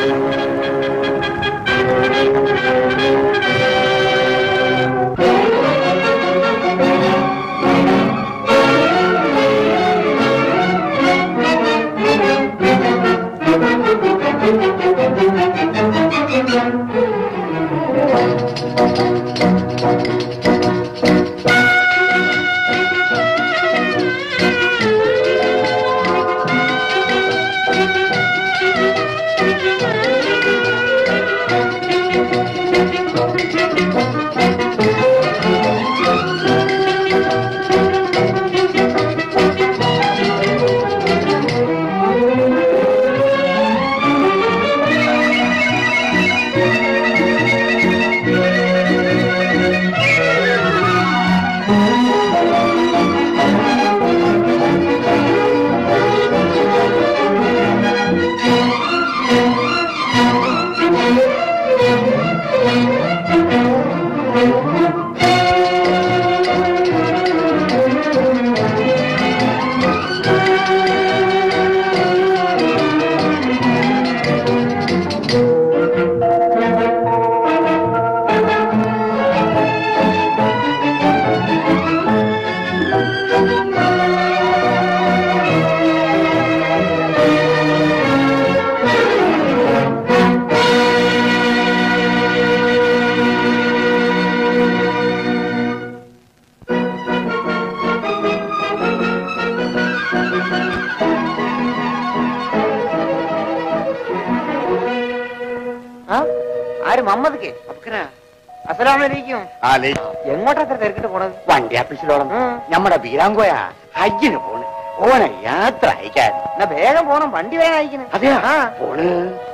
ആ? ആര് മമ്മദ്ക്ക് അസലാമലൈക്കും എങ്ങോട്ടാ അത്ര തിരക്കിട്ട് പോണത് വണ്ടി ആഫീസിലോളം ഉം. നമ്മുടെ ബീരാങ്കോയ ഹജ്ജിന് പോണ് ഓനെ യാത്ര അയക്കാൻ എന്നാ വേഗം പോണം വണ്ടി വേഗം അയക്കണേ അതെയാ ആ. പോണ്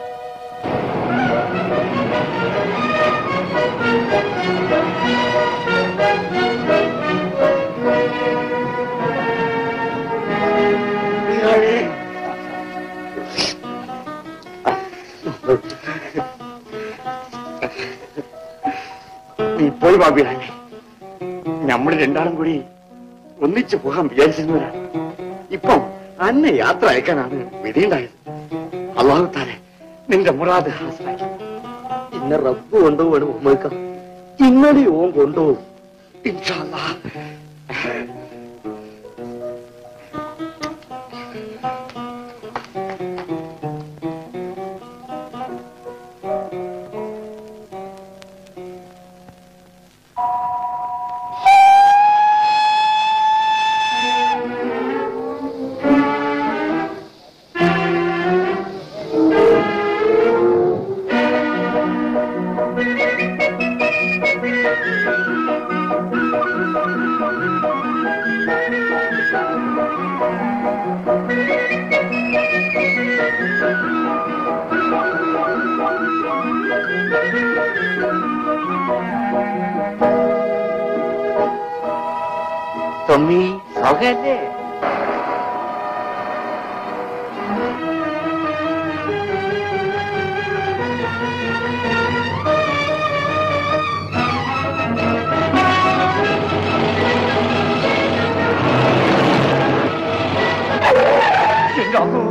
നീ പോയി ബാബിയാനെ നമ്മൾ രണ്ടാളും കൂടി ഒന്നിച്ചു പോകാൻ വിചാരിച്ചിരുന്നവരാണ് ഇപ്പം അന്നെ യാത്ര അയക്കാനാണ് വിധിയുണ്ടായത് അള്ളാഹു താരെ നിന്റെ മുറാദ് ഹാസനാക്കി ഇന്ന റബ്ബ് കൊണ്ടുപോകണം ഉമ്മക്ക ഇന്നലെ ഓൻ കൊണ്ടുപോകും ഇൻഷാ അല്ലാഹ്. തൊമ്മി സൗകര്യല്ലേ എന്റെ അമ്മോ.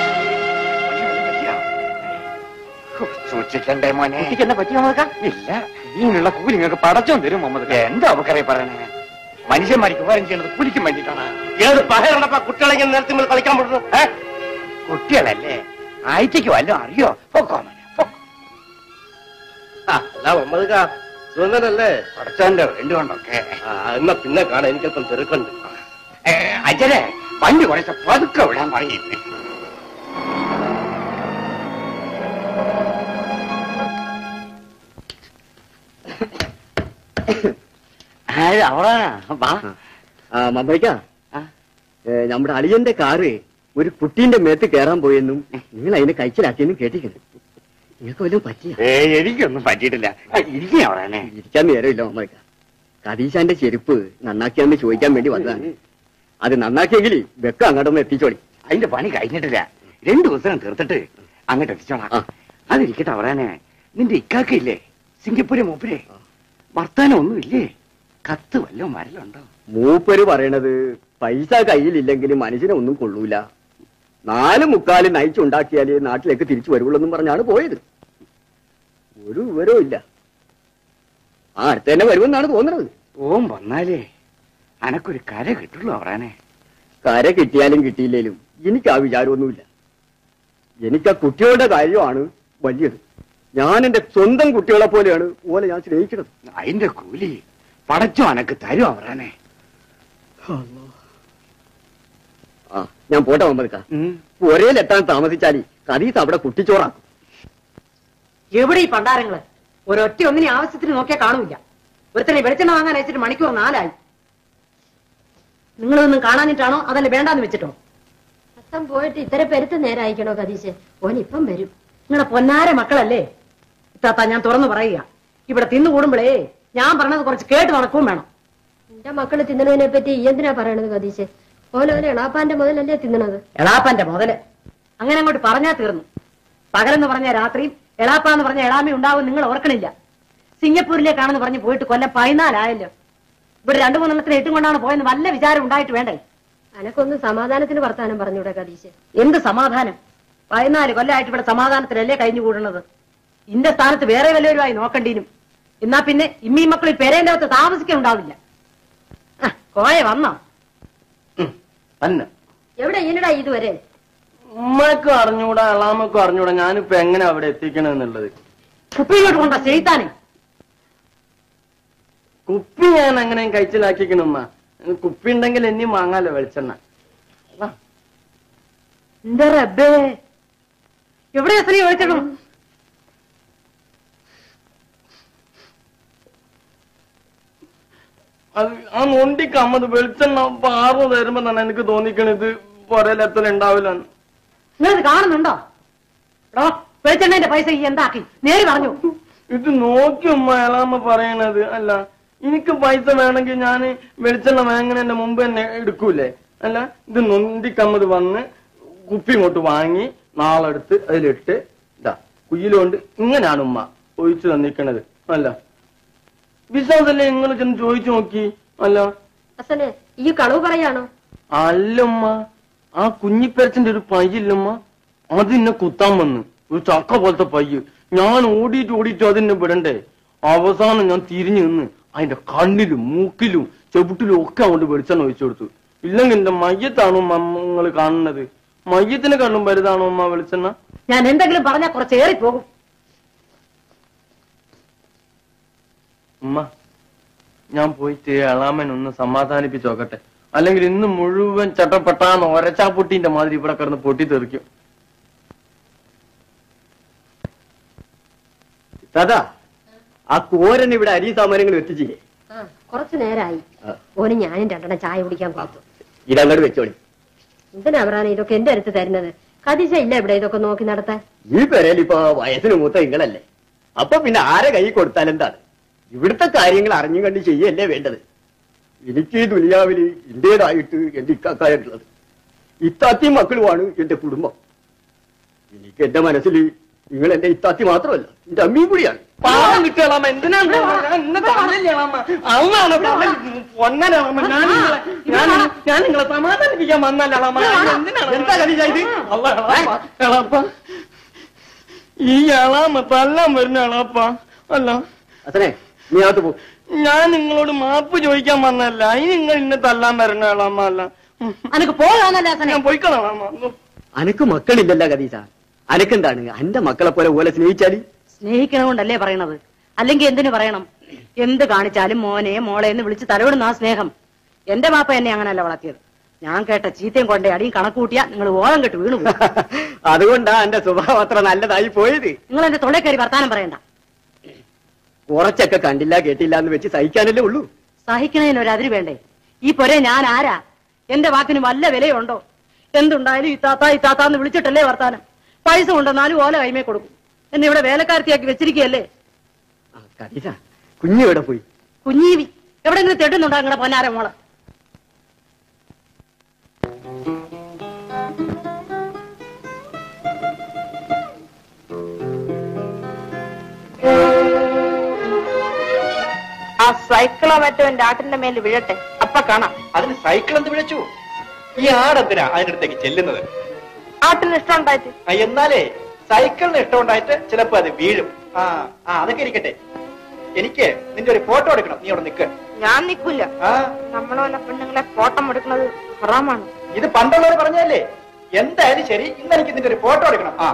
സൂക്ഷിക്കണ്ടേ മോനെ കുട്ടിക്ക് എന്താ പറ്റിയോ നോക്കാം ഇല്ല ഇതിനുള്ള കൂലി നിങ്ങൾക്ക് പടച്ചോൻ തരും മുഹമ്മദ് എന്താ അവക്കറിയ പറയണേ മനുഷ്യന്മാർക്ക് ഉപകാരം ചെയ്യുന്നത് കൂലിക്കും വേണ്ടിയിട്ടാണ് ഏത് പഹരണപ്പ കുട്ടികളെ ഇങ്ങനെ നിരത്തി മേൽ കളിക്കാൻ പറ്റുന്നു ഏ? കുട്ടികളല്ലേ ആഴ്ചക്ക് വല്ലതും അറിയോ പൊക്കോ മോനെ, പൊക്കോ. അല്ല മുഹമ്മദ് സുന്ദരല്ലേ പടച്ചോന്റെ വേണ്ടുകൊണ്ടൊക്കെ ആ, എന്നാ പിന്നെ കാണാൻ എനിക്കല്പം തിരക്കുണ്ട് ഏ, അജരെ വണ്ടി കുറച്ച് പതുക്കെ വിടാൻ പറയുന്നേ അവളാ വാ ആ മമ്മയ്ക്ക ആ. നമ്മുടെ അളിയന്റെ കാറ് ഒരു കുട്ടീന്റെ മേത്ത് കയറാൻ പോയെന്നും നിങ്ങൾ അതിനെ കഴിച്ചിലാക്കിയെന്നും കേട്ടിരിക്കുന്നു നിങ്ങൾക്ക് വല്ലതും പറ്റിയ ഏ എനിക്കൊന്നും പറ്റിയിട്ടില്ല ഇരിക്കും അവളാനെ ഇരിക്കാൻ നേരമില്ല മമ്മയ്ക്ക കദീശാന്റെ ചെരുപ്പ് നന്നാക്കിയാന്ന് ചോദിക്കാൻ വേണ്ടി വന്നതാണ് അത് നന്നാക്കിയെങ്കിൽ വെക്ക അങ്ങോട്ടൊന്ന് എത്തിച്ചോളി അതിന്റെ പണി കഴിഞ്ഞിട്ടില്ല രണ്ടു ദിവസം തീർത്തിട്ട് അങ്ങോട്ട് എത്തിച്ചോളാം ആ. അതിരിക്കട്ടെ അവറാനെ നിന്റെ ഇക്കാക്കയില്ലേ സിംഗപ്പൂര് മൂപ്പരെ വർത്താനം ഒന്നും ഇല്ലേ കത്ത് വല്ലോ മരലുണ്ടോ മൂപ്പര് പറയണത് പൈസ കയ്യിലില്ലെങ്കിൽ മനുഷ്യനെ ഒന്നും കൊള്ളൂല നാല് മുക്കാലിൽ നയിച്ചുണ്ടാക്കിയാലേ നാട്ടിലേക്ക് തിരിച്ചു വരുവുള്ളെന്നും പറഞ്ഞാണ് പോയത് ഒരു വിവരവും ഇല്ല ആ അടുത്ത് തന്നെ വരുമെന്നാണ് തോന്നുന്നത് ഓം വന്നാലേ അനക്കൊരു കര കിട്ടുള്ളൂ അവറാനെ കര കിട്ടിയാലും കിട്ടിയില്ലേലും എനിക്ക് ആ വിചാരമൊന്നുമില്ല എനിക്ക് ആ കുട്ടികളുടെ കാര്യമാണ് വലിയത് ഞാൻ എന്റെ സ്വന്തം കുട്ടികളെ പോലെയാണ് ഓലെ ഞാൻ സ്നേഹിക്കുന്നത് അതിന്റെ കൂലി പടച്ചോ അനക്ക് തരും അവറാനെ ആ ഞാൻ പോട്ടെ മമ്മദ്ക്ക ഒരേലെത്താൻ താമസിച്ചാലി കദീസ് അവിടെ കുട്ടിച്ചോറാക്കും എവിടെ ഈ പണ്ടാരങ്ങള് ഒരൊറ്റ ഒന്നിനെ ആവശ്യത്തിന് നോക്കിയാൽ കാണൂല ഒരുത്തനെ വെളിച്ചെണ്ണ വാങ്ങാൻ അയച്ചിട്ട് മണിക്കൂർ നാലായി നിങ്ങളൊന്നും കാണാനിട്ടാണോ അതല്ല വേണ്ടാന്ന് വെച്ചിട്ടോ അത്തം പോയിട്ട് ഇത്ര പെരുത്ത് നേരായിക്കണോ കതീശ് ഓൻ ഇപ്പം വരും നിങ്ങളുടെ പൊന്നാര മക്കളല്ലേ ഇത്താത്ത ഞാൻ തുറന്നു പറയുക ഇവിടെ തിന്നു കൂടുമ്പോഴേ ഞാൻ പറഞ്ഞത് കുറച്ച് കേട്ട് നടക്കുകയും വേണം എന്റെ മക്കള് തിന്നണതിനെ പറ്റി ഈ എന്തിനാ പറയണത് കതീശ് ഓലോലെ എളാപ്പാന്റെ മുതലല്ലേ തിന്നണത് എളാപ്പന്റെ മുതല് അങ്ങനെ അങ്ങോട്ട് പറഞ്ഞാ തീർന്നു പകലെന്ന് പറഞ്ഞ രാത്രിയും എളാപ്പ എന്ന് പറഞ്ഞ എളാമി ഉണ്ടാവും നിങ്ങൾ ഓർക്കണില്ല സിംഗപ്പൂരിലേക്കാണെന്ന് പറഞ്ഞ് പോയിട്ട് കൊല്ലം പതിനാലായല്ലോ ഇവിടെ രണ്ടു മൂന്നെണ്ണത്തിന് എട്ടും കൊണ്ടാണ് പോയെന്ന് വല്ല വിചാരം ഉണ്ടായിട്ട് വേണ്ടേ അനക്കൊന്ന് സമാധാനത്തിന് വർത്താനം പറഞ്ഞൂടെ കതീശ് എന്ത് സമാധാനം പതിനാല് കൊല്ലമായിട്ട് ഇവിടെ സമാധാനത്തിലല്ലേ കഴിഞ്ഞു കൂടുന്നത് ഇന്റെ സ്ഥാനത്ത് വേറെ വല്ലവരുമായി നോക്കണ്ടീനും എന്നാ പിന്നെ ഇമ്മീ മക്കൾ പെരേന്റെ അകത്ത് താമസിക്കാനുണ്ടാവില്ല ആ, കോയ വന്നോ അല്ല എവിടെ ഇല്ലടാ ഇതുവരെ ഉമ്മക്കും അറിഞ്ഞൂടാ അളാമക്കും അറിഞ്ഞൂടാ ഞാനിപ്പോ എങ്ങനെ അവിടെ എത്തിക്കണെന്നുള്ളത് കുപ്പിയിലോട്ട് കൊണ്ട ചെയ്താനെ കുപ്പി ഞാൻ എങ്ങനെ കഴിച്ചിലാക്കിക്കണുമ്മ കുപ്പി ഉണ്ടെങ്കിൽ എന്നെയും വാങ്ങാലോ വെളിച്ചെണ്ണ എന്താ റബ്ബേ എവിടെ എത്രയും ചോദിച്ചണം അത് ആ നൊണ്ടിക്ക് അമ്മത് വെളിച്ചെണ്ണ പാറു തരുമ്പോ തന്നെ എനിക്ക് തോന്നിക്കണത് പുരയിൽ എത്ര ഉണ്ടാവില്ല നിങ്ങളിത് കാണുന്നുണ്ടോ എടോ വെളിച്ചെണ്ണന്റെ പൈസ ഈ എന്താക്കി നേരി പറഞ്ഞു ഇത് നോക്കി ഉമ്മ അയാളമ്മ പറയണത് അല്ല എനിക്ക് പൈസ വേണമെങ്കിൽ ഞാൻ വെളിച്ചെണ്ണ വാങ്ങണതിന്റെ മുമ്പ് തന്നെ എടുക്കൂലേ അല്ല ഇത് നൊന്തിക്കമ്മത് വന്ന് കുപ്പി ഇങ്ങോട്ട് വാങ്ങി നാളെ എടുത്ത് അതിലിട്ട് ഇതാ കുയിലുകൊണ്ട് ഇങ്ങനെയാണ് ഉമ്മ ഒഴിച്ചു തന്നിക്കണത് അല്ല വിശ്വാസല്ലേ നിങ്ങൾ ചെന്ന് ചോദിച്ചു നോക്കി അല്ല അസനെ ഈ കളവ് പറയാണോ അല്ലമ്മ ആ കുഞ്ഞിപ്പരച്ചന്റെ ഒരു പയ്യില്ലമ്മ അത് എന്നെ കുത്താൻ വന്ന് ഒരു ചക്ക പോലത്തെ പയ്യ് ഞാൻ ഓടിയിട്ട് ഓടിയിട്ട് അതെന്നെ വിടണ്ടേ അവസാനം ഞാൻ തിരിഞ്ഞു നിന്ന് അതിന്റെ കണ്ണിലും മൂക്കിലും ചെവിട്ടിലും ഒക്കെ അങ്ങോട്ട് വെളിച്ചെണ്ണ ഒഴിച്ചു കൊടുത്തു ഇല്ലെങ്കിൽ എന്റെ മയ്യത്താണോ നിങ്ങൾ കാണുന്നത് മയ്യത്തിന് കണ്ണും വലുതാണോ അമ്മ വെളിച്ചെണ്ണ ഞാൻ എന്തെങ്കിലും പറഞ്ഞാൽ കുറച്ച് ഏറിപ്പോകും ഉമ്മ ഞാൻ പോയിട്ട് എളാമൻ ഒന്ന് സമാധാനിപ്പിച്ച് നോക്കട്ടെ അല്ലെങ്കിൽ ഇന്ന് മുഴുവൻ ചട്ടപ്പെട്ടാന്ന് ഒരച്ചാപ്പൊട്ടിന്റെ മാതിരി ഇവിടെ കിടന്ന് പൊട്ടിത്തെറിക്കും ദാദാ ആ കോരൻ ഇവിടെ അരി സാമാനങ്ങൾ എത്തിച്ചില്ലേ ആ കുറച്ചു നേരായി ആ. ഓന് ഞാനും രണ്ടെണ്ണം ചായ കുടിക്കാൻ കൊടുത്തു ഇതങ്ങോട്ട് വെച്ചോളി എന്തിനാ അവറാണ് ഇതൊക്കെ എന്റെ അടുത്ത് തരുന്നത് കതീശ ഇല്ല ഇവിടെ ഇതൊക്കെ നോക്കി നടത്താൻ ഈ പെരയിൽ ഇപ്പൊ വയസ്സിന് മൂത്ത നിങ്ങളല്ലേ അപ്പൊ പിന്നെ ആരെ കൈ കൊടുത്താൽ എന്താണ് ഇവിടുത്തെ കാര്യങ്ങൾ അറിഞ്ഞും കണ്ട് ചെയ്യല്ലേ വേണ്ടത് എനിക്ക് ഈ ദുനിയാവില് ഇന്റേതായിട്ട് എന്റെ ഇക്കാക്കായിട്ടുള്ളത് ഇത്താത്തിയും മക്കളുമാണ് എന്റെ കുടുംബം എനിക്ക് എന്റെ മനസ്സിൽ നിങ്ങൾ എന്റെ ഇത്താത്തി മാത്രമല്ല എന്റെ അമ്മയും കൂടിയാണ് പാവം കിട്ടിയാളാമ എന്തിനാണ് ഞാൻ ഇന്നെ തന്നില്ലേളാമ അന്നാണ് പൊന്നലാമ ഞാൻ നിങ്ങളെ ഞാൻ ഞാൻ നിങ്ങളെ സമാധാനിപ്പിക്കാൻ വന്നല്ലാമ എന്തിനാണ് എന്താ കലീജ ഇത്? അല്ല, എളാപ്പ, എളാപ്പ ഈ എളാമ തല്ലാൻ വരുന്ന എളാപ്പ അല്ല അസനെ നീ അകത്ത് പോ ഞാൻ നിങ്ങളോട് മാപ്പ് ചോദിക്കാൻ വന്നല്ല ഈ നിങ്ങൾ ഇന്നെ തല്ലാൻ വരണ എളാമ അല്ല ഉം. അനക്ക് പോകാന്നല്ല അസനെ ഞാൻ പോയിക്കളാമ അനക്ക് മക്കളില്ലല്ല കദീസ അനക്കെന്താണ് എന്റെ മക്കളെ പോലെ പോലെ സ്നേഹിച്ചാല് സ്നേഹിക്കണകൊണ്ടല്ലേ പറയണത് അല്ലെങ്കിൽ എന്തിനു പറയണം എന്ത് കാണിച്ചാലും മോനെ മോളെ എന്ന് വിളിച്ച് തലവിടുന്ന ആ സ്നേഹം എന്റെ ബാപ്പ എന്നെ അങ്ങനല്ല വളർത്തിയത് ഞാൻ കേട്ട ചീത്തയും കൊണ്ടേ അടിയും കണക്ക് കൂട്ടിയാ നിങ്ങൾ ഓളം കെട്ട് വീണു പോകും. അതുകൊണ്ടാ എന്റെ സ്വഭാവം അത്ര നല്ലതായി പോയത് നിങ്ങൾ എന്റെ തൊള്ളേ കയറി വർത്താനം പറയണ്ട കുറച്ചൊക്കെ കണ്ടില്ല കേട്ടില്ല എന്ന് വെച്ച് സഹിക്കാനല്ലേ ഉള്ളൂ സഹിക്കണതിന് ഒരു അതിര് വേണ്ടേ ഈ പൊരെ ഞാൻ ആരാ എന്റെ വാക്കിന് വല്ല വിലയുണ്ടോ എന്തുണ്ടായാലും ഇത്താത്ത ഇത്താത്താന്ന് വിളിച്ചിട്ടല്ലേ വർത്താനം പൈസ കൊണ്ടെന്നാലും ഓല കൈമേ കൊടുക്കും എന്നെ ഇവിടെ വേലക്കാരത്തിയാക്കി വെച്ചിരിക്കുകയല്ലേ ആ, കദീസ കുഞ്ഞു എവിടെ പോയി കുഞ്ഞീവി എവിടെങ്കിലും തെട്ടുന്നുണ്ടോ നിങ്ങളുടെ പൊന്നാര മോള് ആ സൈക്കിളോ മറ്റോ എന്റെ ആട്ടിന്റെ മേൽ വീഴട്ടെ അപ്പൊ കാണാം അതിന് സൈക്കിൾ എന്ത് വിളിച്ചു ഈ ആടെന്തിനാ അതിനടുത്തേക്ക് ചെല്ലുന്നത് ആട്ടിന് ഇഷ്ടം ഉണ്ടായിട്ട് ആ, എന്നാലേ സൈക്കിളിന് ഇഷ്ടമുണ്ടായിട്ട് ചിലപ്പോ അത് വീഴും ആ ആ അതൊക്കെ ഇരിക്കട്ടെ എനിക്ക് നിന്റെ ഒരു ഫോട്ടോ എടുക്കണം നീ അവിടെ നിൽക്ക് ഞാൻ നിൽക്കില്ല ആ നമ്മളെ പോലെ പെണ്ണുങ്ങളെ ഫോട്ടം എടുക്കുന്നത് ഹറാമാണ് ഇത് പണ്ടുള്ളവർ പറഞ്ഞല്ലേ എന്തായാലും ശരി ഇന്ന് എനിക്ക് നിന്റെ ഒരു ഫോട്ടോ എടുക്കണം ആ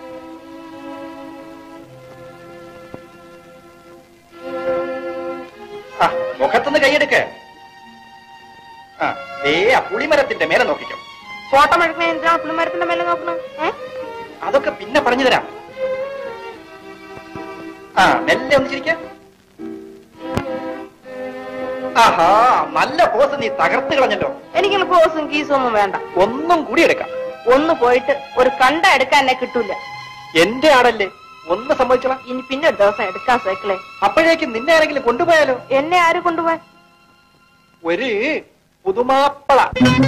ആ, മുഖത്തുനിന്ന് കൈയെടുക്ക് ആ ദേ ആ പുളിമരത്തിന്റെ മേലെ നോക്കിക്കോ ഫോട്ടോ എടുക്കണേ എന്തിനാണ് പുളിമരത്തിന്റെ മേലെ നോക്കണം ഏ അതൊക്കെ പിന്നെ പറഞ്ഞു തരാം ആ മെല്ലെ ഒന്ന് ചിരിക്ക ആഹാ നല്ല പോസ് നീ തകർത്ത് കളഞ്ഞല്ലോ എനിക്കിങ്ങനെ പോസും കീസും ഒന്നും വേണ്ട ഒന്നും കൂടി എടുക്കാം ഒന്ന് പോയിട്ട് ഒരു കണ്ട എടുക്കാൻ എന്നെ കിട്ടൂല എന്റെ ആടല്ലേ ഒന്ന് സമ്മതിച്ചോളാം ഇനി പിന്നെ ഒരു ദിവസം എടുക്കാൻ സൈക്കിളെ അപ്പോഴേക്കും നിന്നെ ആരെങ്കിലും കൊണ്ടുപോയാലോ എന്നെ ആര് കൊണ്ടുപോയി ഒരു പുതുമാപ്പള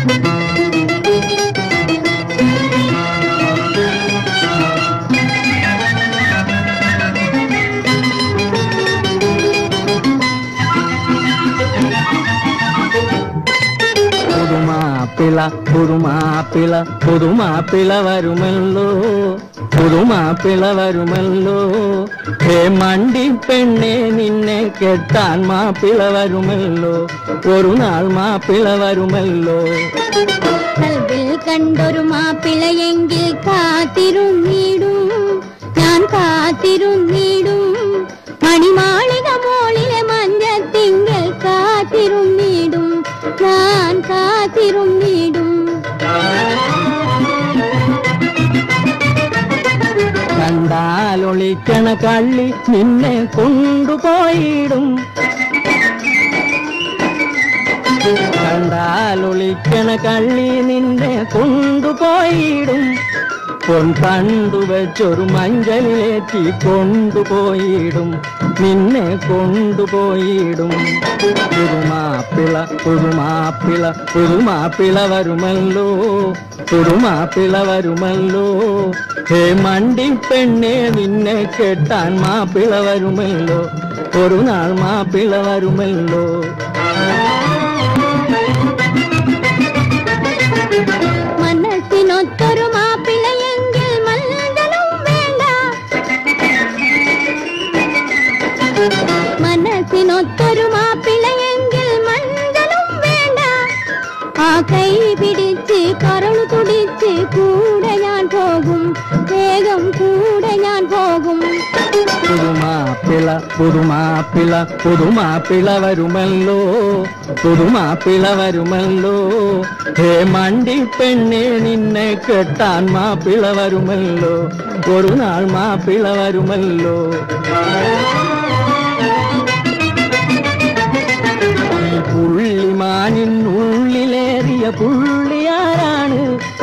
പുതുമാപ്പിള പുതുമാപ്പിള പുതുമാപ്പിള വരുമല്ലോ പുതുമാപ്പിള വരുമല്ലോ ഹേ മണ്ടി പെണ്ണെ നിന്നെ കെട്ടാൻ മാപ്പിള വരുമല്ലോ ഒരു നാൾ മാപ്പിള വരുമല്ലോ കൽവിൽ കണ്ടൊരു മാപ്പിളയെങ്കിൽ കാത്തിരുന്നിടും ഞാൻ കാത്തിരുന്നിടും മണിമാളിക മോളിലെ മഞ്ഞത്തിങ്കൽ കാത്തിരുന്നിടും ഞാൻ കാത്തിരുന്നിടും കണ്ടാലൊളിക്കണ കള്ളി നിന്നെ കൊണ്ടുപോയിടും കണ്ടാലൊളിക്കണ കള്ളി നിന്നെ കൊണ്ടുപോയിടും പൊൻ കണ്ടു വെച്ചൊരു മഞ്ചലിലേറ്റി കൊണ്ടുപോയിടും നിന്നെ കൊണ്ടുപോയിടും പുതുമാപ്പിള പുതുമാപ്പിള പുതുമാപ്പിള വരുമല്ലോ പുതുമാപ്പിള വരുമല്ലോ ഹേ മണ്ടി പെണ്ണെ നിന്നെ കെട്ടാൻ മാപ്പിള വരുമല്ലോ ഒരു നാൾ മാപ്പിള വരുമല്ലോ മനസ്സിനൊത്തൊരു മാപ്പിളയെങ്കിൽ മല്ലലും വേണ്ട മനസ്സിനൊത്തൊരു മാപ്പിളയെങ്കിൽ മണ്ടലും വേണ്ട ആ കൈ പിടിച്ച് കരളു തുടിച്ച് കൂടെ ഞാൻ പോകും വേഗം കൂടെ ഞാൻ പോകും പുതുമാപ്പിള പുതുമാപ്പിള പുതുമാപ്പിള വരുമല്ലോ പുതുമാപ്പിള വരുമല്ലോ ഹേ മണ്ടി പെണ്ണെ നിന്നെ കെട്ടാൻ മാപ്പിള വരുമല്ലോ ഒരു നാൾ മാപ്പിള വരുമല്ലോ ഈ പുള്ളിമാനിൻ ഉള്ളിലേറിയ പുള്ളിയാരാണ്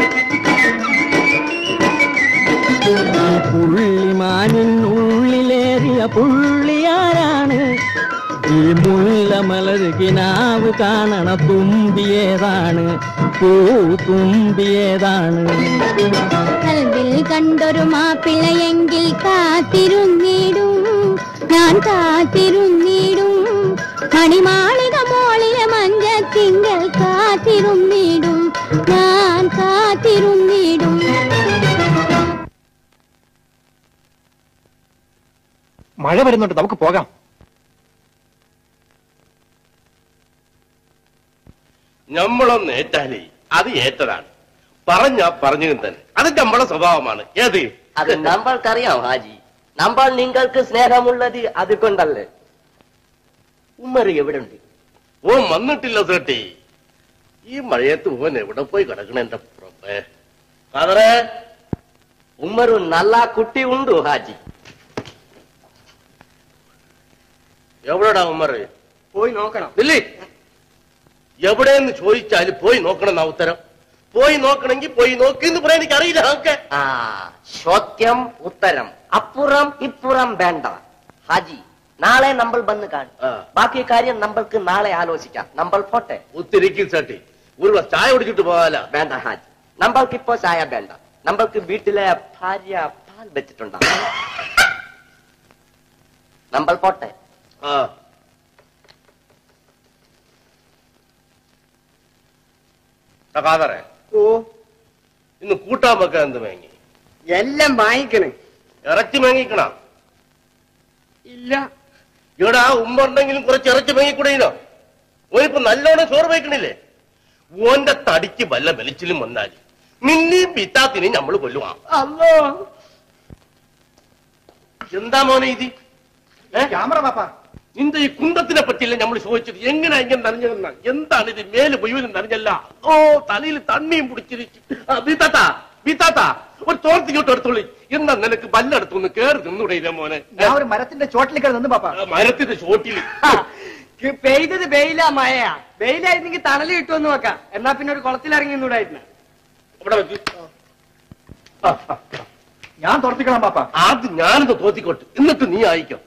ഈ പുള്ളിമാനിൻ ഉള്ളിലേറിയ പുള്ളിയാരാണ് ഈ മുല്ലമലര് കിനാവ് കാണണ തുമ്പിയേതാണ് പൂ തുമ്പിയേതാണ് കൽവിൽ കണ്ടൊരു മാപ്പിളയെങ്കിൽ കാത്തിരുന്നിടും ഞാൻ കാത്തിരുന്നിടും മണിമാളിക മോളിലെ മഞ്ചത്തിങ്കൽ കാത്തിരുന്നിടും ഞാൻ കാത്തിരുന്നിടും മഴ വരുന്നുണ്ട് നമുക്ക് പോകാം ഞമ്മളൊന്ന് ഏറ്റാലേ അത് ഏറ്റതാണ് പറഞ്ഞ പറഞ്ഞു തന്നെ അത് നമ്മളെ സ്വഭാവമാണ് ഏത് അത് നമ്മൾക്കറിയാം ഹാജി നമ്മൾ നിങ്ങൾക്ക് സ്നേഹമുള്ളത് അതുകൊണ്ടല്ലേ ഉമ്മർ എവിടെ ഉണ്ട് ഓൻ വന്നിട്ടില്ല സേട്ടി ഈ മഴയത്ത് ഓൻ എവിടെ പോയി കിടക്കണ എന്റെ പുറമെ കാതറേ ഉമ്മറു നല്ല കുട്ടി ഉണ്ടു ഹാജി എവിടെടാ ഉമ്മറ് പോയി നോക്കണം ഇല്ലേ എവിടെയെന്ന് ചോദിച്ചാല് പോയി നോക്കണം എന്നാ ഉത്തരം പോയി നോക്കണമെങ്കിൽ പോയി നോക്കി എന്ന് പറയാൻ എനിക്ക് അറിയില്ല ഒക്കെ ആ ചോദ്യം ഉത്തരം അപ്പുറം ഇപ്പുറം വേണ്ട ഹാജി നാളെ നമ്മൾ വന്ന് കാണും ആ. ബാക്കി കാര്യം നമ്മൾക്ക് നാളെ ആലോചിക്കാം നമ്മൾ പോട്ടെ ഒത്തിരിക്കും സേട്ടി ഒരു ഗ്ലാസ് ചായ കുടിച്ചിട്ട് പോകാല വേണ്ട ഹാജി നമ്മൾക്ക് ഇപ്പോ ചായ വേണ്ട നമ്മൾക്ക് വീട്ടിലെ ഭാര്യ പാൽ വെച്ചിട്ടുണ്ടാവും നമ്മൾ പോട്ടെ ആ കാതറേ ഓ ഇന്ന് കൂട്ടാൻ വെക്കാൻ എന്ത് വാങ്ങി എല്ലാം വാങ്ങിക്കണേ ഇറച്ചി വാങ്ങിക്കണ ഇല്ല ഇവിടെ ആ ഉമ്മ കുറച്ച് ഇറച്ചി വാങ്ങിക്കൂടെയിനോ ഓനിപ്പോ നല്ലോണം ചോറ് വയ്ക്കണില്ലേ ഓന്റെ തടിക്ക് വല്ല വെളിച്ചിലും വന്നാല് നിന്നെയും പിത്താത്തിനെയും നമ്മൾ കൊല്ലുവാ അല്ലോ എന്താ മോനെ ഇത് ക്യാമറ പാപ്പ നിന്റെ ഈ കുന്തത്തിനെ പറ്റിയല്ല നമ്മൾ ചോദിച്ചത് എങ്ങനെ ഇങ്ങനെ നനഞ്ഞതെന്ന എന്താണ് ഇത് മേല് മുഴുവനും നനഞ്ഞല്ല ഓ തലയിൽ തണ്ണിയും പിടിച്ചിരിച്ചു ബീത്താത്ത ബീത്താത്ത ഒരു തോർത്തിങ്ങോട്ട് എടുത്തോളി എന്താ നിനക്ക് ബല്ലെടുത്തൊന്ന് കേറി നിന്നൂടെ മോനെ ഞാൻ ഒരു മരത്തിന്റെ ചോട്ടിലേക്ക് നിന്ന് പാപ്പ ആ മരത്തിന്റെ ചോട്ടിൽ പെയ്തത് വെയില മഴയാ വെയിലായിരുന്നെങ്കിൽ തണല് കിട്ടുമെന്ന് വെക്കാം എന്നാ പിന്നെ ഒരു കുളത്തിലിറങ്ങി നിന്നൂടായിരുന്നു അവിടെ വെച്ച് ആ, ആ. ഞാൻ തുറത്തിക്കണം പാപ്പ ആദ്യം ഞാനൊന്ന് തോത്തിക്കോട്ട് എന്നിട്ട് നീ അയക്കാം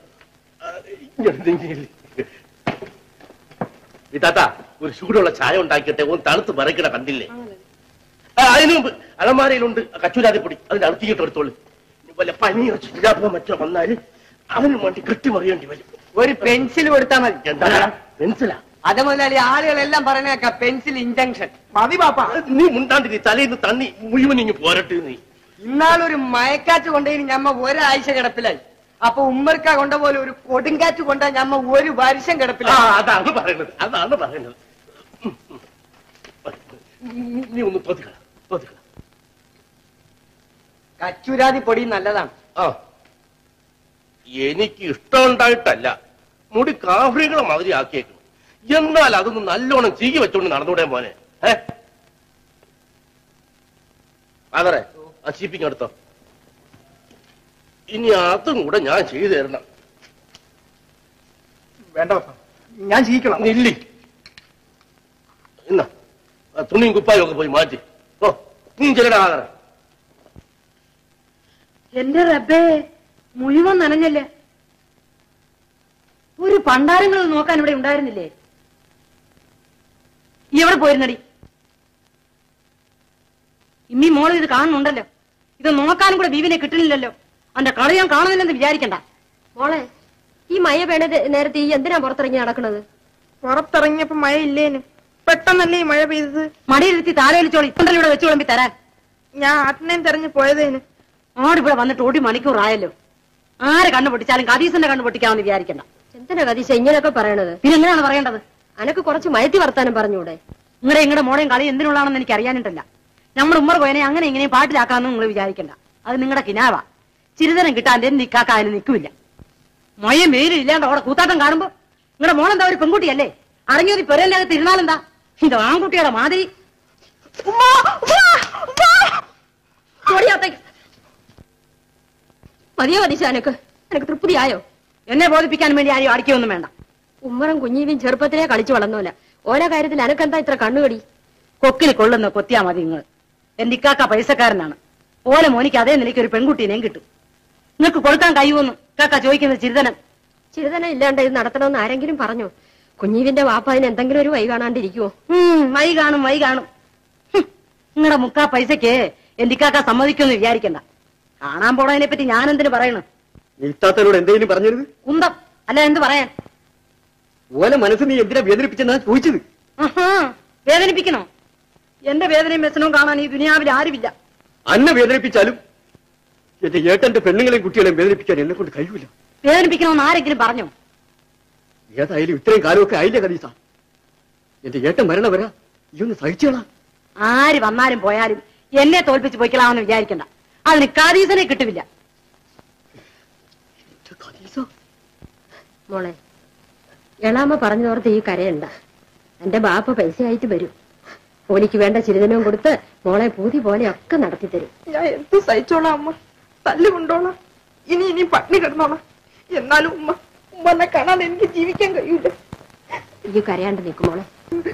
ഇതാത്ത ഒരു ചൂടുള്ള ചായ ഉണ്ടാക്കിയിട്ട് ഒന്ന് തണുത്ത് മറക്കണ കണ്ടില്ലേ ആ, അതിനു മുമ്പ് അലമാരയിലുണ്ട് കച്ചൂരാതിപ്പൊടി അതിന്റെ അടുത്തിട്ട് എടുത്തോളൂ ഇനി വല്ല പനിയോ ചില്ലാപ്പോ മറ്റോ വന്നാല് അവന് വേണ്ടി കെട്ടിമറിയേണ്ടി വരും ഒരു പെൻസിൽ കൊടുത്താ മതി എന്താ പെൻസിലാ അത് മുതലാളി ആളുകളെല്ലാം പറഞ്ഞേക്കാം പെൻസിൽ ഇഞ്ചക്ഷൻ മതി പാപ്പ നീ മുണ്ടാണ്ടി നീ തലേന്ന് തണ്ണി മുഴുവൻ ഇങ്ങ് പോരട്ടെ നീ ഇന്നാളൊരു മയക്കാറ്റ് കൊണ്ടുപോയി ഞമ്മ ഒരാഴ്ച കിടപ്പിലായി അപ്പൊ ഉമ്മർക്ക കൊണ്ട പോലെ ഒരു കൊടുങ്കാറ്റ് കൊണ്ടാ ഞമ്മ ഒരു വർഷം ആ കിടപ്പിലായി അതാണ് പറയുന്നത് അതാണ് പറയുന്നത് നീ ഒന്ന് തോത്തിക്കള തോത്തിക്കള കച്ചൂരാതി പൊടി നല്ലതാണ് ആ എനിക്ക് ഇഷ്ടമുണ്ടായിട്ടല്ല മുടി കാഫ്രികളെ മാതിരി ആക്കിയേക്കണം എന്നാൽ അതൊന്ന് നല്ലോണം ചീകി വെച്ചോണ്ട് നടന്നൂടെ മോനെ ഏ അതറെ ആ ചീപ്പിങ് എടുത്തോ ഇനി അതും കൂടെ ഞാൻ ചെയ്തു തരണം വേണ്ട പാപ്പ ഞാൻ ജീവിക്കണം ഇല്ലി ഇന്ന ആ തുണിയും കുപ്പായും ഒക്കെ പോയി മാറ്റി ഓ നീ ചെല്ലടാ ആദറെ എന്റെ റബ്ബേ മുഴുവൻ നനഞ്ഞല്ലേ ഒരു പണ്ടാരങ്ങൾ നോക്കാൻ ഇവിടെ ഉണ്ടായിരുന്നില്ലേ ഈ എവിടെ പോയിരുന്നടി ഇമ്മി മോള് ഇത് കാണുന്നുണ്ടല്ലോ ഇത് നോക്കാനും കൂടെ ബീവിനെ കിട്ടുന്നില്ലല്ലോ അവന്റെ കളി ഞാൻ കാണുന്നില്ലെന്ന് വിചാരിക്കണ്ട മോളെ ഈ മഴ വേണ നേരത്തെ ഈ എന്തിനാ പുറത്തിറങ്ങി നടക്കണത് പുറത്തിറങ്ങിയപ്പോ മഴ ഇല്ലേന് പെട്ടെന്നല്ലേ ഈ മഴ പെയ്തത് മടിയിലിരുത്തി താലോലിച്ചോളി ഇപ്പണ്ടല്ലോ ഇവിടെ വെച്ച് വിളമ്പി തരാൻ ഞാൻ ആട്ടിനെയും തെരഞ്ഞു പോയതേന് ആടിവിടെ വന്നിട്ട് ഒരു മണിക്കൂറായല്ലോ ആരെ കണ്ണു പൊട്ടിച്ചാലും കദീസിന്റെ കണ്ണു പൊട്ടിക്കാമെന്ന് വിചാരിക്കണ്ട എന്തിനാ കതീശ ഇങ്ങനെയൊക്കെ പറയണത് പിന്നെ എങ്ങനെയാണ് പറയേണ്ടത് അനക്ക് കുറച്ച് മയത്തി വർത്താനം പറഞ്ഞൂടെ നിങ്ങളുടെ ഇങ്ങടെ മോടെയും കളി എന്തിനുള്ളതാണെന്ന് എനിക്ക് അറിയാനിട്ടല്ല നമ്മുടെ ഉമ്മർ കോയനെ അങ്ങനെ ഇങ്ങനെയും പാട്ടിലാക്കാമെന്ന് നിങ്ങൾ വിചാരിക്കണ്ട അത് നിങ്ങളുടെ കിനാവ ചിരിതരം കിട്ടാൻ എന്റെ നിക്കാക്ക അതിന് നിൽക്കില്ല മൊയ്യം വെയിലും ഇല്ലാണ്ട് അവിടെ കൂത്താട്ടം കാണുമ്പോ നിങ്ങളുടെ മോളെന്താ ഒരു പെൺകുട്ടിയല്ലേ അറിഞ്ഞൊരു പെരലിനകത്ത് ഇരുന്നാലെന്താ ഇത് ആൺകുട്ടിയുടെ മാതിരി ഉമ്മാ, ഉമ്മാ, ഉമ്മാ. ഓടിയാത്തേക്ക്. മതിയോ കതീശ അനക്ക് എനക്ക് തൃപ്തിയായോ എന്നെ ബോധിപ്പിക്കാൻ വേണ്ടി ആരും അടിക്കൊന്നും വേണ്ട ഉമ്മറും കുഞ്ഞീവിയും ചെറുപ്പത്തിലേ കളിച്ചു വളർന്നോല ഓരോ കാര്യത്തിൽ അനക്കെന്താ ഇത്ര കണ്ണുകടി കൊക്കിൽ കൊള്ളുന്ന കൊത്തിയാ മതി നിങ്ങൾ എന്റെ ഇക്കാക്ക പൈസക്കാരനാണ് ഓല മോനിക്ക് അതേ നിലയ്ക്ക് ഒരു പെൺകുട്ടീനെയും കിട്ടും നിങ്ങൾക്ക് കൊടുക്കാൻ കഴിയുമെന്ന് കാക്ക ചോദിക്കുന്നത് ചിരിതനം ചിരിതനം ഇല്ലാണ്ട് ഇത് നടത്തണമെന്ന് ആരെങ്കിലും പറഞ്ഞോ കുഞ്ഞീവിന്റെ വാപ്പ അതിന് എന്തെങ്കിലും ഒരു വൈ കാണാണ്ടിരിക്കുവോ ഉം, വൈ കാണും വൈ കാണും നിങ്ങളുടെ മുക്കാ പൈസക്ക് എന്റെ ഇക്കാക്ക സമ്മതിക്കുമെന്ന് വിചാരിക്കണ്ട കാണാൻ പോണതിനെ പറ്റി ഞാൻ എന്തിനു പറയണു ഇത്താത്തനോട് എന്തെങ്കിലും പറഞ്ഞത് കുന്തം അല്ല എന്ത് പറയാൻ ഓലെ മനസ്സ് നീ എന്തിനാ വേദനിപ്പിച്ചെന്നാ ചോദിച്ചത് ആഹാ, വേദനിപ്പിക്കണോ എന്റെ വേദനയും വ്യസനവും കാണാൻ ഈ ദുനിയാവിൽ ആരുമില്ല അന്നെ വേദനിപ്പിച്ചാലും എന്റെ ഏട്ടന്റെ പെണ്ണുങ്ങളെയും കുട്ടികളെയും വേദനിപ്പിക്കാൻ എന്നെ കൊണ്ട് കഴിയൂല വേദനിപ്പിക്കണമെന്ന് ആരെങ്കിലും പറഞ്ഞോ ഏതായാലും ഇത്രയും കാലമൊക്കെ ആയില്ലേ കദീസ എന്റെ ഏട്ടൻ മരണം വരാ ഈ ഒന്ന് സഹിച്ചോളാം ആര് വന്നാലും പോയാലും എന്നെ തോൽപ്പിച്ച് പൊയ്ക്കലാമെന്ന് വിചാരിക്കണ്ട അതിന് കാദീസനെ കിട്ടുമില്ല മോളെ എളാമ്മ പറഞ്ഞതോർത്ത് ഈ കരയണ്ട എന്റെ ബാപ്പ പൈസയായിട്ട് വരും ഓലിക്ക് വേണ്ട ചിരിതനവും കൊടുത്ത് മോളെ പൂതി പോലെ ഒക്കെ നടത്തി തരും ഞാൻ എന്ത് സഹിച്ചോളാം അമ്മ തല്ലു കൊണ്ടോളാം ഇനി ഇനി പട്ടിണി കിടന്നോളാം എന്നാലും ഉമ്മ ഉമ്മനെ കാണാൻ എനിക്ക് ജീവിക്കാൻ കഴിയൂല ഈ കരയാണ്ട് നിൽക്കും മോളെ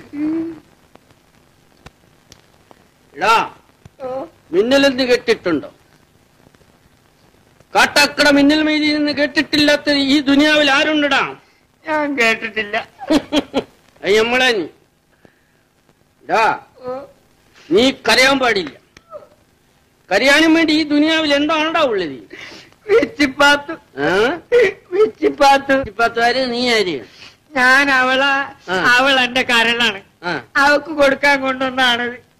എടാ മിന്നലെന്ന് കേട്ടിട്ടുണ്ടോ കാട്ടാക്കട മിന്നൽ മൈതി നിന്ന് കേട്ടിട്ടില്ലാത്ത ഈ ദുനിയാവിൽ ആരുണ്ടടാ ഞാൻ കേട്ടിട്ടില്ല അത് നമ്മളെ നീ എടാ നീ കരയാൻ പാടില്ല കരയാനും വേണ്ടി ഈ ദുനിയാവിൽ എന്താണ്ടാ ഉള്ളത് വിച്ചിപ്പാത്തു ആ? വിച്ചിപ്പാത്തു ഇപ്പത്തെ ആര് നീ ആര് ഞാൻ അവളെ ആ. അവൾ എന്റെ കരളാണ് ആ അവക്ക് കൊടുക്കാൻ കൊണ്ടുവന്നാണത്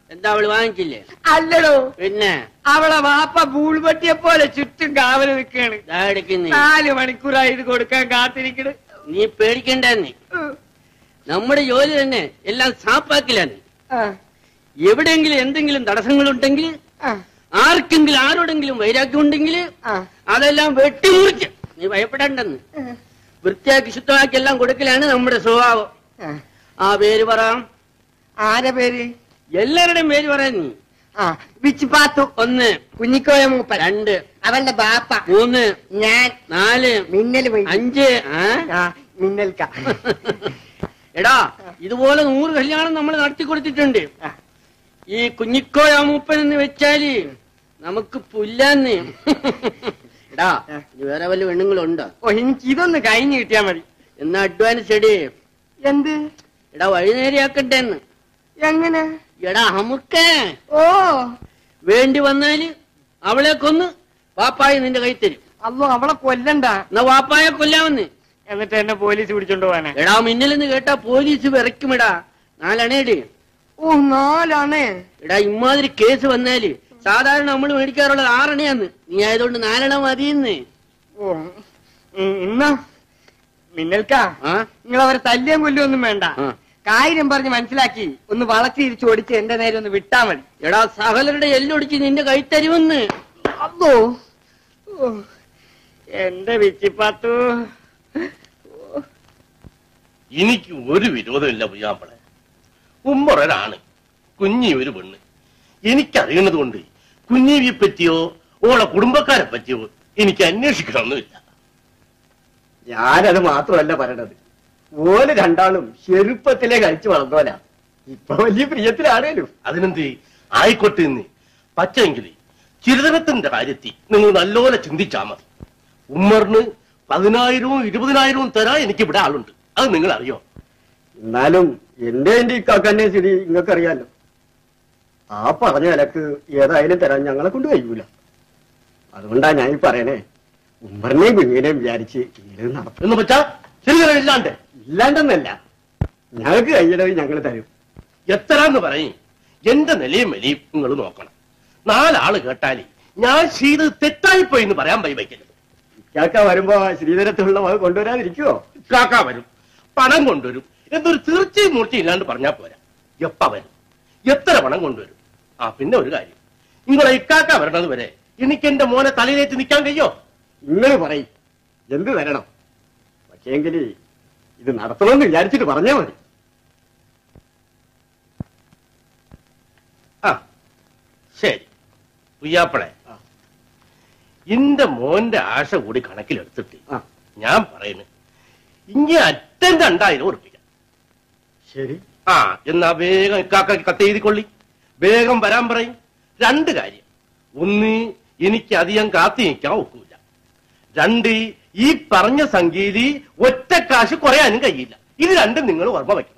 എന്താ അവള് വാങ്ങിച്ചില്ലേ അല്ലടോ പിന്നെ അവളെ വാപ്പ ബൂൾപട്ടിയെ പോലെ ചുറ്റും കാവല് നിൽക്കാണ് ദാ എടുക്കുന്നേ നാല് മണിക്കൂറായി ഇത് കൊടുക്കാൻ കാത്തിരിക്കണ് നീ പേടിക്കണ്ട നീ നമ്മുടെ ജോലി തന്നെ എല്ലാം സാപ്പാക്കിലാണ് എവിടെയെങ്കിലും എന്തെങ്കിലും തടസ്സങ്ങളുണ്ടെങ്കിൽ ആർക്കെങ്കിലും ആരോടെങ്കിലും വൈരാഗ്യം ഉണ്ടെങ്കിൽ അതെല്ലാം വെട്ടിമുറിച്ച് നീ ഭയപ്പെടണ്ടെന്ന് വൃത്തിയാക്കി ശുദ്ധമാക്കി എല്ലാം കൊടുക്കലാണ് നമ്മുടെ സ്വഭാവം ആ പേര് പറ ആരെ പേര് എല്ലാവരുടെയും പേര് പറയാ നീ ആ വിച്ചിപ്പാത്തു ഒന്ന് കുഞ്ഞിക്കോയ മൂപ്പൻ രണ്ട് അവളുടെ ബാപ്പ മൂന്ന് ഞാൻ നാല് മിന്നൽ പോയി അഞ്ച് ആ? ആ മിന്നൽക്ക എടാ ഇതുപോലെ നൂറ് കല്യാണം നമ്മൾ നടത്തി കൊടുത്തിട്ടുണ്ട് ഈ കുഞ്ഞിക്കോയ മൂപ്പൻ എന്ന് വെച്ചാല് നമുക്ക് പുല്ലാന്ന് എടാ ഇനി വേറെ വല്ല പെണ്ണുങ്ങളുണ്ടോ ഓ എനിക്ക് ഇതൊന്ന് കഴിഞ്ഞു കിട്ടിയാ മതി എന്നാ അഡ്വാൻസ് എടി എന്ത് എടാ വഴിനേരെയാക്കട്ടെ എന്ന് എങ്ങനെ എടാ അമുക്കേ ഓ വേണ്ടി വന്നാല് അവളെ കൊന്ന് വാപ്പായി നിന്റെ കൈ തരും അല്ലോ അവളെ കൊല്ലണ്ട എന്നാ വാപ്പായെ കൊല്ലാമെന്ന് എന്നിട്ട് എന്നെ പോലീസ് പിടിച്ചോണ്ട് പോവാനാ എടാ മിന്നലെന്ന് കേട്ടാ പോലീസ് വിറയ്ക്കുമെടാ നാലണേടി ഓ നാലാണ് എടാ ഇമാതിരി കേസ് വന്നാല് സാധാരണ നമ്മൾ മേടിക്കാറുള്ളത് ആറണയാന്ന് നീ ആയതുകൊണ്ട് നാലെണ്ണ മതിയെന്ന് ഓ ഉം, ഇന്നാ മിന്നൽക്ക ആ നിങ്ങൾ അവരെ തല്ലിയും കൊല്ലൊന്നും വേണ്ട ആ. കാര്യം പറഞ്ഞ് മനസ്സിലാക്കി ഒന്ന് വളച്ചിരിച്ച് ഓടിച്ച് എന്റെ നേരെ ഒന്ന് വിട്ടാ മതി എടാ സകലരുടെ എല്ലൊടിച്ച് നിന്റെ കൈ തരുമെന്ന് അതോ ഓ, എന്റെ വിച്ചിപ്പാത്തു എനിക്ക് ഒരു വിരോധമില്ല പുയ്യാമ്പളെ ഉമ്മറൊരാണ് കുഞ്ഞി ഒരു പെണ്ണ് എനിക്കറിയുന്നത് കൊണ്ട് കുഞ്ഞീവിയെ പറ്റിയോ ഓളെ കുടുംബക്കാരെ പറ്റിയോ എനിക്ക് അന്വേഷിക്കണമെന്നില്ല ഞാനത് മാത്രമല്ല പറയണത് ഓല് രണ്ടാളും ചെറുപ്പത്തിലെ കഴിച്ചു വളർന്നോല ഇപ്പൊ വലിയ പ്രിയത്തിലാണേലും അതിനെന്ത് ആയിക്കോട്ടെ എന്ന് പറ്റെങ്കിൽ ചിരിതനത്തിന്റെ കാര്യത്തിൽ നിങ്ങൾ നല്ലോലെ ചിന്തിച്ചാ മതി ഉമ്മറിന് പതിനായിരവും ഇരുപതിനായിരവും തരാൻ എനിക്ക് ഇവിടെ ആളുണ്ട് അത് നിങ്ങൾ അറിയോ എന്നാലും എന്റെ എന്റെ ഇക്കാക്കന്നെ സ്ഥിതി നിങ്ങൾക്കറിയാലോ ആ പറഞ്ഞ നിലക്ക് ഏതായാലും തരാൻ ഞങ്ങളെ കൊണ്ട് കഴിയൂല അതുകൊണ്ടാ ഞാൻ ഈ പറയണേ ഉമ്മറിനെയും കുഞ്ഞിനെയും വിചാരിച്ച് ഇങ്ങനെ നടത്തും എന്ന് വെച്ചാ ചിരിതനം ഇല്ലാണ്ട് ഇല്ലാണ്ടെന്നല്ല ഞങ്ങൾക്ക് കഴിയണത് ഞങ്ങൾ തരും എത്രാന്ന് പറയും എന്റെ നിലയും വലിയും നിങ്ങൾ നോക്കണം നാലാള് കേട്ടാല് ഞാൻ ചെയ്ത് തെറ്റായിപ്പോയി എന്ന് പറയാൻ വൈ വയ്ക്കരുത് ഇക്കാക്ക വരുമ്പോ ശ്രീധരത്തുള്ള വക കൊണ്ടുവരാതിരിക്കുവോ കാക്ക വരും പണം കൊണ്ടുവരും എന്നൊരു തീർച്ചയും മൂർച്ചയും ഇല്ലാണ്ട് പറഞ്ഞാ പോരാ എപ്പ വരും എത്ര പണം കൊണ്ടുവരും ആ പിന്നെ ഒരു കാര്യം നിങ്ങളെ ഇക്കാക്ക വരണത് വരെ എനിക്ക് എന്റെ മോനെ തലയിലേറ്റ് നിൽക്കാൻ കഴിയോ നിങ്ങൾ പറയും എന്ത് തരണം പക്ഷേങ്കിൽ ഇത് നടത്തണമെന്ന് വിചാരിച്ചിട്ട് പറഞ്ഞാ മതി ആ ശരി പുയ്യാപ്പളെ എന്റെ മോന്റെ ആശ കൂടി കണക്കിലെടുത്തിട്ട് ആ. ഞാൻ പറയുന്നു ഇങ്ങനെ അറ്റം രണ്ടായിരം ഉറപ്പിക്കാം ശരി ആ എന്നാ വേഗം ഇക്കാക്ക കത്തെഴുതിക്കൊള്ളി വേഗം വരാൻ പറയും രണ്ട് കാര്യം ഒന്ന് എനിക്ക് അധികം കാത്തി നിൽക്കാൻ ഒക്കൂല രണ്ട് ഈ പറഞ്ഞ സംഖ്യയിൽ ഒറ്റ കാശ് കുറയാനും കഴിയില്ല ഇത് രണ്ടും നിങ്ങൾ ഓർമ്മ വയ്ക്കണം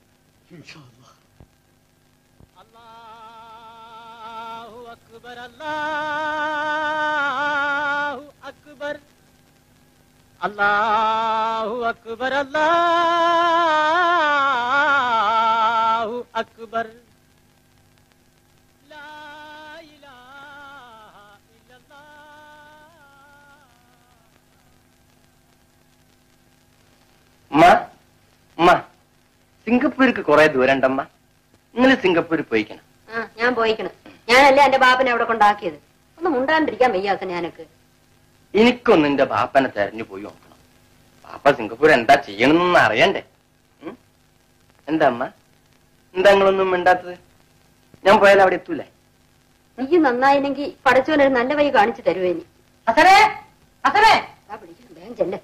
അക്ബർ അല്ലാഹു അക്ബർ അല്ലാഹു അക്ബർ അല്ലാഹു അക്ബർ ലാ ഇലാഹ അമ്മ അമ്മ സിംഗപ്പൂർക്ക് കുറെ ദൂരം ഉണ്ടമ്മ നിങ്ങൾ സിംഗപ്പൂരിൽ പോയിക്കണം ആ ഞാൻ പോയിക്കണം ഞാനല്ലേ എന്റെ ബാപ്പനെ അവിടെ കൊണ്ടാക്കിയത് ഒന്ന് മുണ്ടാണ്ടിരിക്കാൻ വയ്യാക്ക ഞാനൊക്കെ എനിക്കൊന്ന് എന്റെ ബാപ്പനെ തെരഞ്ഞു പോയി നോക്കണം ബാപ്പ സിംഗപ്പൂർ എന്താ ചെയ്യണമെന്നൊന്നും അറിയണ്ടേ ഉം? എന്താ അമ്മ എന്താ നിങ്ങളൊന്നും മിണ്ടാത്തത് ഞാൻ പോയാൽ അവിടെ എത്തൂലേ നീ നന്നായില്ലെങ്കിൽ പടച്ചോനൊരു നല്ല വഴി കാണിച്ചു തരുവേനി അസരേ അസരേ അതാ പിടിക്കണം വേഗം ചെല്ലേ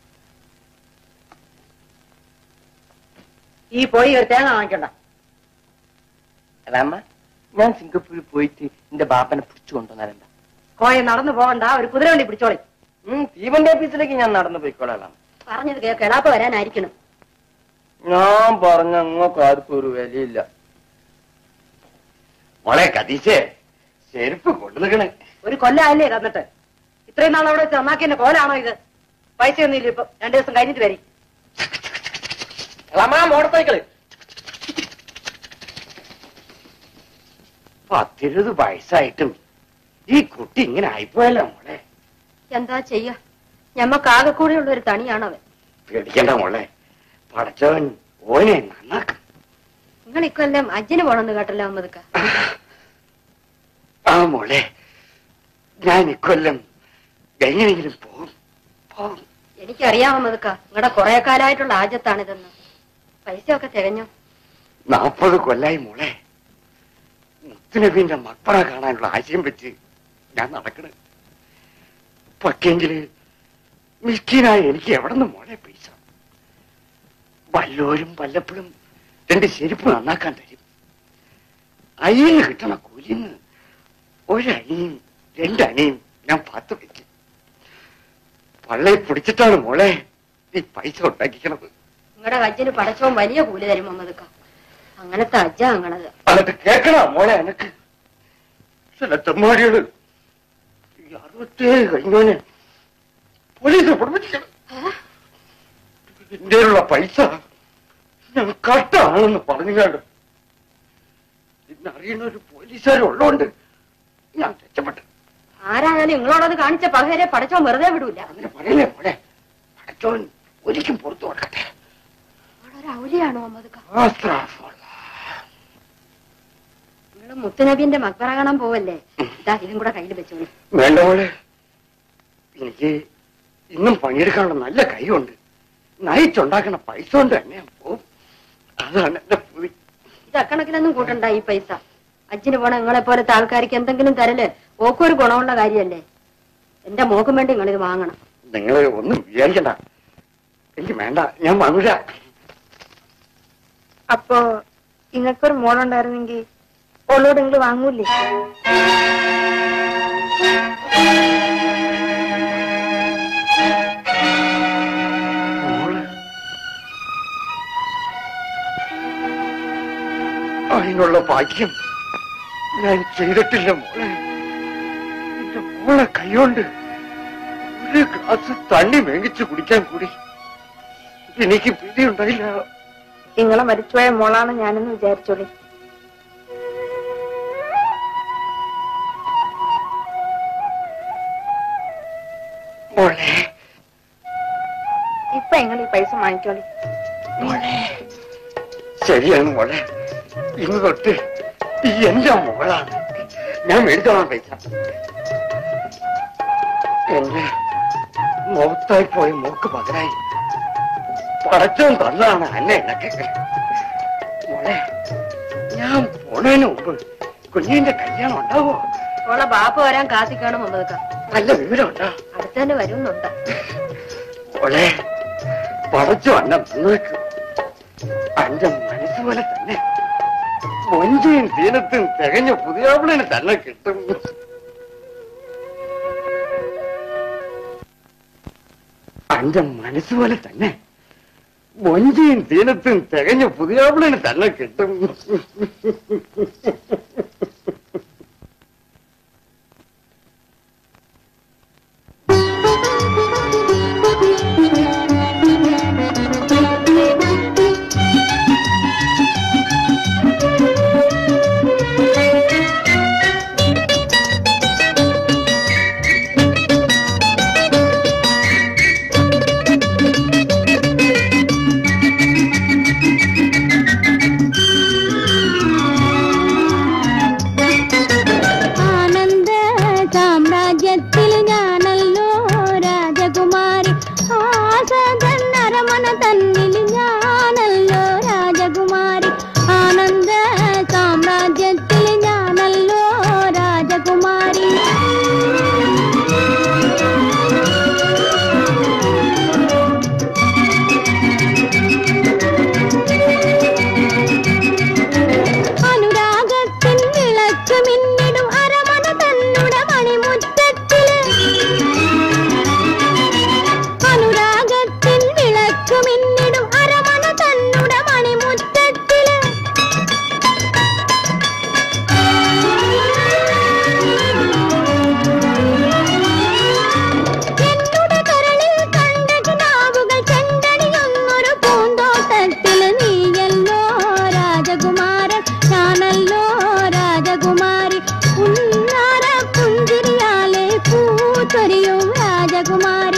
ഈ പോയി ഒരു തേങ്ങ വാങ്ങിക്കണ്ട അല്ല അമ്മ ഞാൻ സിംഗപ്പൂരിൽ പോയിട്ട് എന്റെ ബാപ്പനെ പിടിച്ചു കൊണ്ടുവന്നാലെന്താ കോയ നടന്നു പോകണ്ട ഒരു കുതിരവണ്ടി പിടിച്ചോളി ഉം തീവണ്ടി ഓഫീസിലേക്ക് ഞാൻ നടന്നു പോയിക്കോളാം പറഞ്ഞത് കേൾക്ക് എളാപ്പ വരാനായിരിക്കണം ഞാൻ പറഞ്ഞ അങ്ങോട്ട് ആർക്കും ഒരു വിലയില്ല മോളെ കതീശേ ചെരുപ്പ് കൊണ്ടുനിൽക്കണേ ഒരു കൊല്ലാല്ലേ തന്നിട്ട് ഇത്രയും നാൾ അവിടെ വെച്ച് നന്നാക്കിന്റെ കോലാണോ ഇത് പൈസ ഒന്നും ഇല്ല ഇപ്പൊ രണ്ടു ദിവസം കഴിഞ്ഞിട്ട് വരി മോട്ടോർ സൈക്കിള് പത്തിരുപത് വയസ്സായിട്ടും ഈ കുട്ടി ഇങ്ങനെ ആയിപ്പോയല്ലോ മോളെ എന്താ ചെയ്യ ഞമ്മക്കാകെ കൂടെയുള്ള ഒരു തണിയാണവൻ പേടിക്കണ്ട മോളെ പടച്ചവൻ ഓനെ നന്നാക്കും നിങ്ങൾ ഇക്കൊല്ലം അജ്ജിന് പോണെന്ന് കേട്ടല്ലോ അമ്മതുക്ക ആ മോളെ ഞാൻ ഇക്കൊല്ലം എങ്ങനെയെങ്കിലും പോകും പോകും എനിക്കറിയാം അമ്മതുക്ക നിങ്ങളുടെ കുറെ കാലമായിട്ടുള്ള ആജത്താണിതെന്ന് പൈസയൊക്കെ തികഞ്ഞു നാൽപ്പത് കൊല്ലായി മോളെ മുത്തുനബീന്റെ മക്കളെ കാണാനുള്ള ആശയം വെച്ച് ഞാൻ നടക്കണ പക്ഷെങ്കില് മിസ്കീനായ എനിക്ക് എവിടെ നിന്ന് മോളെ പൈസ വല്ലോരും വല്ലപ്പോഴും രണ്ട് ചെരുപ്പ് നന്നാക്കാൻ തരും അയ്യന് കിട്ടണ കൂലിന്ന് ഒരണിയും രണ്ടണിയും ഞാൻ പാത്തു വെക്കും പള്ളയെ പിടിച്ചിട്ടാണ് മോളെ ഈ പൈസ ഉണ്ടാക്കിക്കണത് നിങ്ങളുടെ അജ്ജിന് പടച്ചോൻ വലിയ കൂലി തരും അമ്മതുക്ക അങ്ങനത്തെ അജ്ജ അങ്ങനത് എന്നിട്ട് കേക്കണ മോളെ എനക്ക് ചില തെമ്മാടികള് ഈ അറുപത്തേഴ് കഴിഞ്ഞോനെ പോലീസ് പഠിപ്പിക്കണം ഇന്ത്യയിലുള്ള പൈസ ഞാൻ കട്ടാണെന്ന് പറഞ്ഞുകാണ്ട് ഇന്ന് അറിയുന്ന ഒരു പോലീസുകാരുള്ളോണ്ട് ഞാൻ രക്ഷപ്പെട്ടു ആരായാലും നിങ്ങളോടത് കാണിച്ച പകരെ പടച്ചോൻ വെറുതെ വിടൂല അങ്ങനെ പറയല്ലേ മോളെ അടച്ചോൻ ഒരിക്കും പുറത്തു കൊടുക്കട്ടെ ഒരു ഔലിയാണോ അമ്മതുക്ക ആസ്ത്രാഫുള്ള. നിങ്ങള് മുത്തുനബീന്റെ മക്ബറ കാണാൻ പോവല്ലേ ഇതാ ഇതും കൂടെ കയ്യിൽ വെച്ചോളൂ വേണ്ട മോളെ എനിക്ക് ഇന്നും പണിയെടുക്കാനുള്ള നല്ല കൈയുണ്ട് നയിച്ചുണ്ടാക്കുന്ന പൈസ കൊണ്ട് തന്നെ ഞാൻ പോവും അതാണ് എന്റെ പൂതി ഇത് അക്കണക്കിനൊന്നും കൂട്ടണ്ട ഈ പൈസ അജ്ജിന് പോണ നിങ്ങളെ പോലത്തെ ആൾക്കാർക്ക് എന്തെങ്കിലും തരല് ഓക്കൊരു ഗുണമുള്ള കാര്യല്ലേ എന്റെ മോക്കും വേണ്ടി നിങ്ങൾ ഇത് വാങ്ങണം നിങ്ങൾ ഒന്നും വിചാരിക്കണ്ട എനിക്ക് വേണ്ട ഞാൻ വാങ്ങൂല അപ്പോ ഇങ്ങക്കൊരു മോളുണ്ടായിരുന്നെങ്കിൽ ഓളോട് നിങ്ങൾ വാങ്ങൂലേ മോള് അതിനുള്ള ഭാഗ്യം ഞാൻ ചെയ്തിട്ടില്ല മോളെ എന്റെ മോളെ കൈകൊണ്ട് ഒരു ഗ്ലാസ് തണ്ണി മേങ്ങിച്ചു കുടിക്കാൻ കൂടി എനിക്ക് പിടിയുണ്ടായില്ല നിങ്ങളെ മരിച്ചുപോയ മോളാണ് ഞാനെന്ന് വിചാരിച്ചോളി മോളെ ഇപ്പൊ നിങ്ങൾ ഈ പൈസ വാങ്ങിക്കോളി മോളെ ശരിയാണ് മോളെ ഇന്ന് തൊട്ട് ഈ എന്റെ മോളാണ് ഞാൻ മേടിച്ചോളാം പൈസ എന്റെ മുഖത്തായി പോയ മൂക്ക് പകരായി പടച്ചോൻ തന്നതാണ് അന്നെ എനക്ക് മോളെ ഞാൻ പോണതിന് മുമ്പ് കുഞ്ഞിന്റെ കല്യാണം ഉണ്ടാവോ ഓളെ ബാപ്പ വരാൻ കാത്തിക്കാണ് മമ്മതുക്ക നല്ല വിവരമുണ്ടോ അടുത്ത് തന്നെ വരുന്നുണ്ട് മോളെ പടച്ചു അന്നെ നന്നാക്കും അന്റെ മനസ്സ് പോലെ തന്നെ മൊഞ്ചയും തീനത്തും തികഞ്ഞ പുതിയാപ്പിളിന് തന്നെ കിട്ടും അന്റെ മനസ്സ് പോലെ തന്നെ മൊഞ്ചയും തീനത്തും തികഞ്ഞ പുതിയാപ്പിളിന് തന്നെ കിട്ടും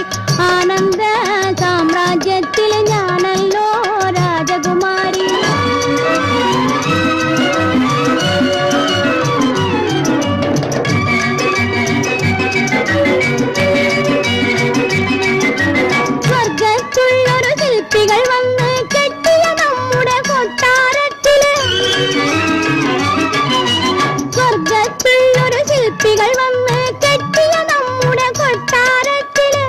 ആനന്ദ സാമ്രാജ്യത്തിൽ ഞാനല്ലോ രാജകുമാരി സ്വർഗത്തുള്ളൊരു ശില്പികൾ വന്ന് കെട്ടിയ നമ്മുടെ കൊട്ടാരത്തില് സ്വർഗത്തുള്ളൊരു ശില്പികൾ വന്ന് കെട്ടിയ നമ്മുടെ കൊട്ടാരത്തില്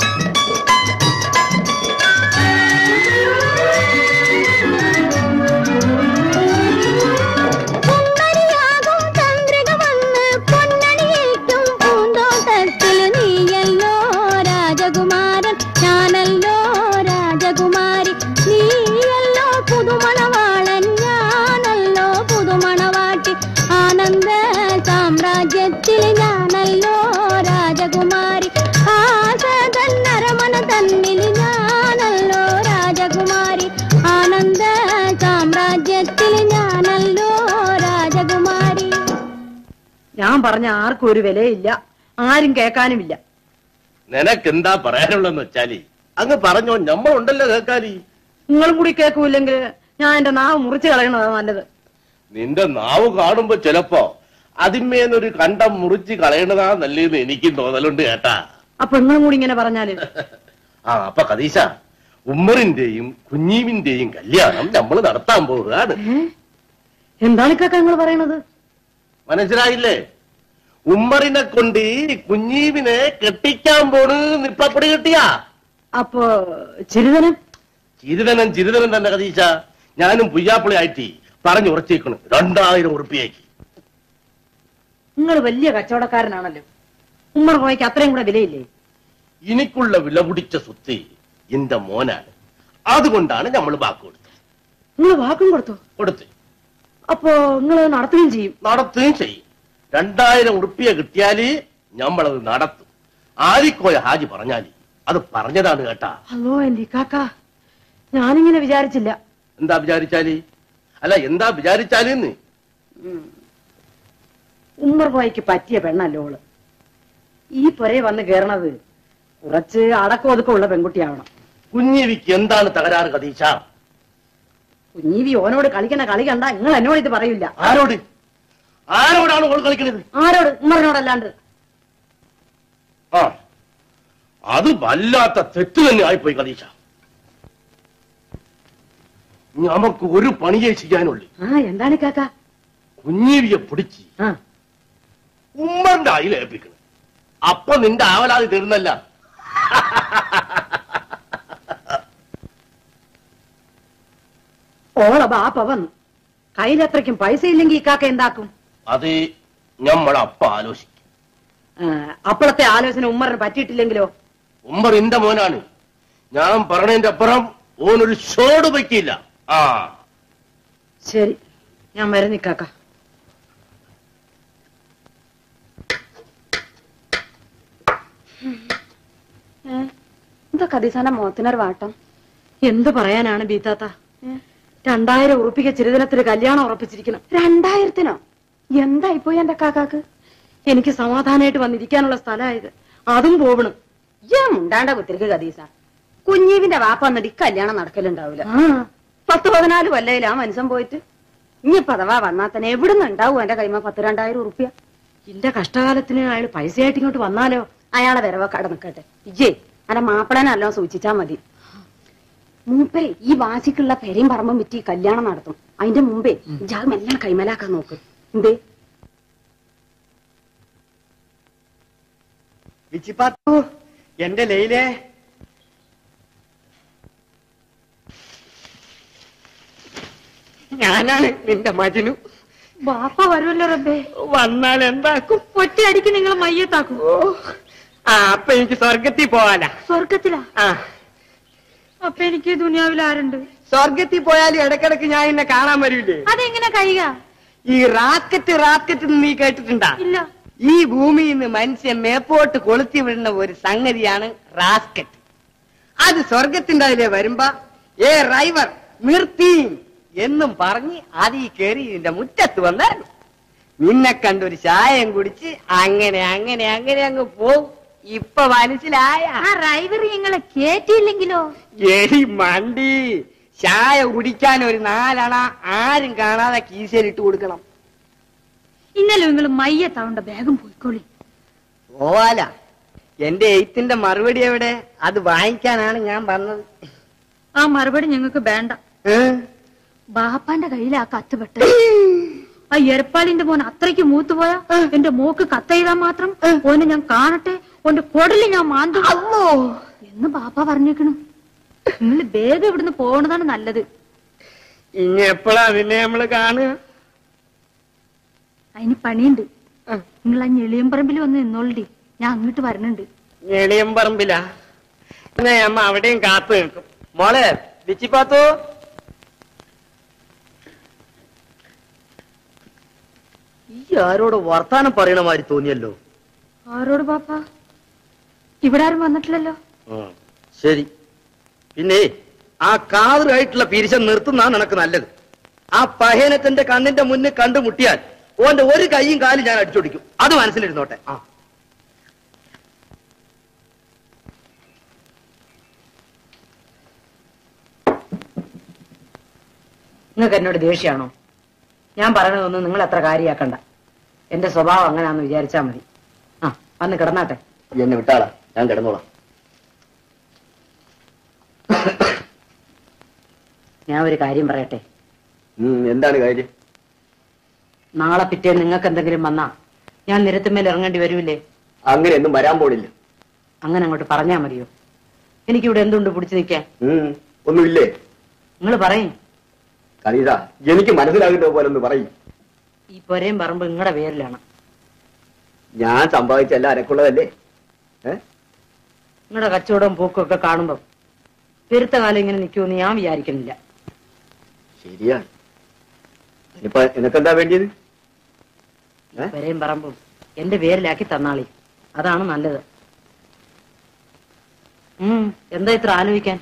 സുന്ദരിയാകും ചന്ദ്രിക വന്ന് പൊന്നണിയേറ്റും പൂന്തോട്ടത്തിൽ നീയല്ലോ രാജകുമാരൻ ഞാനല്ലോ രാജകുമാരി നീയല്ലോ പുതുമണവാളൻ ഞാനല്ലോ പുതുമണവാട്ടി ആനന്ദ സാമ്രാജ്യത്തിൽ ഞാനല്ലോ രാജകുമാരി ആസകൻ നരമന തന്നിൽ ഞാനല്ലോ രാജകുമാരി ആനന്ദ സാമ്രാജ്യത്തിൽ ഞാനല്ലോ രാജകുമാരി ഞാൻ പറഞ്ഞ ആർക്കും ഒരു വിലയില്ല ആരും കേൾക്കാനുമില്ല നിനക്കെന്താ പറയാനുള്ളതെന്ന് വെച്ചാല് അങ്ങ് പറഞ്ഞോ ഞമ്മളുണ്ടല്ലോ കേക്കാലി നിങ്ങളും കൂടി കേൾക്കൂല്ലെങ്കിൽ ഞാൻ എന്റെ നാവ് മുറിച്ച് കളയണതാ നല്ലത് നിന്റെ നാവ് കാണുമ്പോ ചിലപ്പോ അതിന്മേന്നൊരു കണ്ടം മുറിച്ച് കളയണതാ നല്ലതെന്ന് എനിക്കും തോന്നലുണ്ട് കേട്ടാ അപ്പൊ നിങ്ങളും കൂടി ഇങ്ങനെ പറഞ്ഞാല് ആ അപ്പൊ കദീശ ഉമ്മറിന്റെയും കുഞ്ഞീവിന്റെയും കല്യാണം നമ്മൾ നടത്താൻ പോവുകയാണ് എന്താണ് ഇക്കൊക്കെ നിങ്ങൾ പറയണത് മനസ്സിലായില്ലേ ഉമ്മറിനെ കൊണ്ട് ഈ കുഞ്ഞീവിനെ കെട്ടിക്കാൻ പോണ് നിപ്പപ്പടി കിട്ടിയാ അപ്പൊ ചിരിതനം ചിരിതനം ചിരിതനം തന്നെ കദീശ ഞാനും പുയ്യാപ്പിളി ആയിട്ട് പറഞ്ഞു ഉറച്ചേക്കണ് രണ്ടായിരം ഉറുപ്പിയേക്ക് നിങ്ങൾ വലിയ കച്ചവടക്കാരനാണല്ലോ ഉമ്മർ കോയ്ക്ക് അത്രയും കൂടെ വിലയില്ലേ എനിക്കുള്ള വില പിടിച്ച സ്വത്ത് എന്റെ മോനാണ് അതുകൊണ്ടാണ് നമ്മൾ വാക്ക് കൊടുത്തത് നിങ്ങൾ വാക്കും കൊടുത്തു കൊടുത്ത് അപ്പോ നിങ്ങൾ നടത്തുകയും ചെയ്യും നടത്തുകയും ചെയ്യും രണ്ടായിരം ഉറുപ്പിയ കിട്ടിയാല് ഞമ്മളത് നടത്തും ആരിക്കോയ ഹാജി പറഞ്ഞാല് അത് പറഞ്ഞതാണ് കേട്ടാ അല്ലോ എന്റെ കാക്ക ഞാനിങ്ങനെ വിചാരിച്ചില്ല എന്താ വിചാരിച്ചാല് അല്ല എന്താ വിചാരിച്ചാലെന്ന് ഉമ്മർ കോയ്ക്ക് പറ്റിയ പെണ്ണല്ലോ ഓള് ഈ പുരയെ വന്ന് കേറണത് കുറച്ച് അടക്കം ഒതുക്കമുള്ള പെൺകുട്ടിയാവണം കുഞ്ഞിവിക്ക് എന്താണ് തകരാറ് കദീശ കുഞ്ഞീവി ഓനോട് കളിക്കണ കളി കണ്ട നിങ്ങൾ എന്നോട് ഇത് പറയില്ല ആരോട് ആരോടാണ് ഓൾ കളിക്കുന്നത് ആരോട് ഉമ്മറിനോടല്ലാണ്ട് ആ അത് വല്ലാത്ത തെറ്റ് തന്നെ ആയിപ്പോയി കദീശ നമുക്ക് ഒരു പണിയേ ചെയ്യാനുള്ളൂ ആ എന്താണ് കാക്ക കുഞ്ഞീവിയെ പിടിച്ച് ആ ഉമ്മന്റെ അയിൽ ഏൽപ്പിക്കണം അപ്പൊ നിന്റെ ആവലാതി തീർന്നല്ല ഓള ബാപ്പ വന്നു കയ്യിലത്രയ്ക്കും പൈസ ഇല്ലെങ്കിൽ ഈ കാക്ക എന്താക്കും അത് നമ്മൾ അപ്പ ആലോചിക്കും ആ, അപ്പോഴത്തെ ആലോചന ഉമ്മറിന് പറ്റിയിട്ടില്ലെങ്കിലോ ഉമ്മർ എന്റെ മോനാണ് ഞാൻ പറഞ്ഞതിന്റെ അപ്പുറം ഓനൊരു ഷോട് പറ്റിയില്ല ആ ശരി ഞാൻ വരുന്നു കാക്ക എന്താ കദീസാന്റെ മുഖത്തിനൊരു വാട്ടം എന്ത് പറയാനാണ് ബീത്താത്ത രണ്ടായിരം ഉറുപ്പിക ചിരുതനത്തിന് കല്യാണം ഉറപ്പിച്ചിരിക്കണം രണ്ടായിരത്തിനോ എന്തായിപ്പോയി എന്റെ കാക്കാക്ക് എനിക്ക് സമാധാനമായിട്ട് വന്നിരിക്കാനുള്ള സ്ഥലമായത് അതും പോവണം ഞാൻ മുണ്ടാണ്ട കുത്തിരിക്ക് കദീസ കുഞ്ഞീവിന്റെ വാപ്പ വന്നിട്ട് ഈ കല്യാണം നടക്കലുണ്ടാവൂല ആ പത്ത് പതിനാല് കൊല്ലയില് ആ മനുഷ്യൻ പോയിട്ട് ഇനി പതവാ വന്നാൽ തന്നെ എവിടുന്ന് ഉണ്ടാവും എന്റെ കൈമ പത്ത് രണ്ടായിരം ഉറുപ്പ്യ എന്റെ കഷ്ടകാലത്തിന് അയാൾ പൈസയായിട്ട് ഇങ്ങോട്ട് വന്നാലോ അയാളെ വരവൊക്കെ അവിടെ നിൽക്കട്ടെ ഇജ്ജേ അന്റെ മാപ്പിളനെ നല്ലോ സൂചിച്ചാ മതി മൂപ്പരെ ഈ വാശിക്കുള്ള പെരയും പറമ്പും വിറ്റ് ഈ കല്യാണം നടത്തും അതിന്റെ മുമ്പേ ഇജാഗ് മെല്ലെ കൈമലാക്കാൻ നോക്ക് എന്തേ വിച്ചിപ്പാത്തു എന്റെ ലൈലേ ഞാനാണ് നിന്റെ മജനു ബാപ്പ വരുമല്ലോ റബ്ബേ വന്നാൽ എന്താക്കും ഒറ്റയടിക്ക് നിങ്ങൾ മയ്യത്താക്കും ആ അപ്പൊ എനിക്ക് സ്വർഗത്തിൽ പോവാലാ സ്വർഗത്തിലാ ആ അപ്പൊ എനിക്ക് ഈ ദുനിയാവിൽ ആരുണ്ട് സ്വർഗത്തിൽ പോയാൽ ഇടക്കിടക്ക് ഞാൻ എന്നെ കാണാൻ വരൂലേ അതെങ്ങനെ കഴിയുക ഈ റാക്കറ്റ് റാക്കറ്റ് എന്ന് നീ കേട്ടിട്ടുണ്ടാ ഇല്ല ഈ ഭൂമിയിൽ നിന്ന് മനുഷ്യൻ മേപ്പോട്ട് കൊളുത്തി വിടുന്ന ഒരു സംഗതിയാണ് റാസ്കറ്റ് അത് സ്വർഗത്തിന്റെ അതിലെ വരുമ്പോ ഏ ഡ്രൈവർ നിർത്തി എന്നും പറഞ്ഞ് അത് ഈ കയറി ഇതിന്റെ മുറ്റത്ത് വന്നായിരുന്നു നിന്നെ കണ്ടൊരു ചായം കുടിച്ച് അങ്ങനെ അങ്ങനെ അങ്ങനെ അങ്ങ് പോവും ഇപ്പൊ മനസ്സിലായ ആ ഡ്രൈവർ ഞങ്ങളെ കേറ്റിയില്ലെങ്കിലോ എടി മണ്ടി ചായ കുടിക്കാൻ ഒരു നാലണ ആരും കാണാതെ കീശയിൽ ഇട്ട് കൊടുക്കണം ഇന്നലെ നിങ്ങൾ മയ്യത്താവണ്ട വേഗം പോയിക്കോളി പോവാല എന്റെ എയ്ത്തിന്റെ മറുപടി എവിടെ അത് വാങ്ങിക്കാനാണ് ഞാൻ വന്നത് ആ മറുപടി ഞങ്ങൾക്ക് വേണ്ട ഏ? ബാപ്പാന്റെ കയ്യിൽ ആ കത്ത് പെട്ട് ആ എരപ്പാളിന്റെ മോൻ അത്രയ്ക്ക് മൂത്തുപോയാ എന്റെ മോക്ക് കത്തെഴുതാൻ മാത്രം ഓനെ ഞാൻ കാണട്ടെ ഓന്റെ കൊടല് ഞാൻ മാന്തു എന്ന് ബാപ്പ പറഞ്ഞേക്കണു നിങ്ങൾ വേഗം ഇവിടുന്ന് പോണതാണ് നല്ലത് ഇനി എപ്പോഴാ നിന്നെ നമ്മള് കാണുക അതിന് പണിയുണ്ട് നിങ്ങൾ ആ ഞെളിയമ്പറമ്പിൽ വന്ന് നിന്നോളി ഞാൻ അങ്ങോട്ട് വരണുണ്ട് ഞെളിയം പറമ്പിലാ എന്നാ അമ്മ അവിടെയും കാത്തു നിൽക്കും മോളെ ബിച്ചിപ്പാത്തു ഈ ആരോട് വർത്താനം പറയണ മാതിരി തോന്നിയല്ലോ ആരോട് ബാപ്പ ഇവിടെ ആരും വന്നിട്ടില്ലല്ലോ ശരി പിന്നെ ആ കാതറായിട്ടുള്ള പിരിശം നിർത്തുന്നതാണ് എനക്ക് നല്ലത് ആ പഹേനത്തിന്റെ കണ്ണിന്റെ മുന്നിൽ കണ്ടുമുട്ടിയാൽ ഓന്റെ ഒരു കൈയും കാലും ഞാൻ അടിച്ചോടിക്കും അത് മനസ്സിലിരുന്നോട്ടെ ആ നിങ്ങൾക്ക് എന്നോട് ദേഷ്യമാണോ ഞാൻ പറയണതൊന്നും നിങ്ങൾ അത്ര കാര്യമാക്കണ്ട എന്റെ സ്വഭാവം അങ്ങനെയാന്ന് വിചാരിച്ചാ മതി ആ വന്ന് കിടന്നാട്ടെ എന്നെ വിട്ടാളാ ഞാൻ കിടന്നോളാം ഞാൻ ഒരു കാര്യം പറയട്ടെ ഉം, എന്താണ് കാര്യം നാളെ പിറ്റേ നിങ്ങൾക്ക് എന്തെങ്കിലും വന്നാ ഞാൻ നിരത്തുമേൽ ഇറങ്ങേണ്ടി വരൂലേ അങ്ങനെയൊന്നും വരാൻ പോണില്ല അങ്ങനെ അങ്ങോട്ട് പറഞ്ഞാ മതിയോ എനിക്കിവിടെ എന്തുണ്ട് പിടിച്ചു നിൽക്കാൻ ഉം, ഒന്നുമില്ലേ നിങ്ങൾ പറയും കലീത എനിക്ക് മനസ്സിലാകുന്ന പോലെ ഒന്ന് പറയും ഈ പൊരയും പറമ്പ് നിങ്ങളുടെ പേരിലാണ് ഞാൻ സമ്പാദിച്ച എല്ലാം അരക്കുള്ളതല്ലേ ഏ നിങ്ങളുടെ കച്ചവടവും പോക്കും ഒക്കെ കാണുമ്പോ പെരുത്ത കാലം ഇങ്ങനെ നിൽക്കുമെന്ന് ഞാൻ വിചാരിക്കുന്നില്ല ശരിയാണ് ഇനിയിപ്പൊ നിനക്കെന്താ വേണ്ടിയത് ഈ പെരയും പറമ്പും എന്റെ പേരിലാക്കി തന്നാളി അതാണ് നല്ലത് ഉം എന്താ ഇത്ര ആലോചിക്കാൻ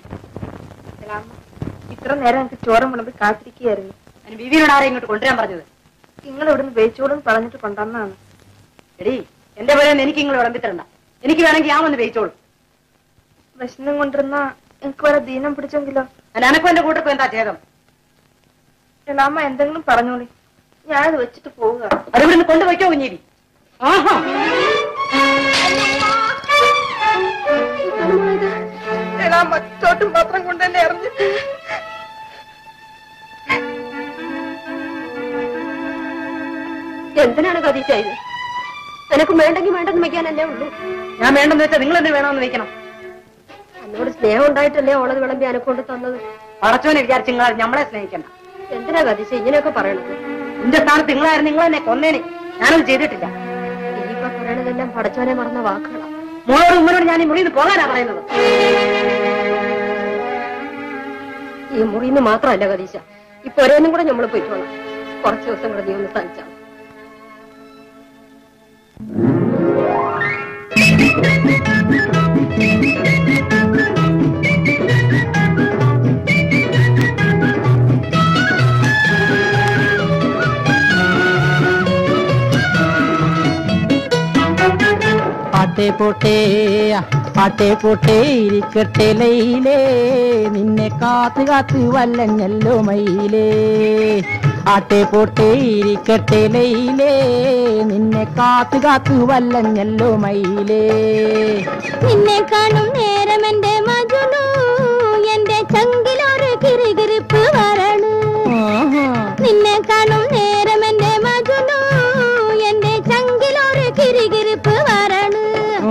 ഇത്ര നേരം എനിക്ക് ചോറും വിളമ്പി കാത്തിരിക്കുകയായിരുന്നു അതിന് ബീവിനോട് ആരെ ഇങ്ങോട്ട് കൊണ്ടുവരാൻ പറഞ്ഞത് നിങ്ങൾ ഇവിടുന്ന് വേച്ചോടും പറഞ്ഞിട്ട് കൊണ്ടുവന്നാണ് എടി എന്റെ പേരെ എനിക്ക് നിങ്ങൾ വിളമ്പിത്തരണ്ട എനിക്ക് വേണമെങ്കിൽ ഞാൻ വന്ന് വേയിച്ചോളൂ വിശന്നും കൊണ്ടിരുന്ന എനിക്ക് വരെ ദീനം പിടിച്ചെങ്കിലോ അല്ല എനക്കും എന്റെ കൂട്ടർക്കും എന്താ ഛേദം എലാമ്മ എന്തെങ്കിലും പറഞ്ഞോളി ഞാനത് വെച്ചിട്ട് പോവുക അത് ഇവിടുന്ന് കൊണ്ടുപോയിക്കോ കുഞ്ഞേരി ആഹാ എലാമ്മ ചോട്ടും പാത്രം കൊണ്ട് തന്നെ എറിഞ്ഞു എന്തിനാണ് കതീശ ഇത് എനക്ക് വേണ്ടെങ്കിൽ വേണ്ടെന്ന് വെക്കാനല്ലേ ഉള്ളൂ ഞാൻ വേണ്ടെന്ന് വെച്ചാൽ നിങ്ങൾ എന്നെ വേണമെന്ന് വെക്കണം എന്നോട് സ്നേഹം ഉണ്ടായിട്ടല്ലേ ഓളത് വിളമ്പി അനക്കൊണ്ട് തന്നത് പടച്ചോനെ വിചാരിച്ച് നിങ്ങൾ നമ്മളെ സ്നേഹിക്കണ്ട എന്തിനാ കതീശ ഇങ്ങനെയൊക്കെ പറയണത് എന്റെ സ്ഥാനത്ത് നിങ്ങളായിരുന്നു നിങ്ങൾ എന്നെ കൊന്നേനെ ഞാനത് ചെയ്തിട്ടില്ല ഇനിയിപ്പോ പറയണതെല്ലാം പടച്ചോനെ മറന്ന വാക്കുകളാ മോളോട് ഉമ്മനോട് ഞാൻ ഈ മുറിയിൽ നിന്ന് പോകാനാ പറയുന്നത് ഈ മുറിന്ന് മാത്രമല്ല കതീശ ഈ പൊരേന്നും കൂടെ നമ്മൾ പോയിക്കോളാം കുറച്ച് ദിവസം കൂടെ നീ ഒന്ന് സഹിച്ചാ പാട്ടേ പോട്ടേ പാട്ടേ പോട്ടേ ഇരിക്കട്ടെ ലൈലേ നിന്നെ കാത്ത് കാത്ത് വല്ലഞ്ഞല്ലോ മയിലേ ആട്ടെ പോട്ടേ ഇരിക്കട്ടെ ലൈലേ നിന്നെ കാത്ത് കാത്ത് വല്ലഞ്ഞല്ലോ മയിലേ നിന്നെ കാണും നേരം എന്റെ മജുനു എന്റെ ചങ്കിലൊരു കിറുകിറുപ്പ് വരണു നിന്നെ കാണും നേരം എന്റെ മജുനു എന്റെ ചങ്കിലൊരു കിറുകിറുപ്പ് വരണു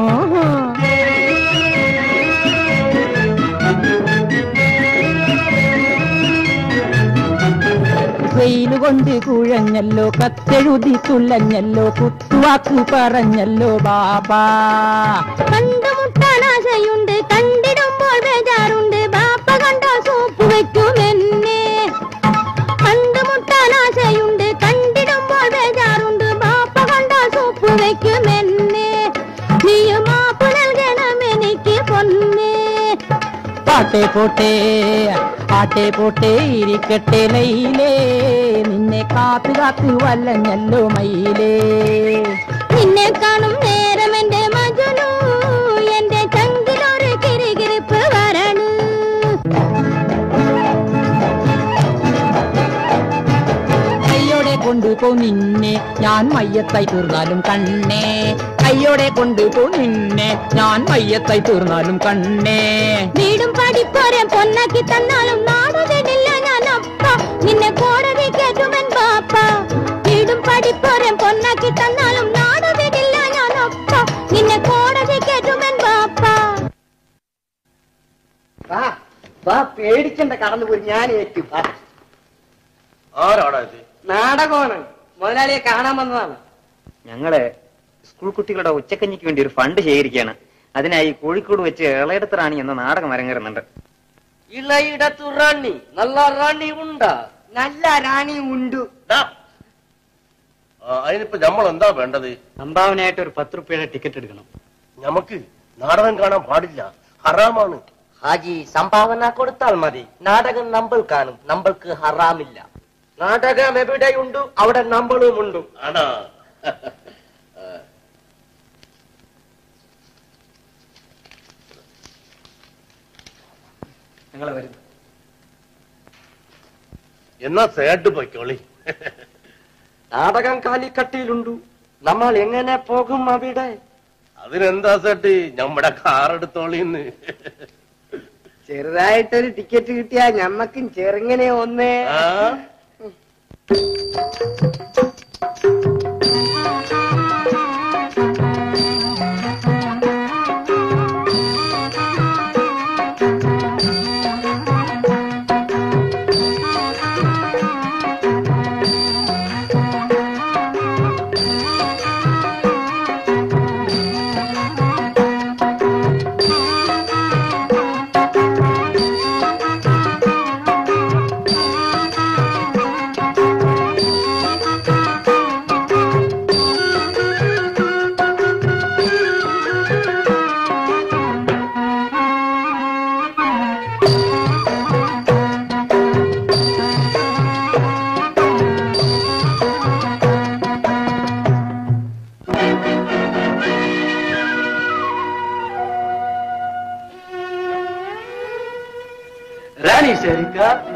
വെയിലുകൊണ്ട് കുഴഞ്ഞല്ലോ കത്തെഴുതി തുള്ളഞ്ഞല്ലോ കുത്തുവാക്ക് പറഞ്ഞല്ലോ ബാബാ കണ്ടുമുട്ടാൻ ആശയുണ്ട് കണ്ടിടുമ്പോൾ ബേജാറുണ്ട് ബാപ്പ കണ്ടോ സൂപ്പ് വെക്കും എന്നെ കണ്ടുമുട്ടാൻ ആശയുണ്ട് കണ്ടിടുമ്പോൾ ബേജാറുണ്ട് ബാപ്പ കണ്ടോ സൂപ്പ് വെക്കും എന്നെ നീയും മാപ്പ് നൽകണം എനിക്ക് പൊന്നേ പാട്ടേ പോട്ടേ ആട്ടെ പോട്ടേ ഇരിക്കട്ടെ ലൈലേ നിന്നെ കാത്ത് കാത്ത് വല്ലഞ്ഞല്ലോ മയിലേ നിന്നെ കാണും നേരം എന്റെ മജുനു കൊണ്ടുപോ നിന്നെ ഞാൻ മയ്യത്തായി തീർന്നാലും കണ്ണേ കയ്യോടെ കൊണ്ടുപോ നിന്നെ ഞാൻ മയ്യത്തായി തീർന്നാലും കണ്ണേ വീടും പഠിപ്പോരെ പൊന്നാക്കി തന്നാലും നാടു വിടില്ല ഞാൻ അപ്പ നിന്നെ കോടതി കേട്ടുമൻ ബാപ്പ വീടും പഠിപ്പോരെ പൊന്നാക്കി തന്നാലും നാടു വിടില്ല ഞാൻ അപ്പ നിന്നെ കോടതി കേട്ടുമൻ ബാപ്പ വാ വാ പേടിച്ചണ്ട കടന്നു പോയി ഞാൻ ഏറ്റു വാ. ആരാടാ ഇത് നാടകമാണ് മുതലാളിയെ കാണാൻ വന്നതാണ് ഞങ്ങള് സ്കൂൾ കുട്ടികളുടെ ഉച്ചക്കഞ്ഞിക്ക് വേണ്ടി ഒരു ഫണ്ട് ശേഖരിക്കുകയാണ് അതിനായി കോഴിക്കോട് വെച്ച് ഇളയിടത്ത് റാണി എന്ന നാടകം അരങ്ങേറുന്നുണ്ട് ഇളയിടത്തു റാണി നല്ല റാണി ഉണ്ടാ നല്ല റാണി ഉണ്ട് ആ, അതിനിപ്പോ നമ്മൾ എന്താ വേണ്ടത് സംഭാവനയായിട്ട് ഒരു പത്ത് റുപ്യയുടെ ടിക്കറ്റ് എടുക്കണം നമുക്ക് നാടകം കാണാൻ പാടില്ല ഹറാമാണ് ഹാജി സംഭാവന കൊടുത്താൽ മതി നാടകം നമ്മൾ കാണും നമ്മൾക്ക് ഹറാമില്ല നാടകം എവിടെയുണ്ട് അവിടെ നമ്മളും ഉണ്ട് ആണാ ഞങ്ങൾ വരുന്നു എന്നാ സേഡ് പൊയ്ക്കോളി നാടകം കാലിക്കട്ടിയിലുണ്ട് നമ്മൾ എങ്ങനെ പോകും അവിടെ അതിനെന്താ സെട്ടി നമ്മുടെ കാർ എടുത്തോളിന്ന് ചെറുതായിട്ടൊരു ടിക്കറ്റ് കിട്ടിയാ ഞമ്മക്കും ചെറുങ്ങനെ ഒന്ന് ആ റാണി ശരിക്ക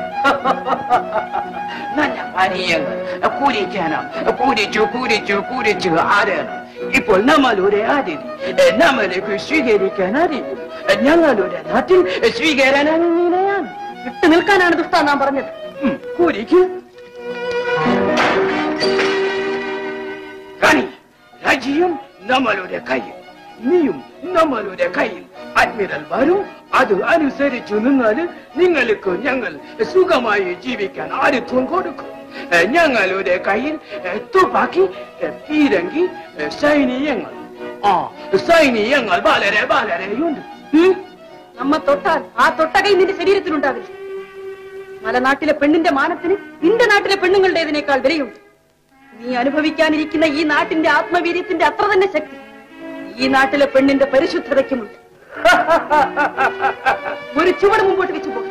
നല്ല പനിയങ്ങൾ കുരിക്കണം കുരിച്ചു കുരിച്ചു കുരിച്ചു ആരാണ് ഇപ്പോൾ നമ്മൾ ഒരു അതിഥി നമ്മൾക്ക് സ്വീകരിക്കാൻ അറിയും ഞങ്ങളുടെ നാട്ടിൽ സ്വീകരണം ഇങ്ങനെയാണ് വിട്ടു നിൽക്കാനാണ് ദുഷ്ട നാം പറഞ്ഞത് കുരിക്ക് റാണി രാജ്യം നമ്മളുടെ കയ്യിൽ നീയും നമ്മളുടെ കയ്യിൽ അഡ്മിറൽ വരും അത് അനുസരിച്ചു നിന്നാൽ നിങ്ങൾക്ക് ഞങ്ങൾ സുഖമായി ജീവിക്കാൻ ആരുത്വം കൊടുക്കും എ, ഞങ്ങളുടെ കയ്യിൽ എ, തുപ്പാക്കി എ, പീരങ്കി എ, സൈനിയങ്ങൾ ആ സൈനിയങ്ങൾ വളരെ വളരെയുണ്ട് ഉം. നമ്മ തൊട്ടാൽ ആ തൊട്ടകൈ നിന്റെ ശരീരത്തിലുണ്ടാവില്ല മലനാട്ടിലെ പെണ്ണിന്റെ മാനത്തിന് നിന്റെ നാട്ടിലെ പെണ്ണുങ്ങളുടേതിനേക്കാൾ വിലയുണ്ട് നീ അനുഭവിക്കാനിരിക്കുന്ന ഈ നാട്ടിന്റെ ആത്മവീര്യത്തിന്റെ അത്ര തന്നെ ശക്തി ഈ നാട്ടിലെ പെണ്ണിന്റെ പരിശുദ്ധതയ്ക്കുമുണ്ട് ഒരു ചുവട് മുമ്പോട്ട് വെച്ചു പോകും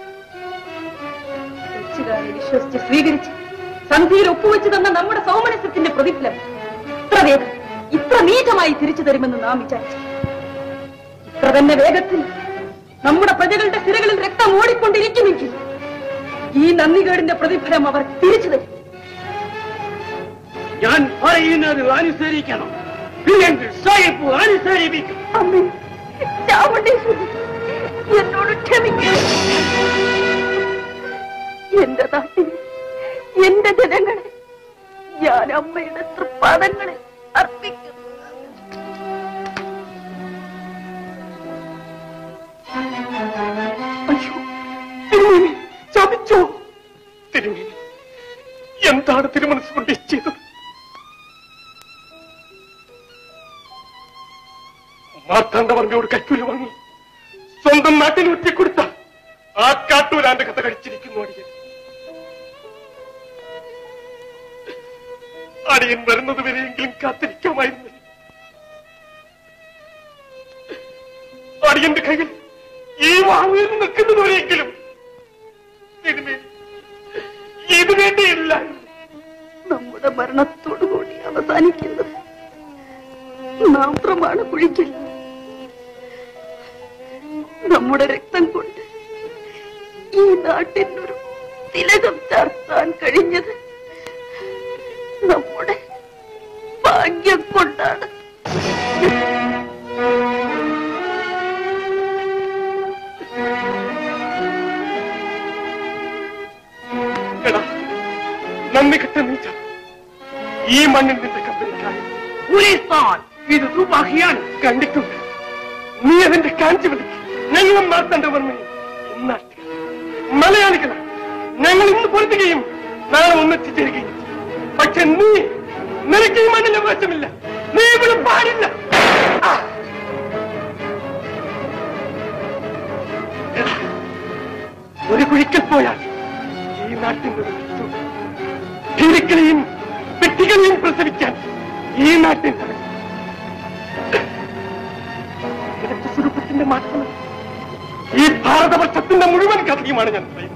കൊച്ചുകാരെ വിശ്വസിച്ച് സ്വീകരിച്ച് സന്ധിയിൽ ഒപ്പുവെച്ച് തന്ന നമ്മുടെ സൗമനസ്യത്തിന്റെ പ്രതിഫലം ഇത്ര വേഗം ഇത്ര നീചമായി തിരിച്ചു തരുമെന്ന് നാം വിചാരിച്ചു ഇത്ര തന്നെ വേഗത്തിൽ നമ്മുടെ പ്രജകളുടെ സിരകളിൽ രക്തം ഓടിക്കൊണ്ടിരിക്കുമെങ്കിൽ ഈ നന്ദികേടിന്റെ പ്രതിഫലം അവർ തിരിച്ചു തരും ഞാൻ പറയുന്നത് അനുസരിക്കണം ഇല്ലെങ്കിൽ സായിപ്പ് അനുസരിപ്പിക്കും അമ്മേ ചാമുണ്ടേശ്വരി എന്നോട് ക്ഷമിക്കണം എന്റെ നാട്ടിൽ എന്റെ ജനങ്ങളെ ഞാൻ അമ്മയുടെ തൃപ്പാദങ്ങളെ അർപ്പിക്കുന്നു അയ്യോ തിരുമേനി ചതിച്ചോ തിരുമേനി എന്താണ് തിരുമനസ് കൊണ്ട് ചെയ്തത് മാർത്താണ്ഡവർമ്മയോട് കൈക്കൂലി വാങ്ങി സ്വന്തം നാട്ടിൽ ഒറ്റിക്കൊടുത്ത ആ കാട്ടൂരാന്റെ കഥ കഴിച്ചിരിക്കുന്നു അടിയൻ അടിയൻ വരുന്നത് വരെയെങ്കിലും കാത്തിരിക്കാമായിരുന്നു അടിയന്റെ കയ്യിൽ ഈ വാങ്ങുന്നു നിൽക്കുന്നത് വരെയെങ്കിലും തിരുമേനി ഇത് വേണ്ടിയില്ല നമ്മുടെ മരണത്തോടുകൂടി അവസാനിക്കുന്നത് നാം പ്രമാണ കുഴിക്കില്ല നമ്മുടെ രക്തം കൊണ്ട് ഈ നാട്ടിനൊരു തിലകം ചാർത്താൻ കഴിഞ്ഞത് നമ്മുടെ ഭാഗ്യം കൊണ്ടാണ് എടാ നന്ദി കെട്ട നീച്ച ഈ മണ്ണിൽ നിന്റെ കമ്പനിക്കായി ഇത് ദുബാഹിയാണ് കണ്ടിട്ടുണ്ട് നീ അതിന്റെ കാഞ്ചി വിളിക്കും ഞങ്ങളും മാർത്തണ്ടവർമ്മയും ഇന്നാട്ടുക മലയാളികളാണ് ഞങ്ങൾ ഇന്ന് പൊരുത്തുകയും നാളെ ഒന്നിച്ചു ചേരുകയും ചെയ്യും. പക്ഷെ നീ നിനക്ക് ഈ മണ്ണിൽ അവകാശമില്ല നീ ഇവിടെ പാടില്ല ആ. എടാ, ഒരു കുഴിക്കൽ പോയാൽ ഈ നാട്ടിന്റെ ഒരു വസ്തു. ഭീരുക്കളെയും വ്യക്തികളെയും പ്രസവിക്കാൻ ഈ നാട്ടിൽ നിനക്ക് സ്വരൂപത്തിന്റെ മാത്രമല്ല ഈ ഭാരതവർഷത്തിന്റെ മുഴുവൻ കഥയുമാണ് ഞാൻ പറയുന്നത്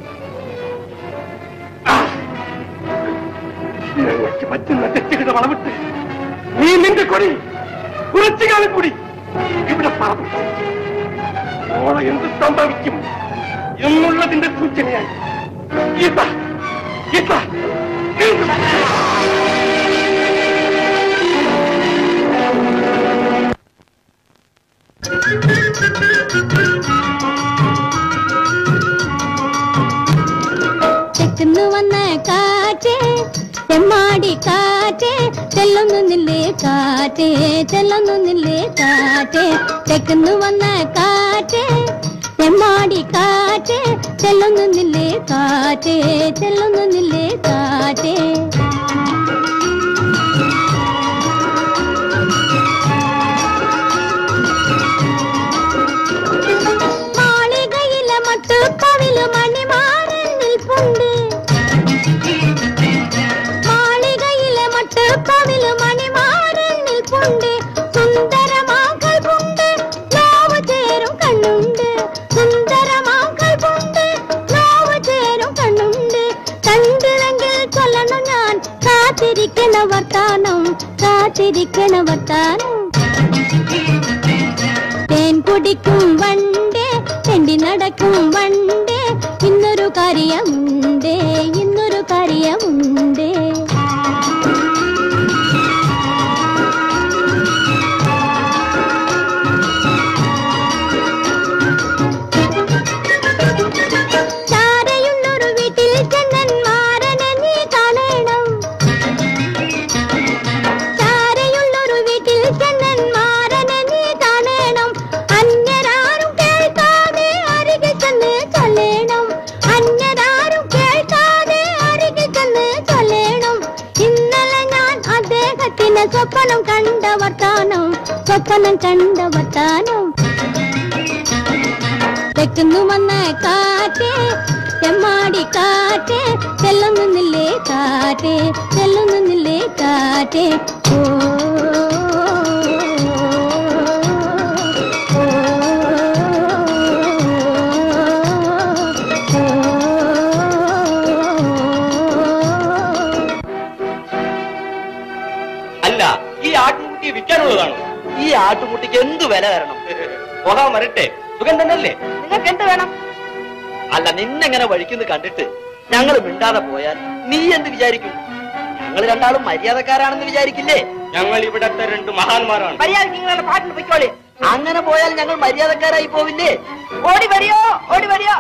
ആ. ഞങ്ങൾക്ക് പറ്റുന്ന തെറ്റുകളുടെ വളവിട്ട് നീ നിന്റെ കൊടി കുറച്ചു കാലം കൂടി ഇവിടെ പറഞ്ഞു ഓളെ എന്ത് സംഭവിക്കും എന്നുള്ളതിന്റെ സൂചനയായി ഇതാ ഇതാ ഇതാ. തെക്കുന്നു വന്ന കാറ്റേ തെമ്മാടി കാറ്റേ ചെല്ലുന്നു നില്ലേ കാറ്റേ ചെല്ലുന്നു നില്ലേ കാറ്റേ തെക്കുന്നു വന്ന കാറ്റേ തെമ്മാടി കാറ്റേ ചെല്ലുന്നു നില്ലേ കാറ്റേ ചെല്ലുന്നു നില്ലേ കാറ്റേ മാളികയിലെ മട്ടുപ്പവില് മണിമാരൻ നിൽപ്പുണ്ട് മാളികയിലെ മട്ടുപ്പവില് മണിമാരൻ നിൽപ്പുണ്ട് സുന്ദരമാക്കൾ പുണ്ട് നോവ് ചേരും കണ്ണുണ്ട് സുന്ദരമാക്കൾ പുണ്ട് നോവ് ചേരും കണ്ണുണ്ട് കണ്ടില്ലെങ്കിൽ ചൊല്ലണം ഞാൻ കാത്തിരിക്കണ വർത്താനം കാത്തിരിക്കണ വർത്താനം തേൻ കുടിക്കും വണ്ടേ തെണ്ടി നടക്കും വണ്ടേ ഇന്നൊരു കാര്യമുണ്ടേ ഇന്നൊരു കാര്യമുണ്ടേ ചാരയുള്ളൊരു വീട്ടിൽ ചെന്നന്മാരനെ നീ കാണണം ചാരയുള്ളൊരു വീട്ടിൽ ചെന്നന്മാരനെ നീ കാണണം അന്യരാരും കേൾക്കാതെ അരികിൽ ചെന്ന് ചൊല്ലേണം അന്യരാരും കേൾക്കാതെ അരികിൽ ചെന്ന് ചൊല്ലേണം ഇന്നലെ ഞാൻ അദ്ദേഹത്തിന് സ്വപ്നം കണ്ട വർത്താനം സ്വപ്നം കണ്ട വർത്താനം തെക്കുന്നു വന്ന കാറ്റേ ചെമ്മാടി കാറ്റേ ചെല്ലുന്നു നില്ലേ കാറ്റേ ചെല്ലുന്നു നില്ലേ കാറ്റേ ഓ അല്ല ഈ ആട്ടുമുട്ടി വിൽക്കാനുള്ളതാണോ ഈ ആട്ടുമുട്ടിക്ക് എന്ത് വില തരണം പോകാൻ വരട്ടെ സുഖം തന്നെയല്ലേ നിങ്ങൾക്ക് എന്ത് വേണം അല്ല നിന്നെങ്ങനെ വഴിക്കുന്നു കണ്ടിട്ട് ഞങ്ങൾ മിണ്ടാതെ പോയാൽ നീ എന്ത് വിചാരിക്കും ഞങ്ങൾ രണ്ടാളും മര്യാദക്കാരാണെന്ന് വിചാരിക്കില്ലേ ഞങ്ങൾ ഇവിടത്തെ രണ്ട് മഹാന്മാരാണ് മര്യാദ നിങ്ങളുടെ പാട്ടിന് പൊയ്ക്കോളി അങ്ങനെ പോയാൽ ഞങ്ങൾ മര്യാദക്കാരായി പോവില്ലേ ഓടി വരിയോ ഓടി വരിയോ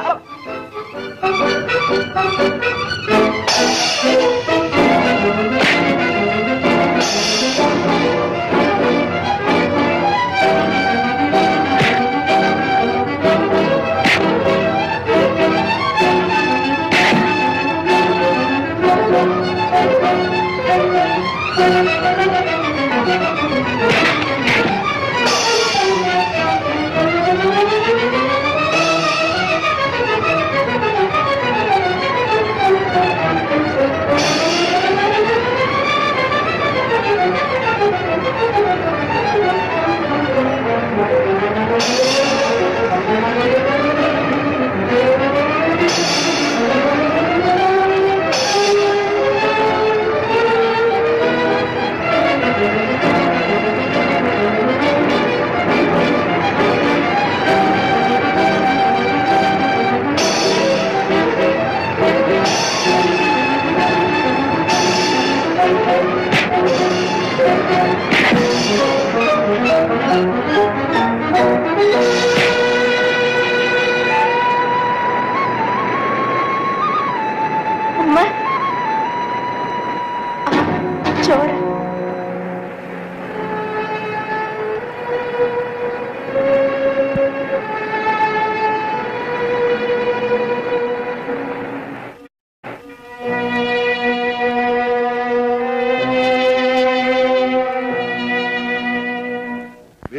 ആ